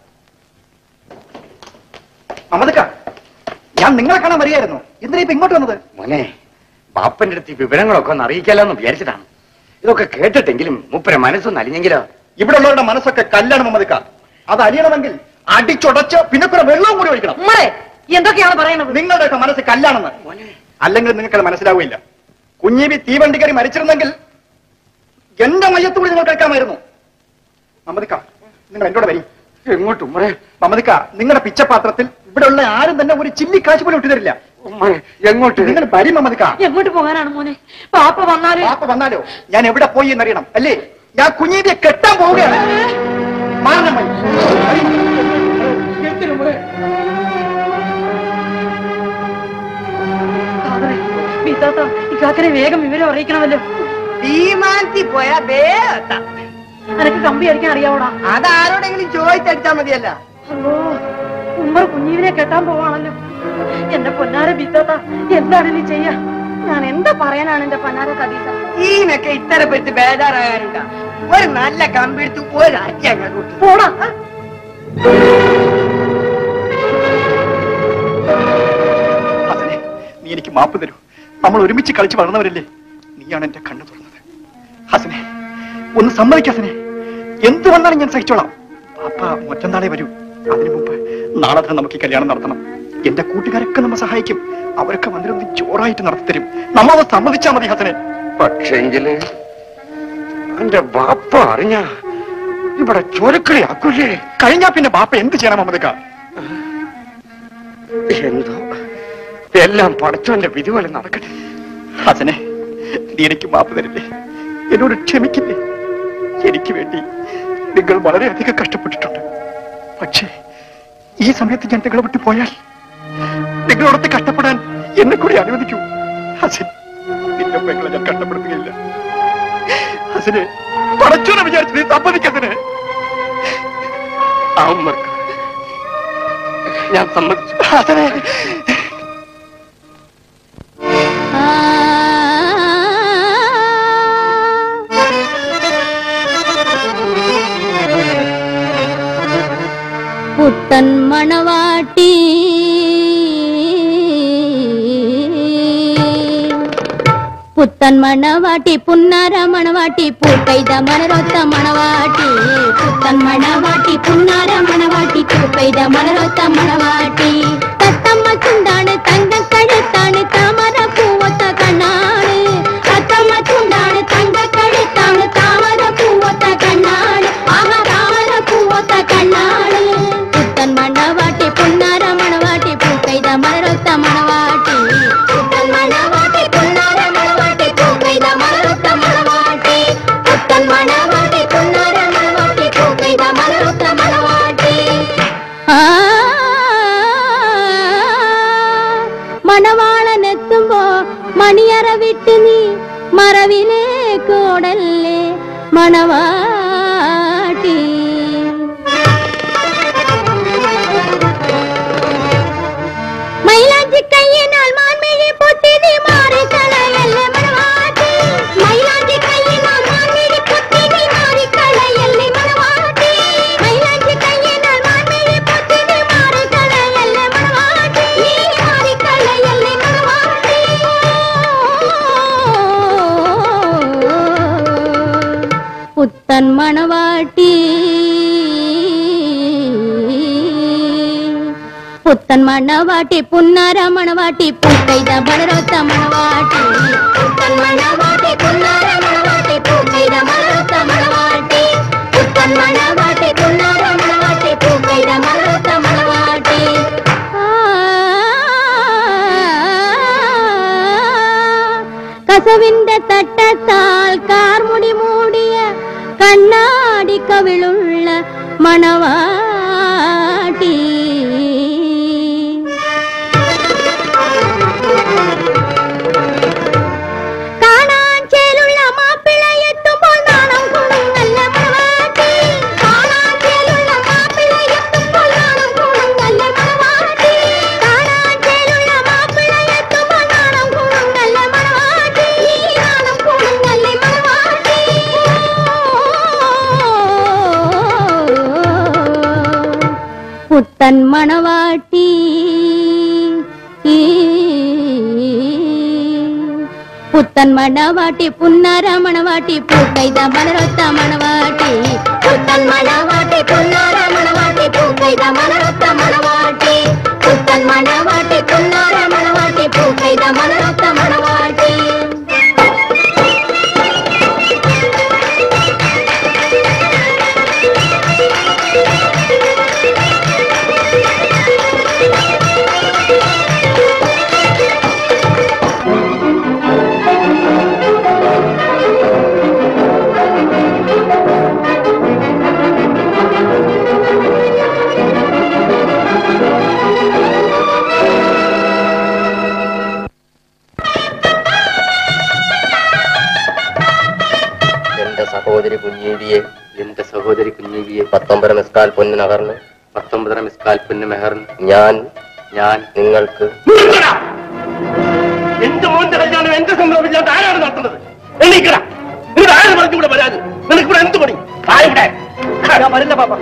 മമ്മദക്ക ഞാൻ നിങ്ങളെ കാണാൻ വരികയായിരുന്നു എന്തിനാ ഇപ്പൊ ഇങ്ങോട്ട് വന്നത് മോനെ ബാപ്പന്റെ അടുത്ത് ഈ വിവരങ്ങളൊക്കെ ഒന്ന് അറിയിക്കാലോന്ന് വിചാരിച്ചതാണ് ഇതൊക്കെ കേട്ടിട്ടെങ്കിലും മൂപ്പരെ മനസ്സൊന്ന് അലിഞ്ഞെങ്കിലോ ഇവിടെ ഉള്ളവരുടെ മനസ്സൊക്കെ കല്ലാണ് മമ്മദക്ക അത് അലിയണമെങ്കിൽ അടിച്ചുടച്ച് പിന്നെ കുറെ വെള്ളവും കൂടി ഒഴിക്കണം ഉമ്മറേ എന്തൊക്കെയാണ് പറയുന്നത് നിങ്ങളുടെയൊക്കെ മനസ്സ് കല്ലാണെന്ന് അല്ലെങ്കിൽ നിങ്ങൾക്കത് മനസ്സിലാവില്ല കുഞ്ഞീബി തീവണ്ടി കയറി മരിച്ചിരുന്നെങ്കിൽ എന്റെ മയ്യത്ത് കൂടി നിങ്ങൾ കേൾക്കാമായിരുന്നു മമ്മദിക്ക നിങ്ങൾ എന്നോട് വരി എങ്ങോട്ടും മമ്മദിക്ക നിങ്ങളുടെ പിച്ചപാത്രത്തിൽ ഇവിടെ ഉള്ള ആരും തന്നെ ഒരു ചില്ലി കാശ് പോലും ഇട്ടുതരില്ല എങ്ങോട്ട് നിങ്ങൾ വരി മമ്മദിക്ക എങ്ങോട്ട് പോകാനാണ് മോനെ പാപ്പ വന്നാല് പാപ്പ വന്നാലോ ഞാൻ എവിടെ പോയി എന്നറിയണം അല്ലേ ഞാൻ കുഞ്ഞീവിയെ കെട്ടാൻ പോവുകയാണ് മാറണമായി ഇക്കാക്കനെ വേഗം വിവരം അറിയിക്കണമല്ലോ തീരുമാനത്തിൽ പോയാ വേഗം നിനക്ക് കമ്പി അടിക്കാൻ അറിയാവൂടാ അതാരോടെങ്കിലും ചോദിച്ചടിച്ചാ മതിയല്ല അല്ലോ ഉമ്മർ കുഞ്ഞീവിനെ കെട്ടാൻ പോവാണല്ലോ എന്റെ പൊന്നാര ബിത്താത്ത എന്താണ് നീ ചെയ്യാ ഞാൻ എന്താ പറയാനാണ് എന്റെ പൊന്നാര കദീസ ഈനൊക്കെ ഇത്തരപ്പെട്ട് ബേജാറാകാറുണ്ട ഒരു നല്ല കമ്പെടുത്ത് ഒരു അടി അങ്ങോട്ട് വിട്ടു. പോടാ ഹസനെ നീ എനിക്ക് മാപ്പ് തരൂ നമ്മൾ ഒരുമിച്ച് കളിച്ച് വളർന്നവരല്ലേ നീയാണ് എന്റെ കണ്ണു തുറന്നത് ഹസനെ ഒന്ന് സമ്മതിക്ക ഹസനെ എന്ത് വന്നാലും ഞാൻ സഹിച്ചോളാം പാപ്പ മറ്റന്നാളെ വരൂ അതിനു മുമ്പ് നാളെ തന്നെ നമുക്ക് ഈ കല്യാണം നടത്തണം എന്റെ കൂട്ടുകാരൊക്കെ നമ്മെ സഹായിക്കും അവരൊക്കെ വന്നിരുന്ന് ചോറായിട്ട് നടത്തിത്തരും നമ്മളത് സമ്മതിച്ചാ മതി ഹസനെ പക്ഷെങ്കില് എന്റെ ബാപ്പ അറിഞ്ഞ ഇവിടെ ചോരക്കളി ആക്കൂലേ കഴിഞ്ഞാ പിന്നെ ബാപ്പ എന്ത് ചെയ്യണം മമതക്ക എന്തോ എല്ലാം പടച്ചോന്റെ വിധി പോലെ നടക്കട്ടെ ഹസനെ നീ എനിക്ക് മാപ്പ് തരില്ലേ എന്നോട് ക്ഷമിക്കില്ലേ എനിക്ക് വേണ്ടി നിങ്ങൾ വളരെയധികം കഷ്ടപ്പെട്ടിട്ടുണ്ട് പക്ഷേ ഈ സമയത്ത് ഞാൻ നിങ്ങളെ വിട്ടു പോയാൽ നിങ്ങളോടൊത്ത് കഷ്ടപ്പെടാൻ എന്നെ കൂടി അനുവദിക്കൂ ഹസൻ നിന്റെ പെങ്ങളെ ഞാൻ കഷ്ടപ്പെടുത്തുകയില്ല ഹസനെ പടച്ചോനെ വിചാരിച്ച് നീ സമ്മതിക്കതിന് ആ ഉമ്മർക്ക് ഞാൻ സമ്മതിച്ചു ഹസനെ പുത്തൻ മണവാട്ടി പുത്തൻ മണവാട്ടി പുന്നാര മണവാട്ടി പൂക്കൈത മണരൊത്ത മണവാട്ടി പുത്തൻ മണവാട്ടി പുന്നാര മണവാട്ടി പൂക്കൈത മണരൊത്ത മണവാട്ടി തത്തമ്മ ചുണ്ടാണ് തങ്കക്കഴുത്താണ് താമര പൂവത്ത കണ്ണാണ് തത്തമ്മ ചുണ്ടാണ് തങ്കക്കഴുത്താണ് താമര പൂവത്ത കണ്ണാണ് ആഹ താമര പൂവത്ത കണ്ണാണ് പുത്തൻ മണവാട്ടി പുന്നാര മണവാട്ടി പൂക്കൈത മണരൊത്ത മണവാട്ടി പുത്തൻ മണവാട്ടി പുന്നാര മണവാട്ടി പൂക്കൈത മണരൊത്ത മണവാട്ടി പുത്തൻ മണവാട്ടി പുന്നാര മണവാട്ടി പൂക്കൈത മണരൊത്ത മണവാട്ടി ആ മണവാളനെത്തുമ്പോ മണിയറ വിട്ട് നീ മറവിലേക്കോടല്ലേ മണവാട്ടി മൈലാഞ്ചി കയ്യിനാൽ മാൻമിഴി പൊട്ടി നീ മാറിക്കളയല്ലേ മണവാട്ടി മൈലാഞ്ചി കയ്യിനാൽ മാൻമിഴി പൊട്ടി നീ മാറിക്കളയല്ലേ മണവാട്ടി മൈലാഞ്ചി കയ്യിനാൽ മാൻമിഴി പൊട്ടി നീ മാറിക്കളയല്ലേ മണവാട്ടി നീ മാറിക്കളയല്ലേ മണവാട്ടി പുത്തൻ മണവാട്ടി പുത്തൻ മണവാട്ടി പുന്നാര മണവാട്ടി പൂക്കൈത വളരൊത്ത മണവാട്ടി പുത്തൻ മണവാട്ടി പുന്നാര മണവാട്ടി പൂക്കൈത വളരൊത്ത മണവാട്ടി പുത്തൻ മണവാട്ടി പുന്നാര മണവാട്ടി പൂക്കൈത വളരൊത്ത മണവാട്ടി കസവിന്റെ തട്ടത്താൽ കാർമുടി മൂടിയ കണ്ണാടി കവിളുള്ള മണവാട്ടി കാണാൻ ചേലുള്ള മാപ്പിളയെത്തുമ്പോൾ നാണം കുണുങ്ങല്ല മണവാട്ടി കാണാൻ ചേലുള്ള മാപ്പിളയെത്തുമ്പോൾ നാണം കുണുങ്ങല്ല മണവാട്ടി കാണാൻ ചേലുള്ള മാപ്പിളയെത്തുമ്പോൾ നാണം കുണുങ്ങല്ല മണവാട്ടി ഈ നാണം കുണുങ്ങല്ല മണവാട്ടി പുത്തൻ മണവാട്ടി പുത്തൻ മണവാട്ടി പുന്നാര മണവാട്ടി പൂക്കൈത മലരൊത്ത മണവാട്ടി പുത്തൻ മണവാട്ടി പുന്നാര മണവാട്ടി പൂക്കൈത മലരൊത്ത മണവാട്ടി പുത്തൻ മണവാട്ടി പുന്നാര മണവാട്ടി പൂക്കൈത മലരൊത്ത മണവാട്ടി സഹോദരി കുഞ്ഞീവിയെ എന്റെ സഹോദരി കുഞ്ഞീവിയെ പത്തൊമ്പത് മിസ്കാൽ പൊന്ന് നഗർന്ന് പത്തൊമ്പതര മിസ്കാൽ പൊന്ന് മെഹറിന് ഞാൻ ഞാൻ നിങ്ങൾക്ക് എന്റെ മോന്റെ കല്യാണം എന്റെ സംഭവമില്ലാത്ത ആരാണ് നടത്തുന്നത് എണീക്കട നിനക്ക് ആര് പറഞ്ഞു ഇവിടെ വരാൻ നിനക്ക് ഇവിടെ എന്ത് പണി ആ ഇവിടെ ഞാൻ വരില്ല പാപ്പ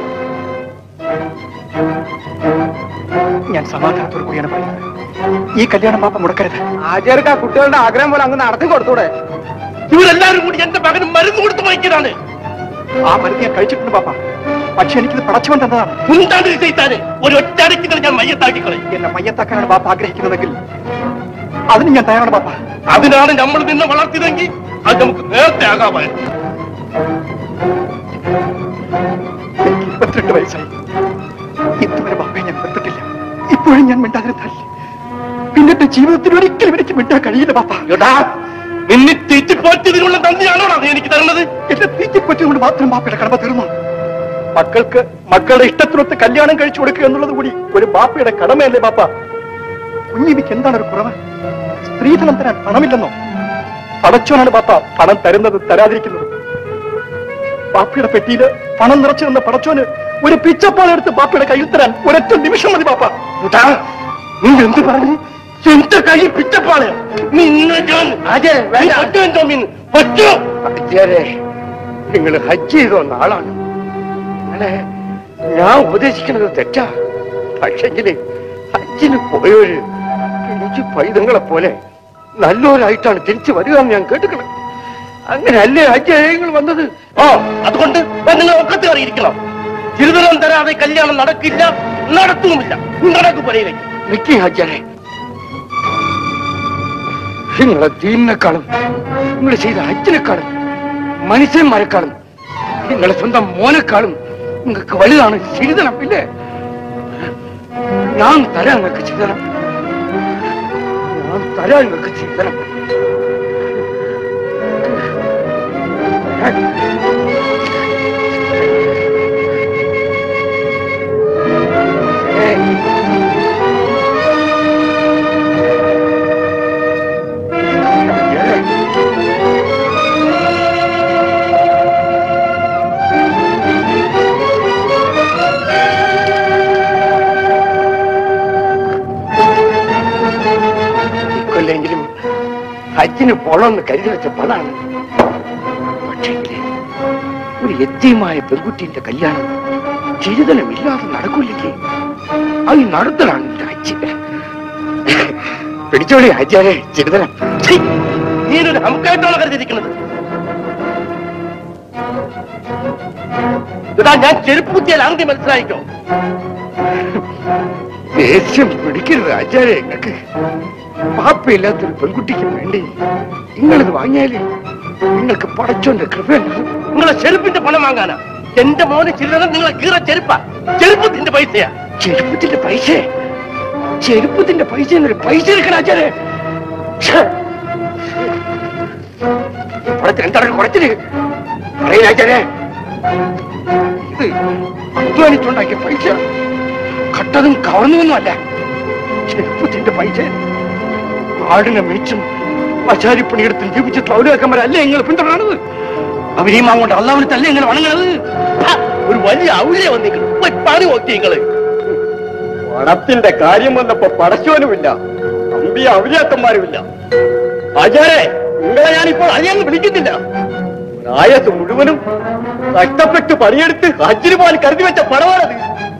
ഞാൻ സമാധാനത്തോടു കൂടിയാണ് പറയുന്നത് ഈ കല്യാണം പാപ്പ മുടക്കരുത് ആചാർക്ക് ആ കുട്ടികളുടെ ആഗ്രഹം പോലെ അങ്ങ് നടത്തി കൊടുത്തൂടെ ഇവരെല്ലാരും കൂടി എന്റെ മകന് മരുന്ന് കൊടുത്ത് വായിക്കലാണ് ആ മരുന്ന് ഞാൻ കഴിച്ചിട്ടുണ്ട് പാപ്പ പക്ഷെ എനിക്കിത് പടച്ചുകൊണ്ട് തന്നതാണ് ഉണ്ടാണ്ട് ചെയ്താന് ഒരു ഒറ്റടക്കികൾ ഞാൻ മയ്യത്താക്കിക്കളെ എന്നെ മയ്യത്താക്കാനാണ് പാപ്പ ആഗ്രഹിക്കുന്നതെങ്കിൽ അതിന് ഞാൻ തയ്യാറാണ് പാപ്പ അതിനാണ് നമ്മൾ നിന്നെ വളർത്തിയതെങ്കിൽ അത് നമുക്ക് നേരത്തെ ആകാമായിരുന്നു എനിക്ക് ഇരുപത്തിരണ്ട് വയസ്സായി ഇതുവരെ ബാപ്പയെ ഞാൻ വെറുത്തിട്ടില്ല ഇപ്പോഴും ഞാൻ മിണ്ടാതിരുന്നാൽ പിന്നെ എന്റെ ജീവിതത്തിൽ ഒരിക്കലും എനിക്ക് മിണ്ടാൻ കഴിയില്ല പാപ്പ നിന്നെ തീറ്റിപ്പോറ്റതിനുള്ള നന്ദിയാണോടാ നീ എനിക്ക് തരുന്നത് എന്നെ തീറ്റിപ്പറ്റിക്കൊണ്ട് മാത്രം ബാപ്പയുടെ കടമ തീർന്നു മക്കൾക്ക് മക്കളുടെ ഇഷ്ടത്തിനൊത്ത് കല്യാണം കഴിച്ചു കൊടുക്കുക എന്നുള്ളത് കൂടി ഒരു ബാപ്പയുടെ കടമയല്ലേ ബാപ്പ കുഞ്ഞിമിക്ക് എന്താണ് ഒരു കുറവ് സ്ത്രീധനം തരാൻ പണമില്ലെന്നോ പടച്ചോനാണ് ബാപ്പ പണം തരുന്നത് തരാതിരിക്കുന്നത് ബാപ്പയുടെ പെട്ടിയില് പണം നിറച്ചു നിന്ന പടച്ചോന് ഒരു പിച്ചപ്പാളെടുത്ത് ബാപ്പയുടെ കയ്യിൽ തരാൻ ഒരൊറ്റ നിമിഷം മതി ബാപ്പ നീ എന്ത് പറഞ്ഞു എന്റെ കൈ പിറ്റപ്പാള് നിന്നെ ഞാൻ നീ പറ്റോ എന്തോ മീൻ പറ്റോ നിങ്ങൾ ഹജ്ജ് ചെയ്ത വന്ന ആളാണ് അങ്ങനെ ഞാൻ ഉപദേശിക്കുന്നത് തെറ്റാ പക്ഷെങ്കില് ഹജ്ജിന് പോയവര് എനിക്ക് പൈതങ്ങളെ പോലെ നല്ലവരായിട്ടാണ് തിരിച്ചു വരിക എന്ന് ഞാൻ കേട്ടിക്കണം അങ്ങനെ അല്ലേ ഹജ്ജ് നിങ്ങൾ വന്നത് ഓ അതുകൊണ്ട് നിങ്ങൾ ഒക്കത്ത് കയറിയിരിക്കണം ചിരുതരം തരാതെ കല്യാണം നടക്കില്ല നടത്തുമില്ല നടക്കു പറയിലേക്ക് നിക്കി ഹജ്ജരെ നിങ്ങളെ ദീനിനെക്കാളും നിങ്ങൾ ചെയ്ത ഹജ്ജിനെക്കാളും മനുഷ്യന്മാരെക്കാളും നിങ്ങളെ സ്വന്തം മോനെക്കാളും നിങ്ങൾക്ക് വലുതാണ് ചിരിതണം ഇല്ലേ ഞാൻ തരാം നിങ്ങൾക്ക് ചിരിതണം ഞാൻ തരാം നിങ്ങൾക്ക് ചിരിതണം ഇക്കൊല്ലെങ്കിലും ഹജ്ജിന് പോണമെന്ന് കരുതി വെച്ച പണാണ് പക്ഷെങ്കില് ഒരു എത്തിയുമായ പെൺകുട്ടിന്റെ കല്യാണം ചിരിതനമില്ലാതെ നടക്കൂല്ലെങ്കിൽ അത് നടത്തലാണ് എന്റെ ഹജ്ജ് പിടിച്ചോളി ഹജ്ജാരെ ചിരിതനം നീനൊരു ഹംക്കായിട്ടാണ് കരുതിയിരിക്കുന്നത് ഇതാ ഞാൻ ചെരുപ്പ് കുത്തിയാൽ ആദ്യം മനസ്സിലായിക്കോ ദേഷ്യം പിടിക്കരുത് ആചാര്യ നിങ്ങൾക്ക് പാപ്പയില്ലാത്തൊരു പെൺകുട്ടിക്ക് വേണ്ടി നിങ്ങളിത് വാങ്ങിയാലേ നിങ്ങൾക്ക് പടച്ചോന്റെ കൃപയുണ്ട് നിങ്ങളെ ചെരുപ്പിന്റെ പണം വാങ്ങാനാ എന്റെ മോന് ചില്ലറ നിങ്ങളെ കീറ ചെരുപ്പാ ചെരുപ്പത്തിന്റെ പൈസയാ ചെരുപ്പത്തിന്റെ പൈസ ചെരുപ്പത്തിന്റെ പൈസ എന്നൊരു പൈസ എടുക്കണം ആചാര്യ പടത്തിൽ എന്താണ് കുറച്ചില് പറയില്ല ആചാര്യ ഇത് അധ്വാനിച്ചുണ്ടാക്കിയ പൈസ കട്ടതും കവർന്നൊന്നുമല്ല ചെരുപ്പത്തിന്റെ പൈസ ആടിനെ മേച്ചും ആചാര്യപ്പണിയെടുത്തും ജീവിച്ച തൊഴിലാക്കന്മാരല്ലേ നിങ്ങൾ പിന്തുടരുന്നത് അവരെയും അങ്ങോട്ട് അള്ളാവിനെ തല്ലേ ഇങ്ങനെ വണങ്ങണത് ഹ, ഒരു വലിയ ഔലിയ വന്നിരിക്കുന്നു പോയി പണി നോക്കി നിങ്ങള് പണത്തിന്റെ കാര്യം വന്നപ്പോ പടച്ചോനുമില്ല അമ്പിയ അവര്യാക്കന്മാരുമില്ല ആചാരെ നിങ്ങളെ ഞാനിപ്പോൾ അധികം വിളിക്കുന്നില്ല ആയസ് മുഴുവനും കഷ്ടപ്പെട്ട് പണിയെടുത്ത് ഹജ്ജിന് പോകാൻ കരുതി വെച്ച പണമാണത്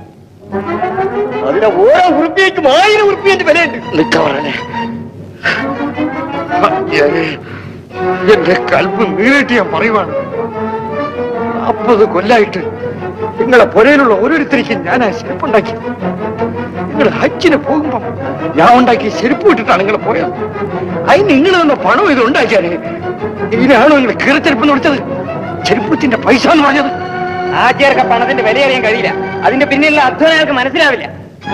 അതിനെ ഓരോ ഉറുപ്പിയേക്കും ആയിരം ഉറുപ്പിയന്റെ വിലയുണ്ട് നിക്കവറനെ എന്റെ കൽപ്പ് നീറിട്ട് ഞാൻ പറയുവാണ് നാൽപ്പത് കൊല്ലായിട്ട് നിങ്ങളെ പുരയിലുള്ള ഓരോരുത്തർക്കും ഞാൻ ആ ചെരുപ്പുണ്ടാക്കി നിങ്ങൾ ഹജ്ജിന് പോകുമ്പോ ഞാൻ ഉണ്ടാക്കിയ ചെരുപ്പ് ഇട്ടിട്ടാണ് നിങ്ങൾ പോയത് അതിന് നിങ്ങൾ തന്ന പണം ഇത് ഉണ്ടാക്കിയാലേ ഇതിനാണോ നിങ്ങൾ കീറച്ചെരുപ്പ് കൊടുത്തത് ചെരുപ്പത്തിന്റെ പൈസ എന്ന് പറഞ്ഞത് ആചാർക്ക് പണത്തിന്റെ വില അറിയാൻ കഴിയില്ല അതിന്റെ പിന്നിലുള്ള അധ്വാനം അയാൾക്ക് മനസ്സിലാവില്ല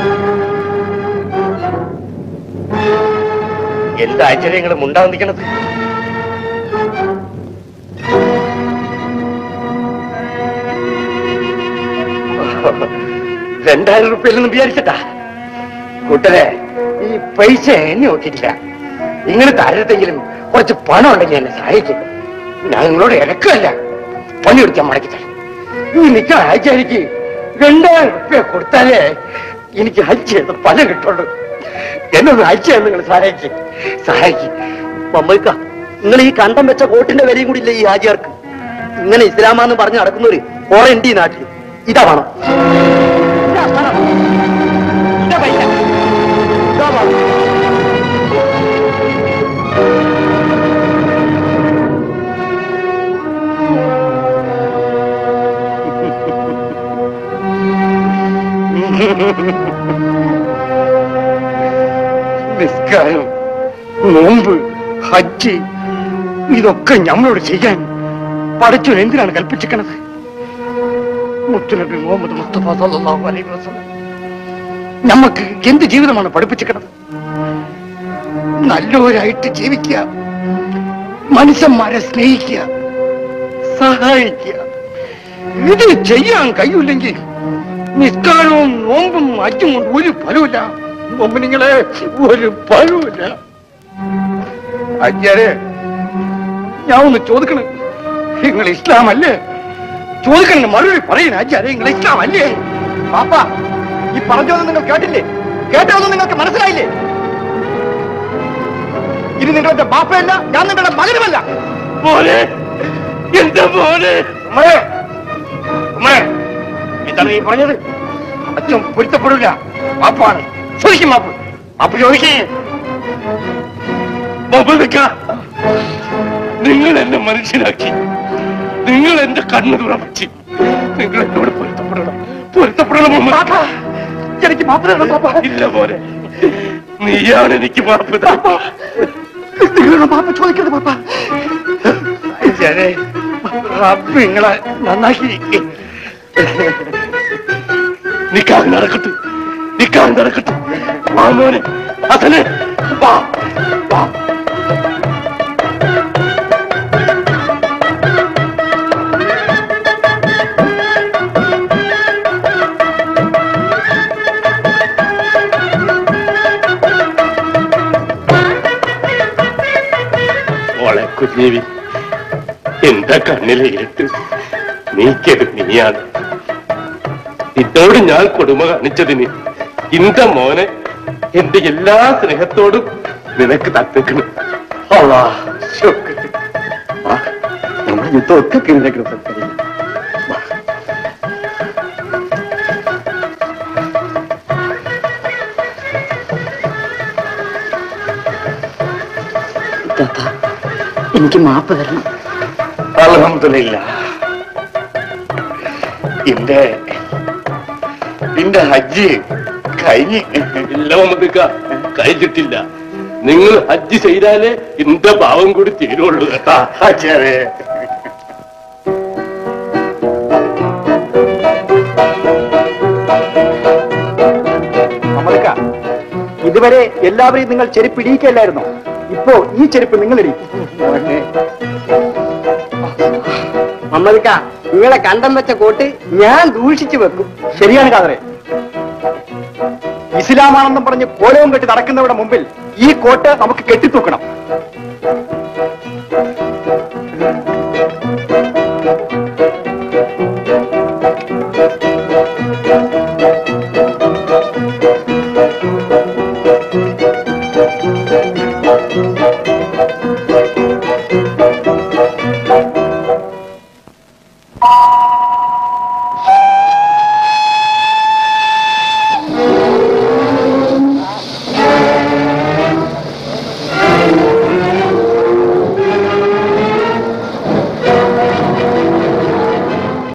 എന്താ ആശ്ചര്യങ്ങളും ഉണ്ടാകാൻ നിൽക്കണത് രണ്ടായിരം റുപ്യയിലൊന്നും വിചാരിച്ചിട്ടാ കൂട്ടരെ ഈ പൈസ എന്നെ നോക്കിയിട്ടില്ല നിങ്ങൾ താഴത്തെങ്കിലും കുറച്ച് പണം ഉണ്ടെങ്കിൽ എന്നെ സഹായിക്കും ഞാൻ നിങ്ങളോട് ഇറക്കമല്ല പണിയെടുക്കാൻ മടക്കി തരും ഈ നിൽക്കാൻ ആഴ്ചയ്ക്ക് രണ്ടായിരം റുപ്യ കൊടുത്താലേ എനിക്ക് ഹജ്ജ് ചെയ്ത പല കിട്ടുള്ളൂ എന്നൊന്ന് ഹജ്ജ് നിങ്ങൾ സഹായിക്കും സഹായിക്കും മമ്മയ്ക്ക നിങ്ങൾ ഈ കണ്ടം വെച്ച കോട്ടിന്റെ വിലയും കൂടി ഇല്ല ഈ ഹാജിയാർക്ക് ഇങ്ങനെ ഇസ്ലാമാന്ന് പറഞ്ഞ് നടക്കുന്നവര് കുറെ ഉണ്ട് ഈ നാട്ടിൽ ഇതാ വേണം ഇതാ പണം. ഇതാ പൈസ. ഇതാ പണം. നിസ്കാരം നോമ്പ് ഹജ്ജ് ഇതൊക്കെ ഞമ്മളോട് ചെയ്യാൻ പടച്ചോൻ എന്തിനാണ് കൽപ്പിച്ചിരിക്കണത് മുത്തുനബി മുഹമ്മദ് മുസ്തഫ സല്ലല്ലാഹു അലൈഹി വസല്ലം നമുക്ക് എന്ത് ജീവിതമാണ് പഠിപ്പിച്ചിരിക്കണത് നല്ലവരായിട്ട് ജീവിക്കുക മനുഷ്യന്മാരെ സ്നേഹിക്കുക സഹായിക്കുക ഇത് ചെയ്യാൻ കഴിയില്ലെങ്കിൽ നിസ്കാരവും നോമ്പും അജ്ജും കൊണ്ട് ഒരു ഫലമില്ല നോമ്പ് നിങ്ങളെ ഒരു ഫലമില്ല അജ്ഞരെ ഞാൻ ഒന്ന് ചോദിക്കണം നിങ്ങൾ ഇസ്ലാം അല്ലേ ചോദിക്കണം മറുപടി പറയുന്ന അജ്ഞരെ നിങ്ങൾ ഇസ്ലാം അല്ലേ പാപ്പ ഈ പറഞ്ഞതൊന്നും നിങ്ങൾ കേട്ടില്ലേ കേട്ടതൊന്നും നിങ്ങൾക്ക് മനസ്സിലായില്ലേ ഇത് നിങ്ങളുടെ ബാപ്പയല്ല ഞാൻ നിങ്ങളുടെ മകനുമല്ല മോനെ എന്റെ മോനെ ഉമ്മേ ഉമ്മേ എന്താണ് നീ പറഞ്ഞത് അച്ഛൻ പൊരുത്തപ്പെടില്ല മാപ്പാണ് ചോദിക്കും മാപ്പ് മാപ്പ് ചോദിക്കേ മമതക്ക നിങ്ങൾ എന്നെ മനുഷ്യനാക്കി നിങ്ങൾ എന്റെ കണ്ണ് തുറപ്പിച്ച് നിങ്ങൾ എന്നോട് പൊരുത്തപ്പെടണം പൊരുത്തപ്പെടണം മമ്മ എനിക്ക് മാപ്പ് തരണം പാപ്പ ഇല്ല മോനെ നീയാണ് എനിക്ക് മാപ്പ് തരണം നിങ്ങളുടെ മാപ്പ് ചോദിക്കരുത് പാപ്പ അജ്ഞരെ റബ്ബ് നിങ്ങളെ നന്നാക്കി നിക്കാൻ നടക്കട്ടെ നിക്കാൻ നടക്കട്ടെ വാ മോനെ അസനെ വാ വാ മോളെ കുഞ്ഞേവി എന്റെ കണ്ണിലെ ഇരുട്ട് നീക്കത് നീയാണ് ഇതോട് ഞാൻ കൊടുമ കാണിച്ചതിന് ഇന്റെ മോനെ എന്റെ എല്ലാ സ്നേഹത്തോടും നിനക്ക് തത്തേക്കണം അള്ളാ ശുക്ർ. വാ, നമ്മുടെ യുദ്ധമൊക്കെ കഴിഞ്ഞേക്കണം സംസാരിക്കാം എനിക്ക് മാപ്പ് തരണം അലഹമില്ല എന്റെ എന്റെ ഹജ്ജ് കഴിഞ്ഞ് ഇല്ല മമ്മദിക്ക കഴിഞ്ഞിട്ടില്ല നിങ്ങൾ ഹജ്ജ് ചെയ്താലേ എന്റെ ഭാവം കൂടി തീരുള്ളൂ കേട്ടാ ഹജ്ജേ മമ്മദിക്ക ഇതുവരെ എല്ലാവരെയും നിങ്ങൾ ചെരുപ്പ് ഇടിയിക്കല്ലായിരുന്നോ ഇപ്പോ ഈ ചെരുപ്പ് നിങ്ങൾ ഇടിക്കും മമ്മദിക്ക നിങ്ങളെ കണ്ടം വെച്ച കോട്ട് ഞാൻ ദൂഷിച്ചു വെക്കും ശരിയാണ് കാതറെ ഇസ്ലാമാണെന്നും പറഞ്ഞ് കോലവും കെട്ടി നടക്കുന്നവരുടെ മുമ്പിൽ ഈ കോട്ട് നമുക്ക് കെട്ടിത്തൂക്കണം